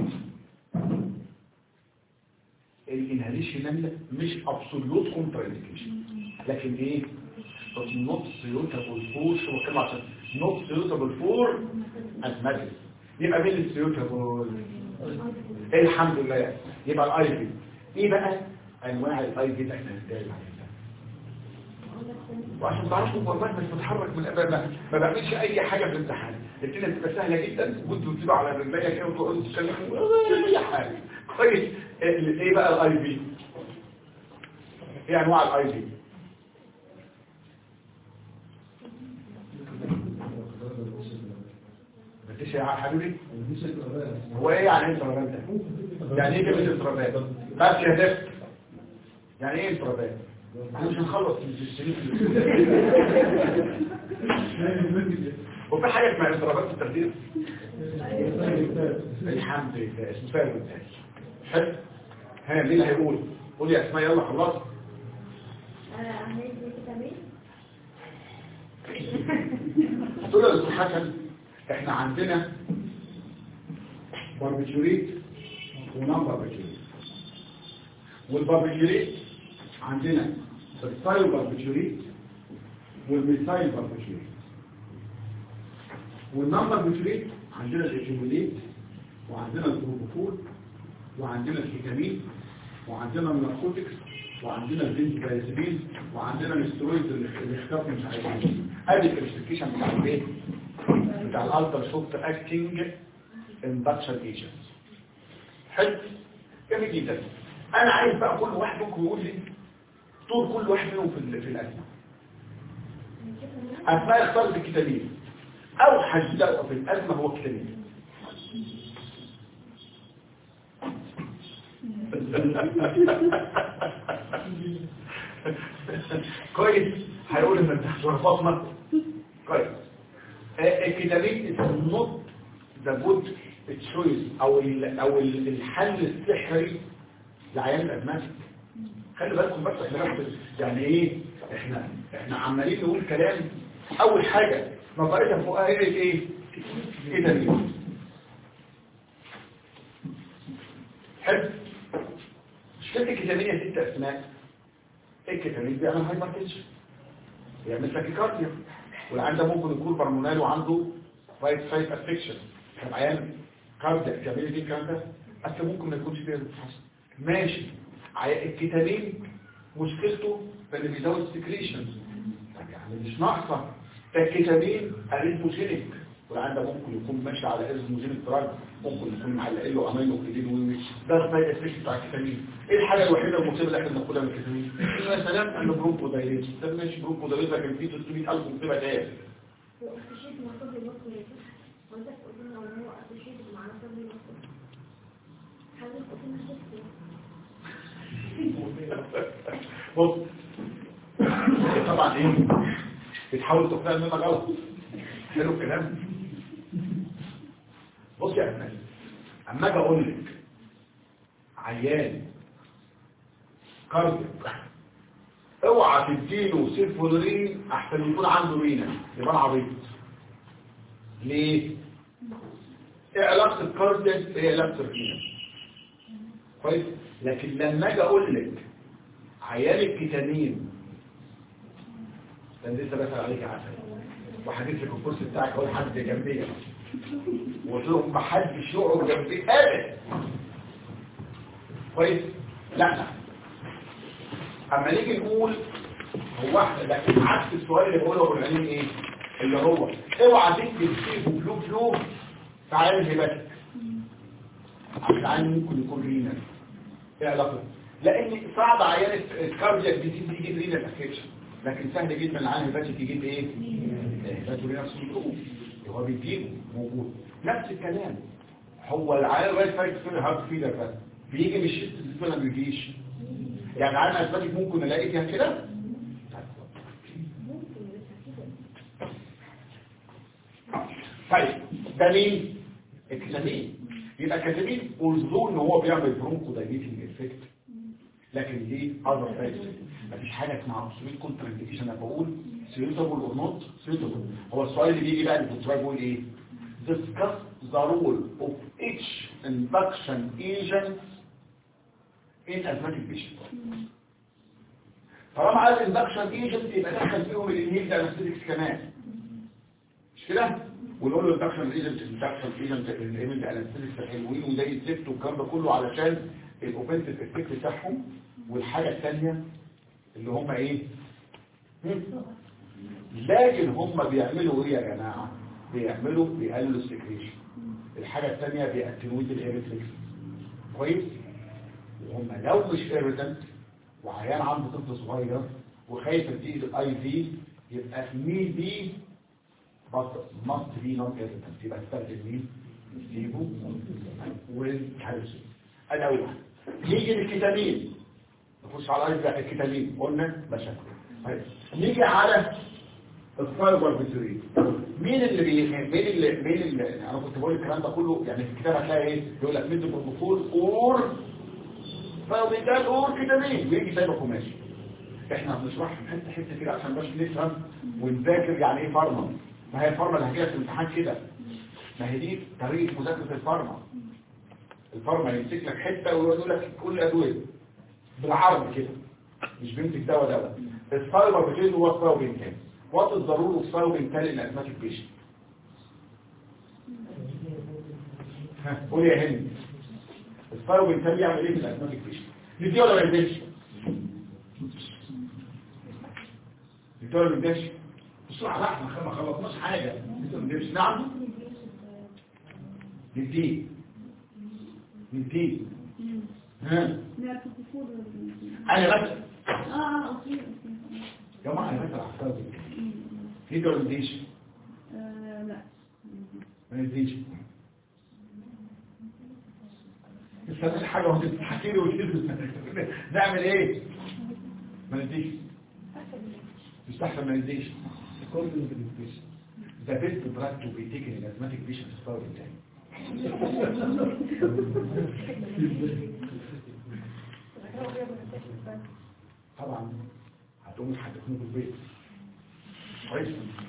الانهاليشن مش ابسوليوت كونترانديكيشن لكن ايه نوت سيوتابل فور شو بتكلم عشان نوت سيوتابل فور ازماتيك يبقى مين السيوتابل الحمد لله يبقى الاي في ايه بقى انواع الاي في ده احنا هنتكلم عليها وعشان تعرفوا والله مش بتحرك من الابد ما, ما بعملش اي حاجه في الامتحان الدنيا بتبقى سهله جدا وانتوا بتسيبوا على رجليا كده وتقعدوا تتكلموا اي حاجه كويس ايه بقى الاي في ايه انواع الاي في بتش يا حبيبي هو ايه يعني ايه انترابات ده يعني ايه كلمه انترابات بس يا دفت يعني ايه انترابات احنا مش هنخلص في الشريك وفي حاجه اسمها انترابات في التخدير الحمد لله اسمه فاهم التالي حلو ها مين اللي هيقول قول يا اسماء يلا خلاص هتقول يا استاذ حسن احنا عندنا باربيتوريت ونون باربيتوريت والباربيتوريت عندنا السايل باربيتوريت والميثايل باربيتوريت والنون باربيتوريت عندنا الايجوميليت وعندنا البروبوفول وعندنا الكيتامين وعندنا الناركوتكس وعندنا البنزودايزابين وعندنا الاسترويد اللي اخترت مش عايزين ادي الكلاسيفيكيشن بتاع الايه بتاع الالترا شوت اكتنج اندكشن ايجنت حلو جميل جدا انا عايز بقى كل واحد منكم يقول لي طول كل واحد منهم في في الازمه اسماء اختارت الكتابين اوحش دواء في الازمه هو الكتابين كويس هيقول ان انت رفضنا كويس الكتابين is not the good choice او ال او ال الحل السحري لعيان الادمان خلي بالكم بس احنا بس يعني ايه احنا احنا عمالين نقول كلام اول حاجه نظرتها فوقها ايه ايه كتابين حلو مشكلة الكتامين يا ست أسماء الكتامين بيعمل هايبرتنشن بيعمل تاكيكارديا والعيان ده ممكن يكون برمونال وعنده رايت سايد افكشن كان عيان كارديا كامل دي الكلام ده بس ممكن ما يكونش فيها حصل ماشي الكتامين مشكلته اللي بيزود السكريشن طب يعني مش ناقصه الكتامين اريثموجينيك والعيان ده ممكن يكون ماشي على ازموجين الدراج ممكن يكون معلق له امينو كلين وي ده السايد افكت بتاع الكتامين ايه الحاجه الوحيده المصيبه اللي احنا بناخدها من الكتامين يا سلام انه برونكو دايليت ده ماشي برونكو دايليت لكن فيه 300000 مصيبه تاني وأسوشيت مع طب المصري وانت قلنا ان هو أسوشيت مع طب المصري حضرتك قلت لنا شفت بص طبعا ايه بتحاول تقنع منك غلط حلو الكلام بص يا احمد اما اجي اقول لك عيان كارديك اوعى تديله سيرفولورين احسن يكون عنده رينا يبقى انا عبيط ليه ايه علاقه الكارديك ايه علاقه الرينا كويس لكن لما اجي اقول لك عيان الكتامين كان لسه بسأل عليك عسل وحديث لك الكرسي بتاعك اهو حد جنبي وقلت لهم ما حدش يقعد جنبي ابدا كويس لا لا اما نيجي نقول هو احنا لكن عكس السؤال اللي بقوله ابو العليم ايه اللي هو اوعى تكتب فيه فلو فلو تعالى الهباتك عشان عين ممكن يكون رينا ايه علاقته لان صعب عيان الكاردياك ديزيز يجيب رينا افكشن لكن سهل جدا العيان الهباتيك يجيب ايه هيباتوري نفسه يجيبه هو بيجيبه موجود نفس الكلام هو العيان الرايت فايت فين هارد فيلر بس بيجي من الشيست دي ولا ما بيجيش يعني عيان اسباتيك ممكن الاقي فيها كده طيب ده مين الكلامين يبقى كاتبين قلزوا ان هو بيعمل برونكو دايليتنج افكت لكن ليه اذر فاكتور مفيش حاجه اسمها ابسوليت كونتر انديكيشن انا بقول سيوتابل اور نوت سيوتابل هو السؤال اللي بيجي بقى اللي كنت بقول ايه discuss the role of each induction agent in asthmatic patient طالما قال induction agent يبقى دخل فيهم الانهيل انستيكس كمان مش كده ونقول له induction agent induction agent الانهيل انستيكس حلوين وزي الزفت والكلام ده كله علشان الاوفنسيف افكت بتاعهم والحاجه الثانيه اللي هم ايه هم؟ لكن هم بيعملوا ايه يا جماعه بيعملوا بيقللوا السكريشن الحاجه الثانيه بيأتنويت الاريتريكس كويس وهم لو مش ايريتنت وعيان عنده طفل صغير وخايف تزيد الاي في يبقى مين دي بس ماست بي نون ايريتنت يبقى استخدم مين نسيبه والكالسيوم ادي اول واحد نيجي للكتامين نخش على الايس بقى الكتامين قلنا مشاكل طيب. نيجي على الفايبر بتري مين اللي بي... مين اللي مين اللي انا كنت بقول الكلام ده كله يعني في الكتاب هتلاقي ايه يقول لك ميد بروفول اور فايبر اور كتامين ويجي سايبك وماشي احنا بنشرح حته حته كده عشان بس نفهم ونذاكر يعني ايه فارما ما هي الفارما اللي هجيلك في الامتحان كده ما هي دي طريقه مذاكره الفارما الفارما يمسك لك حته ويقول لك كل ادويه بالعربي كده مش بيمسك دواء دواء الفايبر بتقول هو الفايبر What is the rule of thiobintal in asthmatic patient? ها قول يا هند الثايوبنتال يعمل ايه في الاسماتيك بيشن نديه ولا ما نديش نديه ولا ما نديش بسرعه بقى احنا ما خلصناش حاجه نديه ولا ما نديش نعم نديه نديه ها لا تفكر انا بس اه اه اوكي اوكي يا جماعه انا بس على الثايوبنتال نديه ولا ما نديش آه، لا ما نديش مش حاجة وتحكي لي وكده نعمل ايه ما نديش يستحسن ما نديش The best drug to be taken in asthmatic patients is Thiobintal. طبعا هتقوم تحدثني في البيت كويس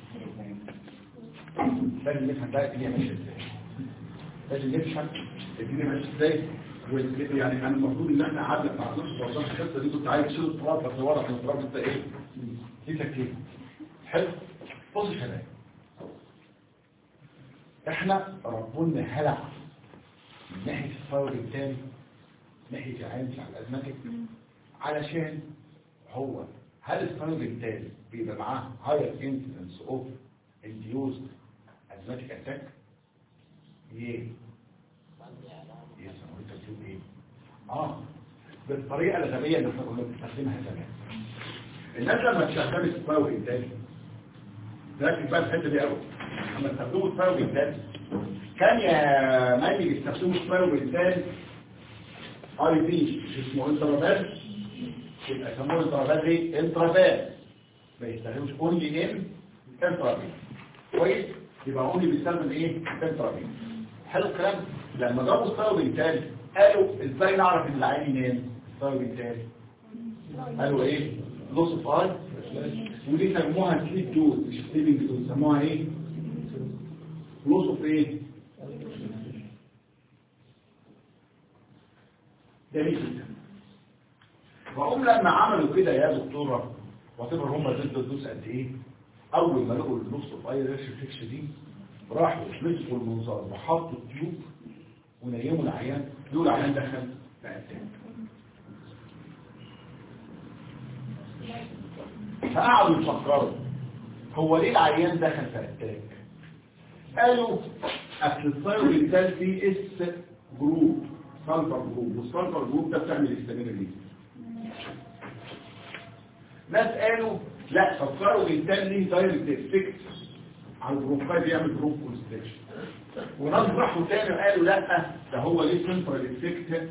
لازم نفهم بقى الدنيا ماشيه ازاي لازم نفهم الدنيا ماشيه ازاي وال- يعني انا المفروض ان احنا قعدنا مع نفس الوظيفه الحته دي كنت عايز اشيل التراب بس ورا كان التراب انت ايه دي تكتيك حلو بص يا شباب احنا ربنا هلع من ناحيه الثور التاني ناحيه العين بتاع الازماتيك علشان هو هل الثور التاني بيبقى معاه higher incidence of induced اسماتيك اتاك ايه يس هو انت بتقول ايه اه بالطريقه الغبيه اللي احنا كنا بنستخدمها زمان الناس لما تستخدم السباو انتاج ركز بقى الحته دي قوي لما استخدموا السباو انتاج كان يا مالي بيستخدموا السباو انتاج اي بي اسمه انترافال يبقى يسموه انترافال ايه انترافال ما يستخدموش اونلي ان انترافال كويس يبقى اونلي بيستخدم ايه انترافال حلو الكلام لما جابوا السباو انتاج قالوا ازاي نعرف ان العين ينام السباو انتاج قالوا ايه لوس اوف اي ودي سموها سليب دوز مش سليبنج دوز سموها ايه لوس اوف ايه جميل جدا وهم لما عملوا كده يا دكتورة واعتبر هم ضد الدوس قد ايه اول ما لقوا اللوس اوف اي ريش فيكس دي راحوا مسكوا المنظار وحطوا التيوب ونيموا العيان يقول العيان دخل في اتاك فقعدوا يفكروا هو ليه العيان دخل في اتاك قالوا اصل الثايرويد فيه اس جروب سلفر جروب والسلفر جروب ده بتعمل استاميناليز ناس قالوا لا فكروا بالتالي ليه دايركت افكت على البروفايل بيعمل بروف كونستريكشن وناس راحوا تاني قالوا لا ده هو ليه سنترال افكت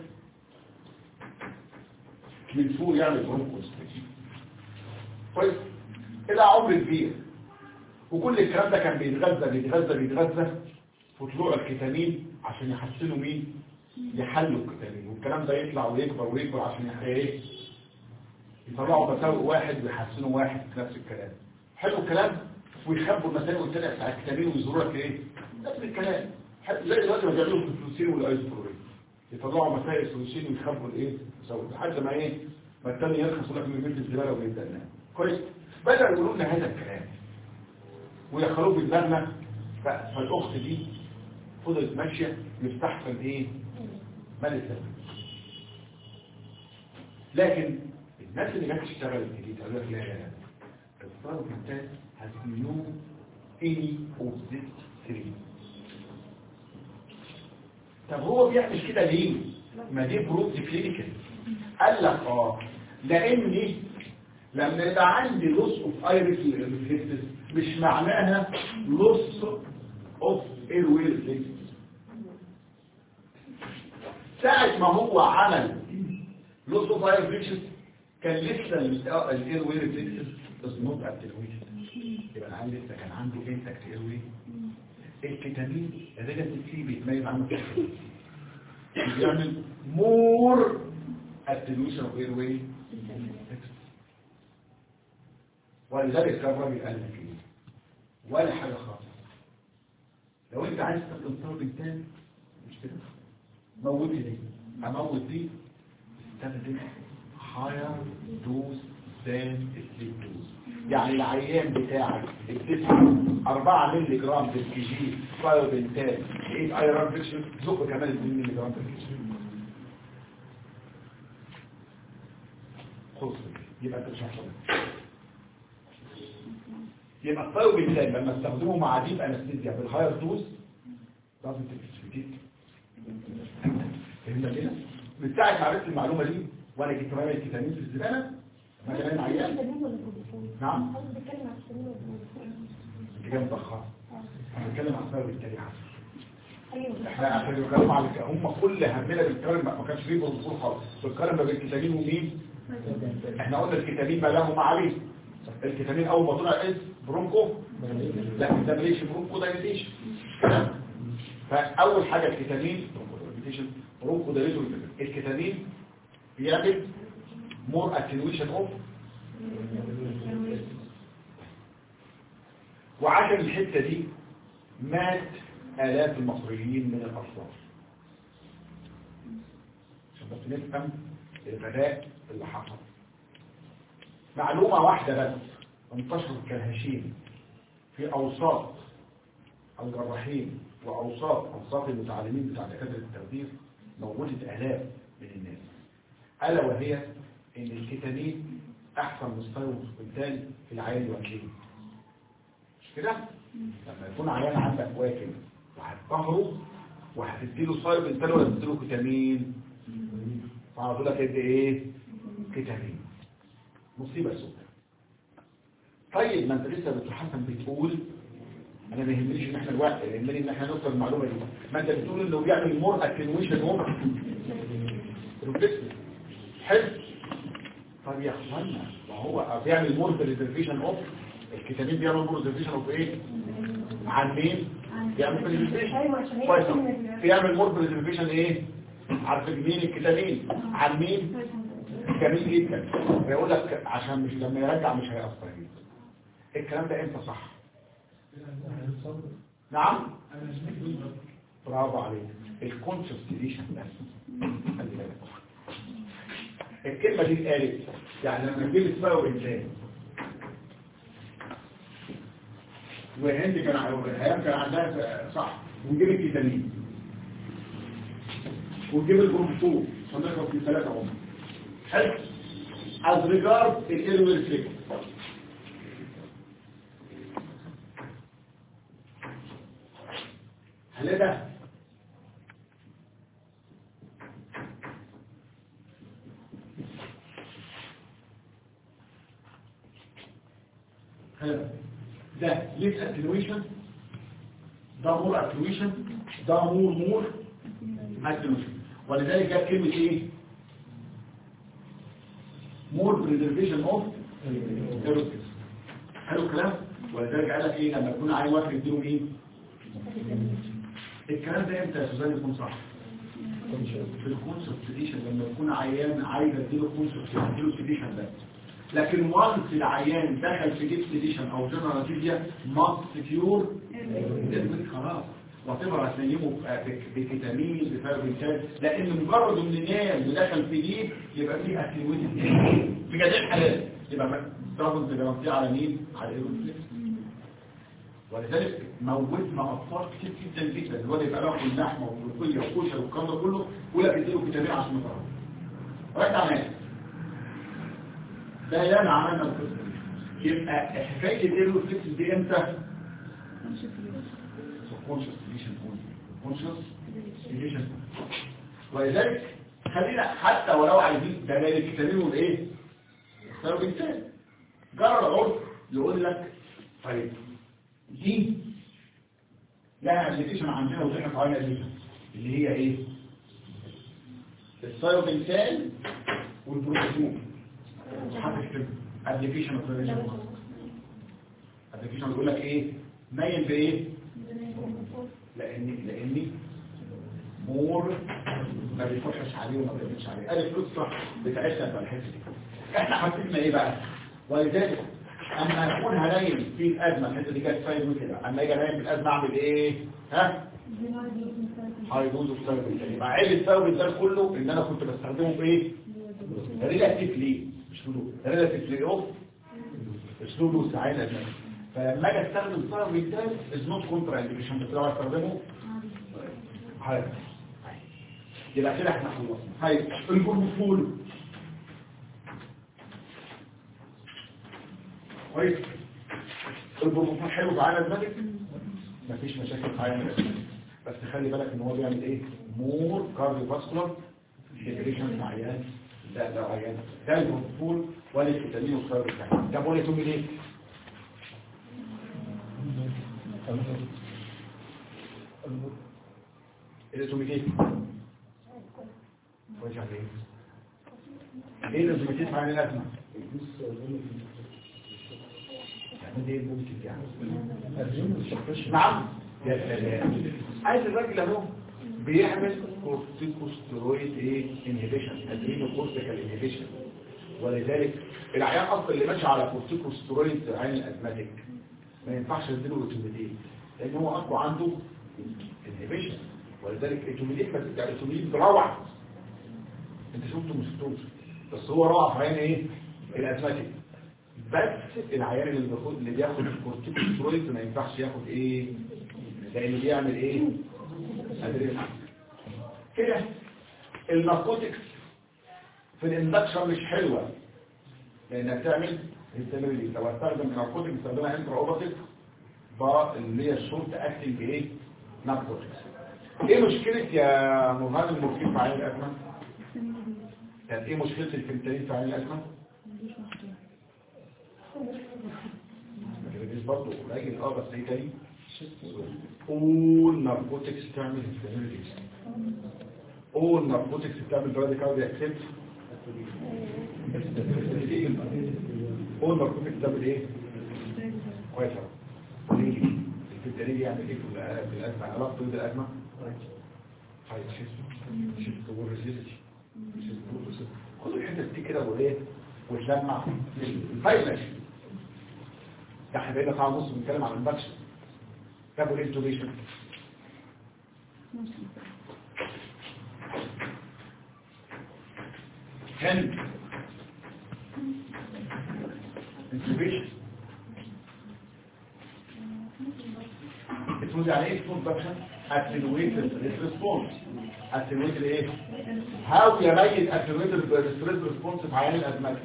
من فوق يعمل بروف كونستريكشن كويس الى عمر كبير وكل الكلام ده كان بيتغذى بيتغذى بيتغذى في طلوع الكتامين عشان يحسنوا مين يحلوا الكتامين والكلام ده يطلع ويكبر ويكبر عشان يحيى ايه يطلعوا مساوئ واحد ويحسنوا واحد في نفس الكلام حلو الكلام ويخبوا المساوئ الثانيه بتاع الكتامين ويزوروا لك ايه نفس الكلام حتى زي دلوقتي ما بيعملوا في الفلوسين والايزوبرين يطلعوا مسائل الفلوسين ويخبوا الايه مساوئ لحد ما ايه ما الثاني يرخص لك من بيت الزباله ويبدا ينام كويس بدأوا يقولوا لنا هذا الكلام ويدخلوه بالبرمة فالأخت دي فضلت ماشية يستحسن ايه مال الزمن لكن الناس اللي جت تشتغل الجديد قالوا لك لا لا لا الصرف الثالث has no any of this three طب هو بيعمل كده ليه ما دي بروف كلينيكال قال لك اه لاني لما يبقى عندي لوس اوف ايريس ريفلكسز مش معناها لوس اوف ايروي ريفلكسز ساعة ما هو عمل لوس اوف ايريس ريفلكسز كان لسه الايروي ريفلكسز بس نوت اتنويتد يبقى العيان لسه كان عنده انتكت ايروي الكتامين الريجاتيف فيه بيتميز عنه كده بيعمل مور اتنويشن اوف ايروي ولذلك كان الراجل قال لك ايه ولا حاجه خالص لو انت عايز تستخدم طرق تاني مش كده موت دي هموت دي استخدم هاير دوز ذان سليب دوز يعني العيان بتاعك اديته 4 مللي جرام بالكي جي بايوبنتال 8 ايرون فيكشن زق كمان 2 مللي جرام بالكي جي خلص يبقى انت مش هتحصل يبقى الطيب بالله لما استخدمه مع ديب انستيزيا بالهاير دوز لازم تكسبتيت فهمنا كده من ساعه ما عرفت المعلومه دي وانا جيت رامي الكتامين في الزباله ما كان عيان نعم انت جاي متاخر بنتكلم عن الطيب بالتالي احنا عشان بنتكلم على هم كل همنا بنتكلم ما كانش فيه بروتوكول خالص بنتكلم ما بين الكتامين ومين احنا قلنا الكتامين ما له عليه الكتامين اول ما طلع اس برونكو لا ده ماليش برونكو دايليتيشن فاول حاجه الكتامين برونكو دايليتيشن برونكو دايليتيشن الكتامين بيعمل مور اتنويشن اوف وعشان الحته دي مات الاف المصريين من الاطفال عشان بس نفهم الغباء اللي حصل معلومة واحدة بس انتشرت كالهشيم في أوساط الجراحين وأوساط أوساط المتعلمين بتاع دكاترة التخدير موجودة آلاف من الناس ألا وهي إن الكتامين أحسن مستوى بالتالي في العين الوكيل مش كده؟ لما يكون عيان عندك واكل وهتقهره وهتديله صايب انت ولا تديله كتامين فعلى طول هتدي ايه كتامين مصيبه سوداء طيب ما انت لسه يا دكتور حسن بتقول انا ما يهمنيش ان احنا الوقت يهمني ان احنا نوصل المعلومه دي ما انت بتقول انه بيعمل مور اتنويشن هو ريفلكس حلو طب يا اخوانا ما هو بيعمل مور بريزرفيشن اوف الكتابين بيعمل مور بريزرفيشن اوف ايه عن مين بيعمل بريزرفيشن ايوه عشان هي كويس كلمة بيعمل مور بريزرفيشن ايه عارف مين الكتابين عن مين جميل جدا بيقول لك عشان مش لما يرجع مش هيأثر فيه الكلام ده امتى صح نعم برافو عليك الكونشس ديليشن بس خلي بالك الكلمة دي اتقالت يعني لما نجيب السبب انسان وهند كان هيام كان عندها صح ونجيب الكتامين ونجيب البروفيسور صنفهم في ثلاثة عمر حلو as regards الايرو ريفلكس هل ده هل ده ليس اتنويشن ده مور اتنويشن ده مور مور اتنويشن ولذلك جاب كلمة ايه مور بريزرفيشن اوف ايروتكس حلو الكلام ولذلك قال لك ايه لما يكون عايز واحد يديله مين الكلام ده امتى يا سوزان يكون صح في الكونسبتيشن لما يكون عيان عايز اديله كونسبت اديله سيديشن ده لكن وانس العيان دخل في جيب سيديشن او جنرال فيزيا ماست سكيور خلاص وتبقى هتنيمه بكتامين بفاربيتال لان مجرد ان نام ودخل في جيب يبقى فيه اتنويتد في جميع الحالات يبقى ضرب جرانتي على مين على الايروفليكس ولذلك موتنا اطفال كتير جدا جدا الواد يبقى له اللحمه والملوخيه والكوشه والكلام ده كله ولا بيديله فيتامين عشان يطلع رد على ده ياما عملنا القصه دي يبقى حكايه الايروفليكس دي امتى؟ conscious deletion only conscious deletion ولذلك خلينا حتى ولو عايزين دلائل الكتابين والايه اختاروا بالتالي جرى العرف يقول لك طيب دي لها ابلكيشن عندنا وزي في عينة دي اللي هي ايه السايوبنتال والبروتوزوم هتكتب ابلكيشن ابلكيشن بيقول لك ايه مايل بايه لاني لاني مور ما بيفرحش عليه وما بيعملش عليه قال القصه بتاعتنا بقى الحته دي احنا حطينا ايه بقى ولذلك اما اكون هنايم في الازمه الحته دي جت فايد كده اما اجي انايم في الازمه اعمل ايه ها هيدوز السيرفيس يبقى عيب السيرفيس ده كله ان انا كنت بستخدمه في ايه ريلاتيفلي مش له ريلاتيفلي اوف اسلوبه ساعتها فلما اجي استخدم السيرفيس ده از نوت كونترا انديكيشن بس لو استخدمه هاي يبقى كده احنا خلصنا هاي البروفول كويس البروفول حلو في عالم الملك مفيش مشاكل في عالم الملك بس خلي بالك ان هو بيعمل ايه مور كارديو فاسكولار ديبريشن عيان ده ده عيان ده البروفول ولا الفيتامين والخيار بتاعه ده بقول لكم ليه الاتوميتيت كويس على ايه ايه الاتوميتيت معنى الازمه يعني ايه ممكن يعني نعم يا سلام عايز الراجل اهو بيعمل كورتيكوستيرويد ايه انهبيشن ادرينو كورتيكال انهبيشن ولذلك العيان اصلا اللي ماشي على كورتيكوستيرويد عين الازماتيك ما ينفعش نديله اوتوميديت لان هو اقوى عنده انهبيشن ولذلك الاتوميديت بس يعني الاتوميديت روعه انت شفته مش شفتوش بس هو روعه في عين ايه الازماتيك بس العيان اللي بياخد اللي بياخد الكورتيكوستيرويد ما ينفعش ياخد ايه لان بيعمل ايه ادرينال كده الناركوتكس في الاندكشن مش حلوه لانها بتعمل هيستامينيز لو هستخدم ناركوتكس استخدمها انترا اوباتيك بقى اللي هي الشورت اكتنج ايه ناركوتكس ايه مشكلة يا مرهان المورفين في عين الازمة طب ايه مشكلة الفنتانين في عين الازمة الكريديس برضه قليل اه بس ايه تاني all narcotics تعمل هستامينيز all narcotics بتعمل برادي كاردي اكسبت all narcotics بتعمل ايه كويس أوي. ليه الفنتانين يعمل ايه في الأ- في الازمه علاقته بالازمه هاي شيست شيست وريزيستي كل الحتت دي كده وايه وتلمع الفايلش ده احنا بقينا ساعه ونص بنتكلم عن البكش جابوا الانتوبيشن كان انتوبيشن اسمه يعني ايه اسمه بكشن attenuated response attenuated ايه how يميز attenuated stress response في عيان الازمات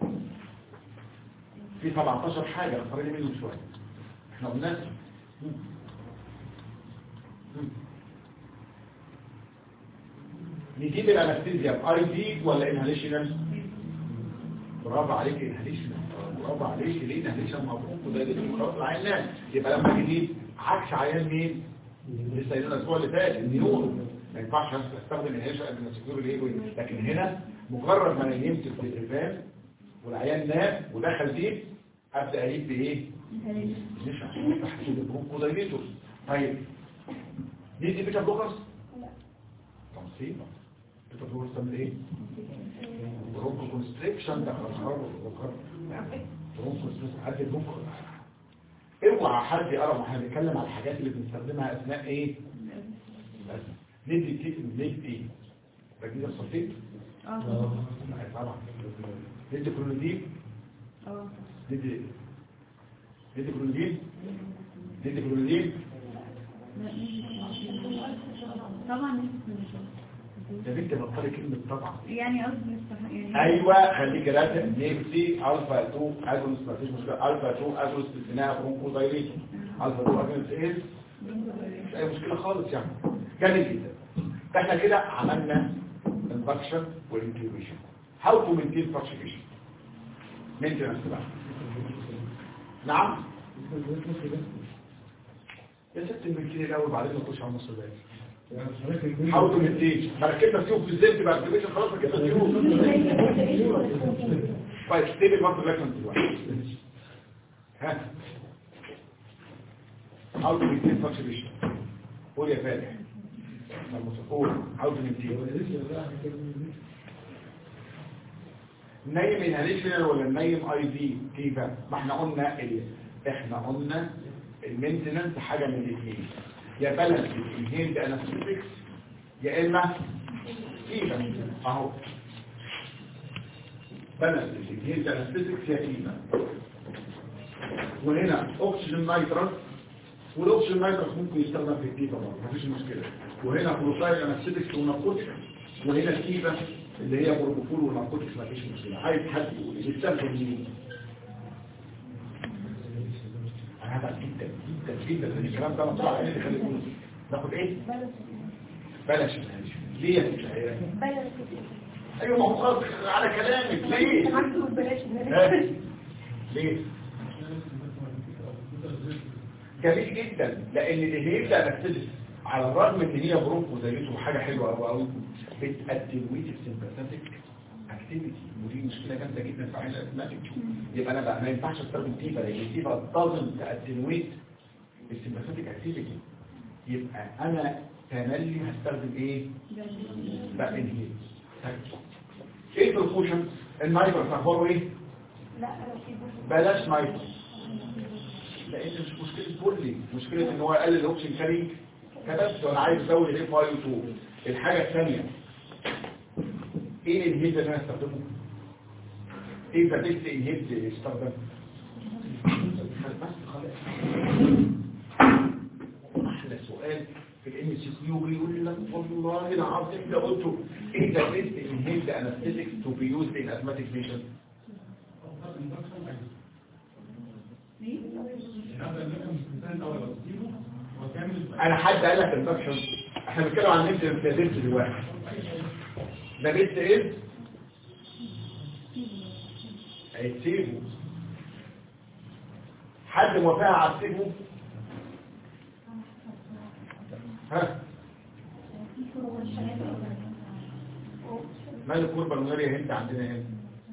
في 17 حاجة نفرق منهم شوية احنا قلنا نجيب الانستيزيا باي دي ولا انهاليشنال برافو عليك انهاليشنال برافو عليك ليه انهاليشن مبروك وده اللي خلاص العيان يبقى لما نجيب عكس عيان مين لسه قايلين الاسبوع اللي فات النيورو ما ينفعش استخدم انهاليشن قبل ما تسكيور الايجو لكن هنا مجرد ما نيمت في التلفزيون والعيان نام ودخل دي ابدا اجيب بايه مش عشان تحديد البرونكو دايليتور طيب دي دي بيتا بلوكرز تنصيب بيتا بلوكرز تعمل ايه برونكو كونستريكشن ده خلاص بلوكر برونكو كونستريكشن حد البرونكو اوعى حد يقرا واحنا بنتكلم على الحاجات اللي بنستخدمها اثناء ايه الأزمة. ندي تي ندي ايه ركيزه الصفيت اه طبعا ندي كلونيدين اه ندي ندي كلونيدين ندي كلونيدين لا، طبعا نسبة يا بنت بطلي كلمه طبعا يعني قصدي الصح- يعني ايوه خليك راسم نيمسي الفا 2 اجونس ما فيش مشكله الفا 2 اجونس استثناء برونكو دايليتور الفا 2 اجونس ايه مش اي مشكله خالص يعني جميل جدا احنا كده عملنا الفاكشن والانتيوبيشن هاو تو مينتين فاكشن مينتيننس بقى نعم يا ست المينتين الاول بعدين نخش على النص الباقي هاو تو مينتين مركبنا فيهم في الزيت بقى الانتيوبيشن خلاص ركبنا فيهم طيب ستيب المنطق لكن دلوقتي ها how to maintain fluctuation قول يا فاتح قول how to maintain نايم inhalation ولا نايم اي في كيف ما احنا قلنا ال... احنا قلنا المينتننس حاجه من الاثنين يا بالانس انهيلد انستيكس يا اما كيف اهو بالانس انهيلد انستيكس يا كيف وهنا اكسجين نايترس والاكسجين نايترس ممكن يستخدم في الكيفه برضه مفيش مشكله وهنا بروفايل انستيكس وناركوتكس وهنا الكيفه اللي هي بروبوفول وناركوتكس مفيش مشكله عايز حد يقول لي يستخدم مين انا هبقى جدا جدا جدا لان الكلام ده مطلع عيني خلي يقول ناخد ايه بلاش بلاش ليه يا ست عيال ايوه ما هو خلاص على كلامك ليه ها؟ ليه جميل جدا لان اللي هيبدا نكتبس على الرغم ان هي برونكو زيته حاجه حلوه قوي قوي بتاتنويت السمباثيك اكتيفيتي ودي مشكله جامده جدا في عين الاسماتيك يبقى انا بقى ما ينفعش استخدم تيفا لان التيفا دازنت تاتنويت السمباثيك اكتيفيتي يبقى انا تملي هستخدم ايه بقى انهيل ايه البروفوشن النايبر اخباره ايه بلاش نايبر لان مش مشكله بولي مشكله ان هو يقلل الاوكسجين كاري كبس وانا عايز ازود الاف اي 2 الحاجه الثانيه ايه الانهيب اللي انا استخدمه ايه ذا بيست انهيب اللي يستخدم بس خلاص احلى سؤال في الام سي كيو بيقول لك والله العظيم ده قلته ايه ذا بيست انهيب انستيك تو بي يوزد ان اسماتيك بيشنت ليه؟ انا حد قال لك الفاكشن احنا بنتكلم عن نمت البيت دلوقتي ده بيت ايه هيتسيبه حد موافقها على السيبه ها مال الكوربة النارية هنت عندنا هنا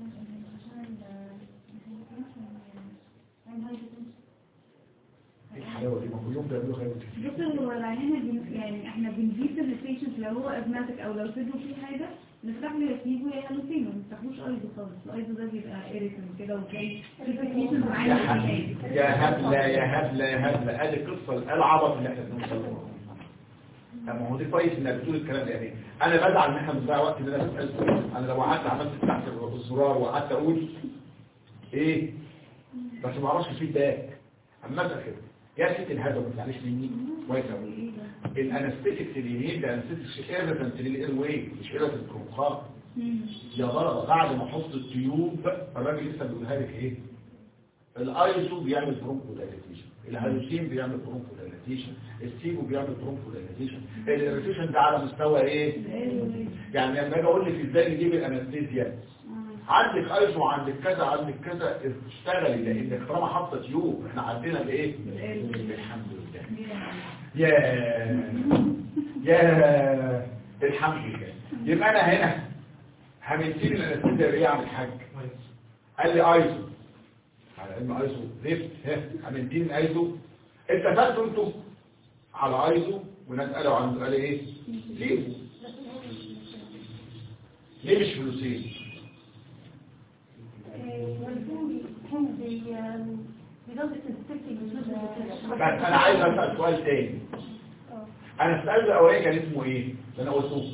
ايه الحلاوة دي ما كل يوم بيعملوا خير دكتور هو العينة بن- يعني احنا بنجيب البيشنت لو هو ازماتك او لو صدره فيه حاجة نفتح له يسيبه يا هلوسينو ما نفتحوش ايضا خالص الايضا ده بيبقى ايريتم كده وتلاقي البيشنت يا معايا هبلة يا هبلة يا هبلة يا هبلة ادي قصة العبط اللي احنا بنوصل له ما هو دي كويس انك بتقول الكلام ده يعني انا بزعل ان احنا بنضيع وقت ان انا بسال سؤال. انا لو قعدت عملت تحت الزرار وقعدت اقول ايه بس ما اعرفش فيدباك اما مثلا كده يا ست الهدى ما تزعليش مني كويس قوي الانستيتكس اليمين ده انستيتكس ايرفنت للاير واي مش ايرفنت للمخاط يا ضربة بعد ما احط التيوب الراجل لسه بيقولها لك ايه الايزو بيعمل برونكو دايلاتيشن الهالوسين بيعمل برونكو دايلاتيشن السيبو بيعمل برونكو دايلاتيشن الاريتيشن ده على مستوى ايه يعني لما اجي اقول لك ازاي نجيب الانستيزيا عندك ايزو وعندك كذا عندك كذا اشتغلي لانك طالما حاطه تيوب احنا عندنا الايه الحمد لله يا يا الحمد لله يبقى انا هنا همنتين الانستيزيا ايه يا عم الحاج قال لي ايزو على علم ايزو زفت ها همنتين ايزو اتفقتوا انتوا على ايزو وناس قالوا عنده قال ايه سيبوا ليه مش فلوسين بس انا عايز اسال سؤال تاني انا السؤال الاولاني كان اسمه ايه اللي انا قلته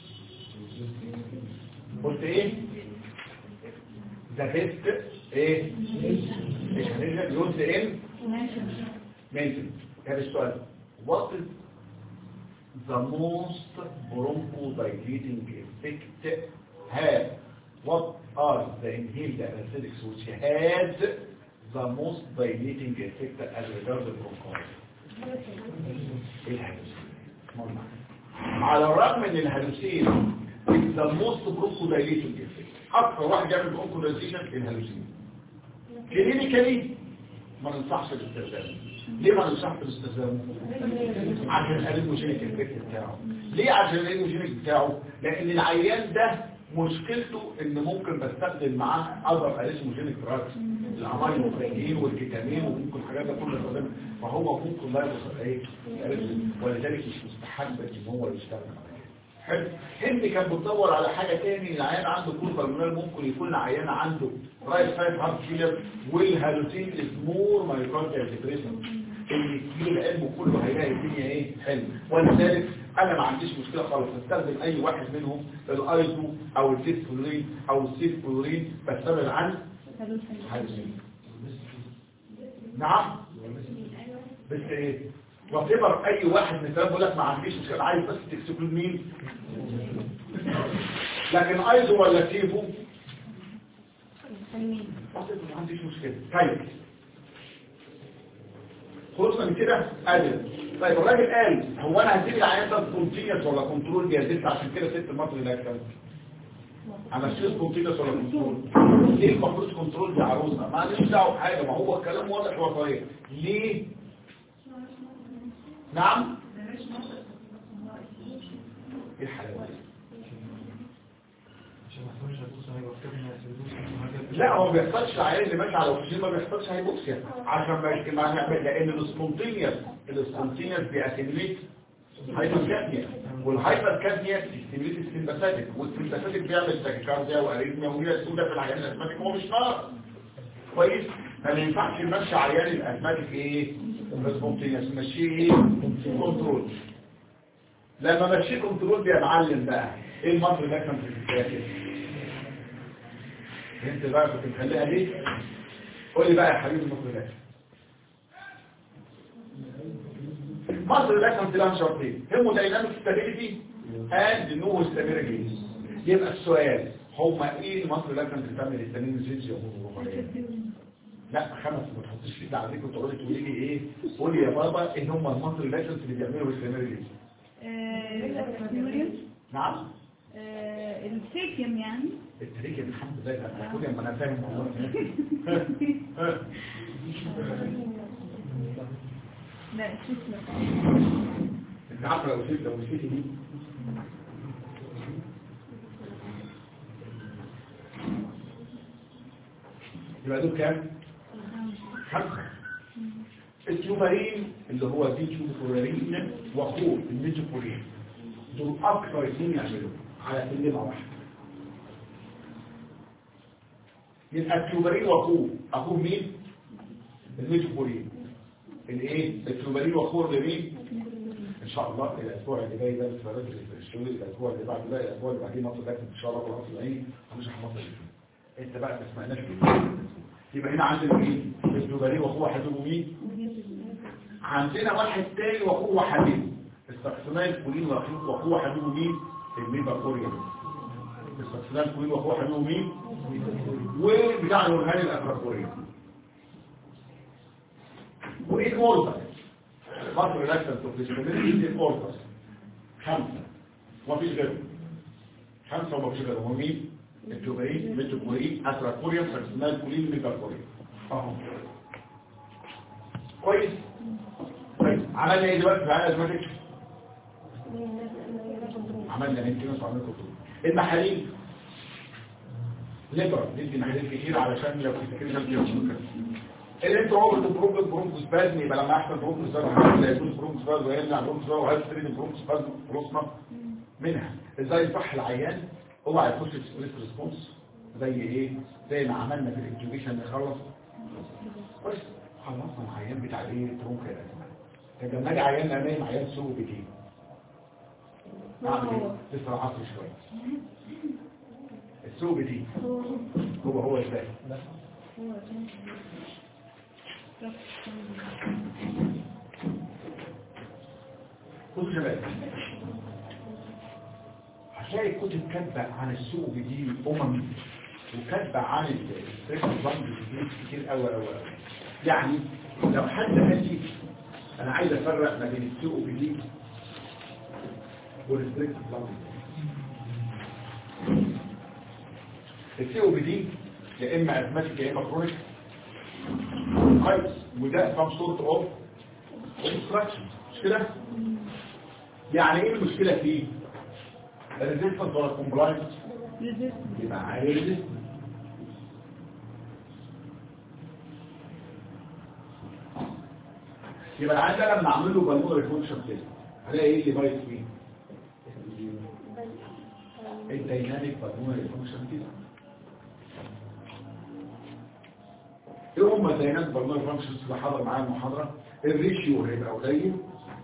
قلت ايه ذا بيست ايه مش هنرجع يوز ان ممكن كان السؤال what is the most bronchodilating effect have what are the inhaled anesthetics which had the most dilating effect as regards the bronchitis ايه الهلوسين اسمعوا معايا. على الرغم من الهلوسين is the most bronchodilating effect اكثر واحد يعمل bronchodilation الهلوسين كلينيكالي ما ننصحش باستخدامه ليه ما ننصحش باستخدامه عشان الالموجينيك افكت بتاعه ليه عشان الالموجينيك بتاعه لان العيان ده مشكلته ان ممكن بستخدم معاه اذر اليسموجينيك دراجز الامينوفرينين والكيتامين وممكن الحاجات ده كلها يستخدمها فهو ممكن لا يوصل ايه ولذلك مش مستحب ان هو يستخدم على كده حلو هند كان بتدور على حاجة تاني العيان عنده كل بالمونال ممكن يكون العيان عنده رايت سايد هارت فيلر والهالوسين از مور مايوكارديال ديبريشن اللي فيه العلم كله هيلاقي الدنيا ايه حلو ولذلك انا ما عنديش مشكلة خالص استخدم اي واحد منهم الايزو او السيسفلورين او السيسفلورين بستبعد عن هالوسين نعم بس ايه وتبر اي واحد من الكلام بيقول لك ما عنديش مشكله عايز بس تكسبوا مين لكن ايزو ولا تيفو ما عنديش مشكله طيب خلصنا من كده قال طيب الراجل قال هو انا هسيب العيان ده كونتينيوس ولا كنترول بيزيد عشان كده ست المطر اللي هكذا همشيه كونتينيوس ولا كنترول ليه المفروض كنترول دي عروسه ما عنديش دعوه بحاجه ما هو الكلام واضح وصريح ليه نعم ايه الحلاوه دي عشان ما تكونش هتبص هيبقى كده ما يسيبوش لا هو ما بيحصلش العيان اللي ماشي على الاكسجين ما بيحصلش هيبوكسيا عشان ما يك- ما نعمل لان السبونتينيوس السبونتينيوس بيأسيميليت هايبركابنيا والهايبركابنيا بيستيميليت السمباثيك والسمباثيك بيعمل تاكيكارديا واريثميا وهي سودة في العيان الاسماتيك هو مش نار كويس ما ينفعش نمشي عيان الاسماتيك ايه السبونتينيوس نمشيه ايه كنترول لما مشيه كنترول بيتعلم بقى ايه المصر ده كان في الفاكر انت بقى كنت مخليها ليه قول لي بقى يا حبيبي مصر ده مصر ده كان لها شرطين هيمودايناميك ستابيليتي اند نو ستابيليتي يبقى السؤال هما ايه مصر ده كان بتعمل التنين الجنسي لا خمس ما تحطيش فيه عليك وتقعدي تقولي لي ايه قولي يا بابا ايه هم المصري ريليشنز اللي بيعملوا السيناريو دي الأكسبيرينس نعم الفيكم يعني التريك الحمد لله ده هتقولي اما انا فاهم والله لا الفيكم انت عارفه لو نسيت لو نسيتي دي يبقى دول كام؟ خمسة التيومارين اللي هو دي تيومارين واخوه الميجوبولين دول اكثر اثنين يعملوا على سلمة واحدة يبقى التيومارين واخوه اخوه مين؟ الميجوبولين الايه؟ التيومارين واخوه ده مين؟ ان شاء الله الاسبوع اللي جاي ده في رجل الشغل الاسبوع اللي بعده ده الاسبوع اللي بعديه مصر لكن ان شاء الله والعصر العين هنشرح مصر اللي انت بقى ما سمعناش كده يبقى هنا عندنا مين الزبري واخوه حبيبه مين عندنا واحد تاني واخوه حبيبه استقسمان كولين واخوه واخوه حبيبه مين الميبا كوريا استقسمان كولين واخوه حبيبه مين وبتاع الورهان الافريقيا وايه الاوردر مصر ريلاكسن بروفيشناليتي الاوردر خمسه ومفيش غيره خمسه ومفيش غيره هم مين الجوبرين ميتوكورين اتراكوريا فرسنال كولين ميجاكوريا اهو كويس كويس عملنا ايه دلوقتي بقى ازماتيك عملنا مينتينس وعملنا كتب المحاليل ليبر ندي محاليل كتير علشان لو تفتكرنا في اللي انت هو بتبروك برونكوس بازم يبقى لما يحصل برونكوس بازم هيحصل يجوز برونكوس بازم ويمنع برونكوس بازم وهيستريد برونكوس بازم خلصنا منها ازاي يصح العيان اوعى يخش في ستريس ريسبونس زي ايه زي ما عملنا في الانتوبيشن نخلص بس خلصنا العيان بتاع ايه ترونكا الازمه كان لما اجي عيان نايم عيان سوء بكيه اعمل ايه تسرع عصر شويه السوء بكيه هو هو ازاي خدوا شباب هتلاقي كتب كاتبه عن السوق دي امم وكاتبه عن الستريس بانك دي كتير قوي قوي قوي يعني لو حد قال لي انا عايز افرق ما بين السوق دي والستريس بانك السوق دي يا اما ازماتيك يا اما كرونيك كويس وده سام سورت اوف obstruction مش كده يعني ايه المشكله فيه الريزيستنس ولا الكومبلاينس يبقى عالي ريزيستنس يبقى العيان ده لما اعمل له بالمونري فانكشن تيست هلاقي ايه اللي بايظ فيه الديناميك بالمونري فانكشن تيست ايه هم الديناميك بالمونري فانكشن اللي حضر معايا المحاضره الريشيو هيبقى قليل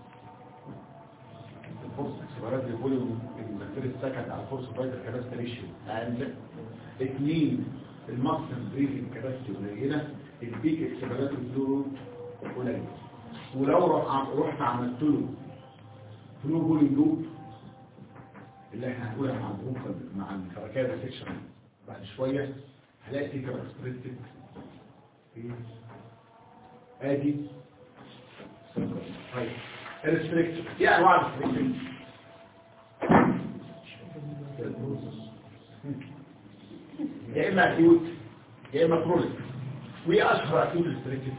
الفرصة اكسبارات الفوليوم المثير السكن على الفرصة بايت الكباستي ريشيو اقل اثنين المصر بريفنج كباستي قليلة البيك اكسبارات الفلو قليل ولو رح- رحت عملت له فلو بولينج لوب اللي احنا هنقولها مع البروفة مع الفركاية سيكشن بعد شوية هلاقي فيه كباستريتك ادي طيب الريستريكشن ايه انواع الريستريكشن يا اما اكيوت يا اما كرونيك وايه اشهر اكيوت ريستريكشن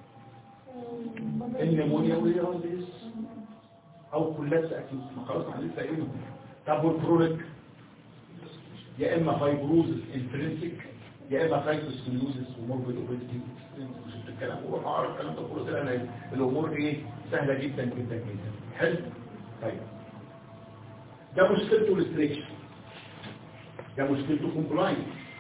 النمونيا واليرازيس او كلات اكيوت ما خلاص احنا لسه قايلين طب والكرونيك يا اما فايبروزس انترنسيك يا اما فايبروسكلوزس وموربيد اوبيتي مش الكلام هو عارف الكلام ده كله كده أنا- الامور ايه سهله جدا جدا جدا حلو طيب ده مشكلته ريستريكشن ده مشكلته كومبلاينس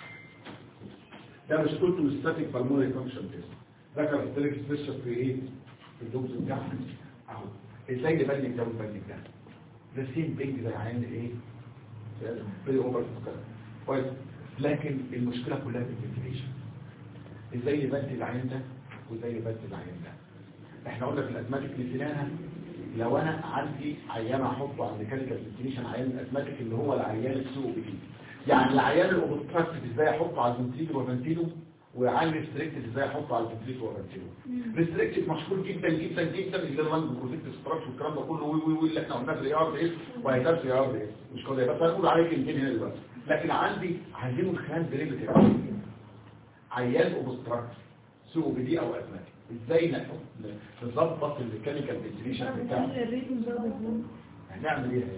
ده مشكلته الستاتيك بالمونري فانكشن تيست ذكر الستاتيك سبيشال في ايه في الدوز بتاعها اهو ازاي نبني ده ونبني ده ده سيم بينج زي عين ايه في اوفر كويس لكن المشكله كلها في الفنتيليشن ازاي نبدل العين ده وازاي نبدل العين ده احنا قلنا في الازماتيك نسيناها لو انا عندي عيان احطه على الميكانيكال فنتيليشن عيان الازماتيك اللي هو العيان السوق دي يعني العيان الاوبستراكتيف ازاي احطه على الفنتيلو والفنتيلو وعن ريستريكتد ازاي احطه على الفنتليتور وابدله ريستريكتد مشهور جدا جدا جدا اللي هو البروتكت ستراكشر والكلام ده كله وي وي وي اللي احنا قلناه في الاي ار اس وهيتم في الاي ار اس مش كده بس هنقول عليه كلمتين هنا دلوقتي لكن عندي عايزينه الخام بريمتيف عيان اوبستراكت سوق بدي او ازمات ازاي ن- نظبط الكيميكال فنتيليشن بتاعه الريتم ده بيكون هنعمل ايه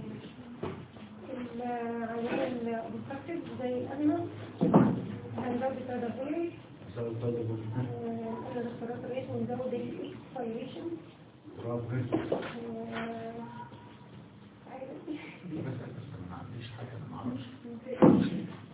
العيان الأوبستراكتيف زي الأزمة هنزود التدابولي الريسبيراتوري ريت ونزود الاكسبيريشن بس بس ما عنديش حاجه ما اعرفش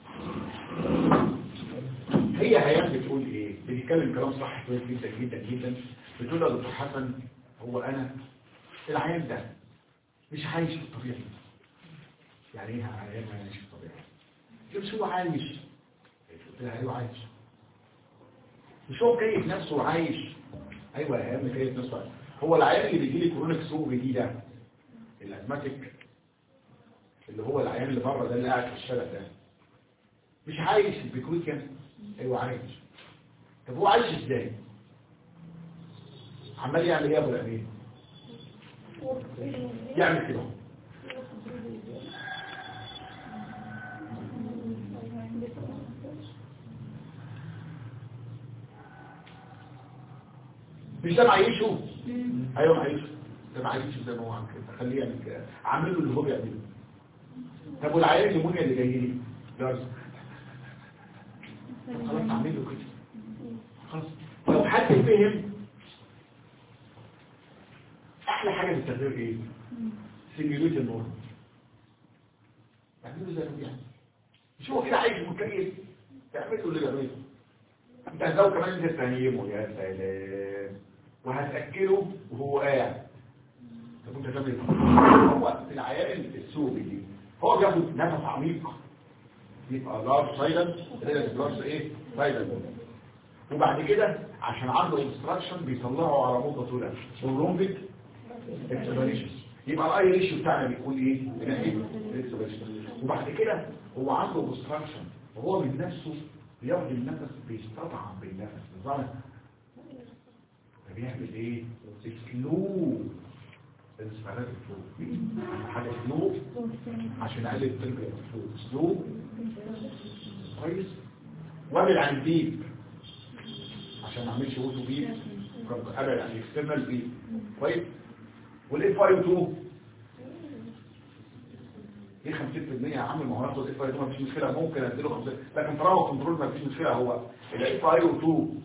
هي هيام بتقول ايه بتتكلم كلام صح كويس جدا جدا جدا بتقول يا دكتور حسن هو انا العيان ده مش عايش في الطبيعي يعني ايه عيان ما عايش في الطبيعي مش هو عايش قلت لها ايوه عايش مش هو كيف نفسه عايش ايوه يا عم كيف نفسه عايش. هو العيان اللي بيجي لي كرونيك سوق جديده الازماتيك اللي هو العيان اللي بره ده اللي قاعد في الشارع ده مش عايش في بيكويكا ايوه عايش طب هو عايش ازاي عمال يعمل ايه يا ابو الامين يعمل كده مش ده معيشه ايوه معيشه ده معيشه زي ما هو عامل كده خليه يعمل كده عامل له اللي هو بيعمله طب والعيان الليمونيا اللي جاي لي ده خلاص اعمل له كده خلاص لو حد فهم احلى حاجه في التغيير ايه سيميوليت النور تعمله زي ما يعني مش هو كده عايش مكيف تعمله اللي بيعمله انت هتزود كمان انت تفهمه يا سلام وهتاكله وهو قاعد طب انت تعمل ايه هو العيان السوري دي هو بياخد نفس عميق يبقى لارج سايلنت ريلاتيف لارج ايه سايلنت وبعد كده عشان عنده انستراكشن بيطلعه على مده طويله برومبيك اكسبريشن يبقى الاي ريشيو بتاعنا بيكون ايه بناحيه الاكسبريشن وبعد كده هو عنده اوبستراكشن وهو من نفسه بياخد النفس بيستطعم بالنفس نظام فبيعمل ايه سلو انسفالات الفلو حاجه سلو عشان اقلل التربيه الفلو سلو كويس وابعد عن البيب عشان ما اعملش اوتو بيب ابعد عن الاكسترنال بيب كويس والاف اي 2 ايه 50% يا عم ما هو هاخد الاف اي 2 مفيش مشكله ممكن اديله 50 لكن طالما كنترول مفيش مشكله هو الاف اي 2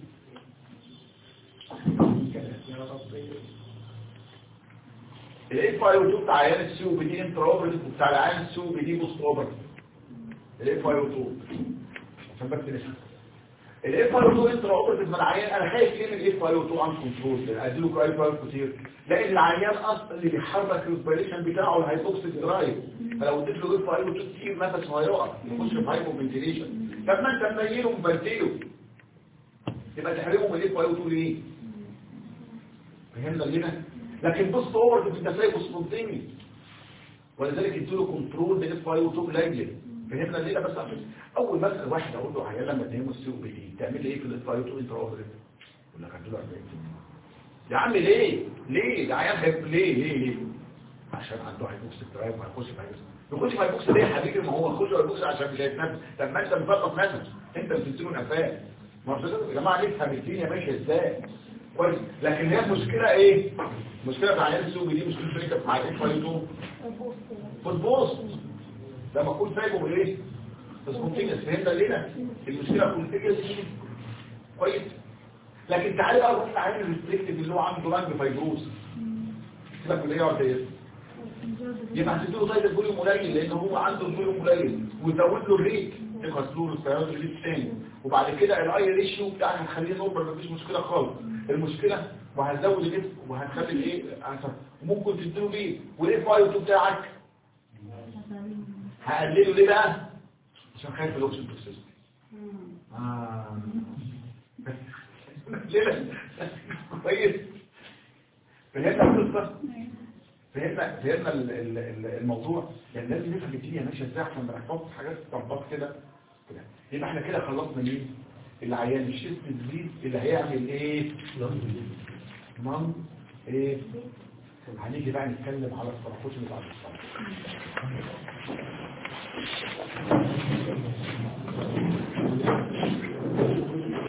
الاف اي 2 بتاع عيان السي او بي دي انترا اوبريتيف وبتاع العيان السي او بي دي بوست اوبريتيف الاف اي 2 عشان بس نسمع الاف اي 2 انترا اوبريتيف من العيان انا خايف ليه من الاف اي 2 عن كنترول اديله كراي فايل كتير لان العيان اصلا اللي بيحرك الريسبيريشن بتاعه الهايبوكسيك درايف فلو اديت له اف اي 2 كتير نفسه هيقع يخش في هايبو فنتيليشن طب ما انت منيله ومبدله يبقى تحرمه من الاف اي 2 ليه؟ فهمنا لنا لكن بص اوفر في التسيب سبونتيني ولذلك اديله كنترول بالاف اي 2 قليل فهمنا ليه بس عشان اول مساله واحد اقول له عيال لما تناموا السي او بي دي تعمل ايه في الاف اي 2 انت اوفر يقول لك هديله 40 يا عم ليه ليه ده عيال هيب ليه ليه ليه عشان عنده هيبوكس درايف وهيخش في هيبوكس يخش في هيبوكس ليه يا حبيبي ما هو يخش في هيبوكس عشان مش هيتنفس طب ما انت مفرط نفس انت بتديله نفاق ما هو يا جماعه ليه فهم الدنيا ماشيه ازاي كويس لكن هي المشكله ايه المشكله في عيال السوق دي مشكله شركه مع الاف اي 2 بتبوظ لما اكون سايبه بايه بس كونتينيوس فهمنا ليه المشكله كونتينيوس كويس لكن تعالى بقى نروح لعين الريستريكتيف اللي هو عنده لانج فايبروز سيبك من ايه ولا ايه يبقى هتديله طيب الفوليوم قليل لان هو عنده الفوليوم قليل وزود له الريت تبقى سلور السيارات الريت تاني وبعد كده الاي ريشيو بتاعنا هنخليه نورمال مفيش مشكله خالص المشكله وهنزود الاسم وهنخلي الايه ممكن تديله بيه والاف اي 2 بتاعك هقلله ليه بقى عشان خايف الاوكسجين توكسيستي اه ليه لا؟ كويس فهمنا القصه فهمنا فهمنا ال- ال- ال- الموضوع يعني لازم نفهم الدنيا ماشيه ازاي عشان ما نحفظش حاجات تطبق كده كده يبقى احنا كده خلصنا مين العيان الشيست تزيد اللي هيعمل ايه نون ايه هنيجي بقى نتكلم على التراكوشن بعد الصلاة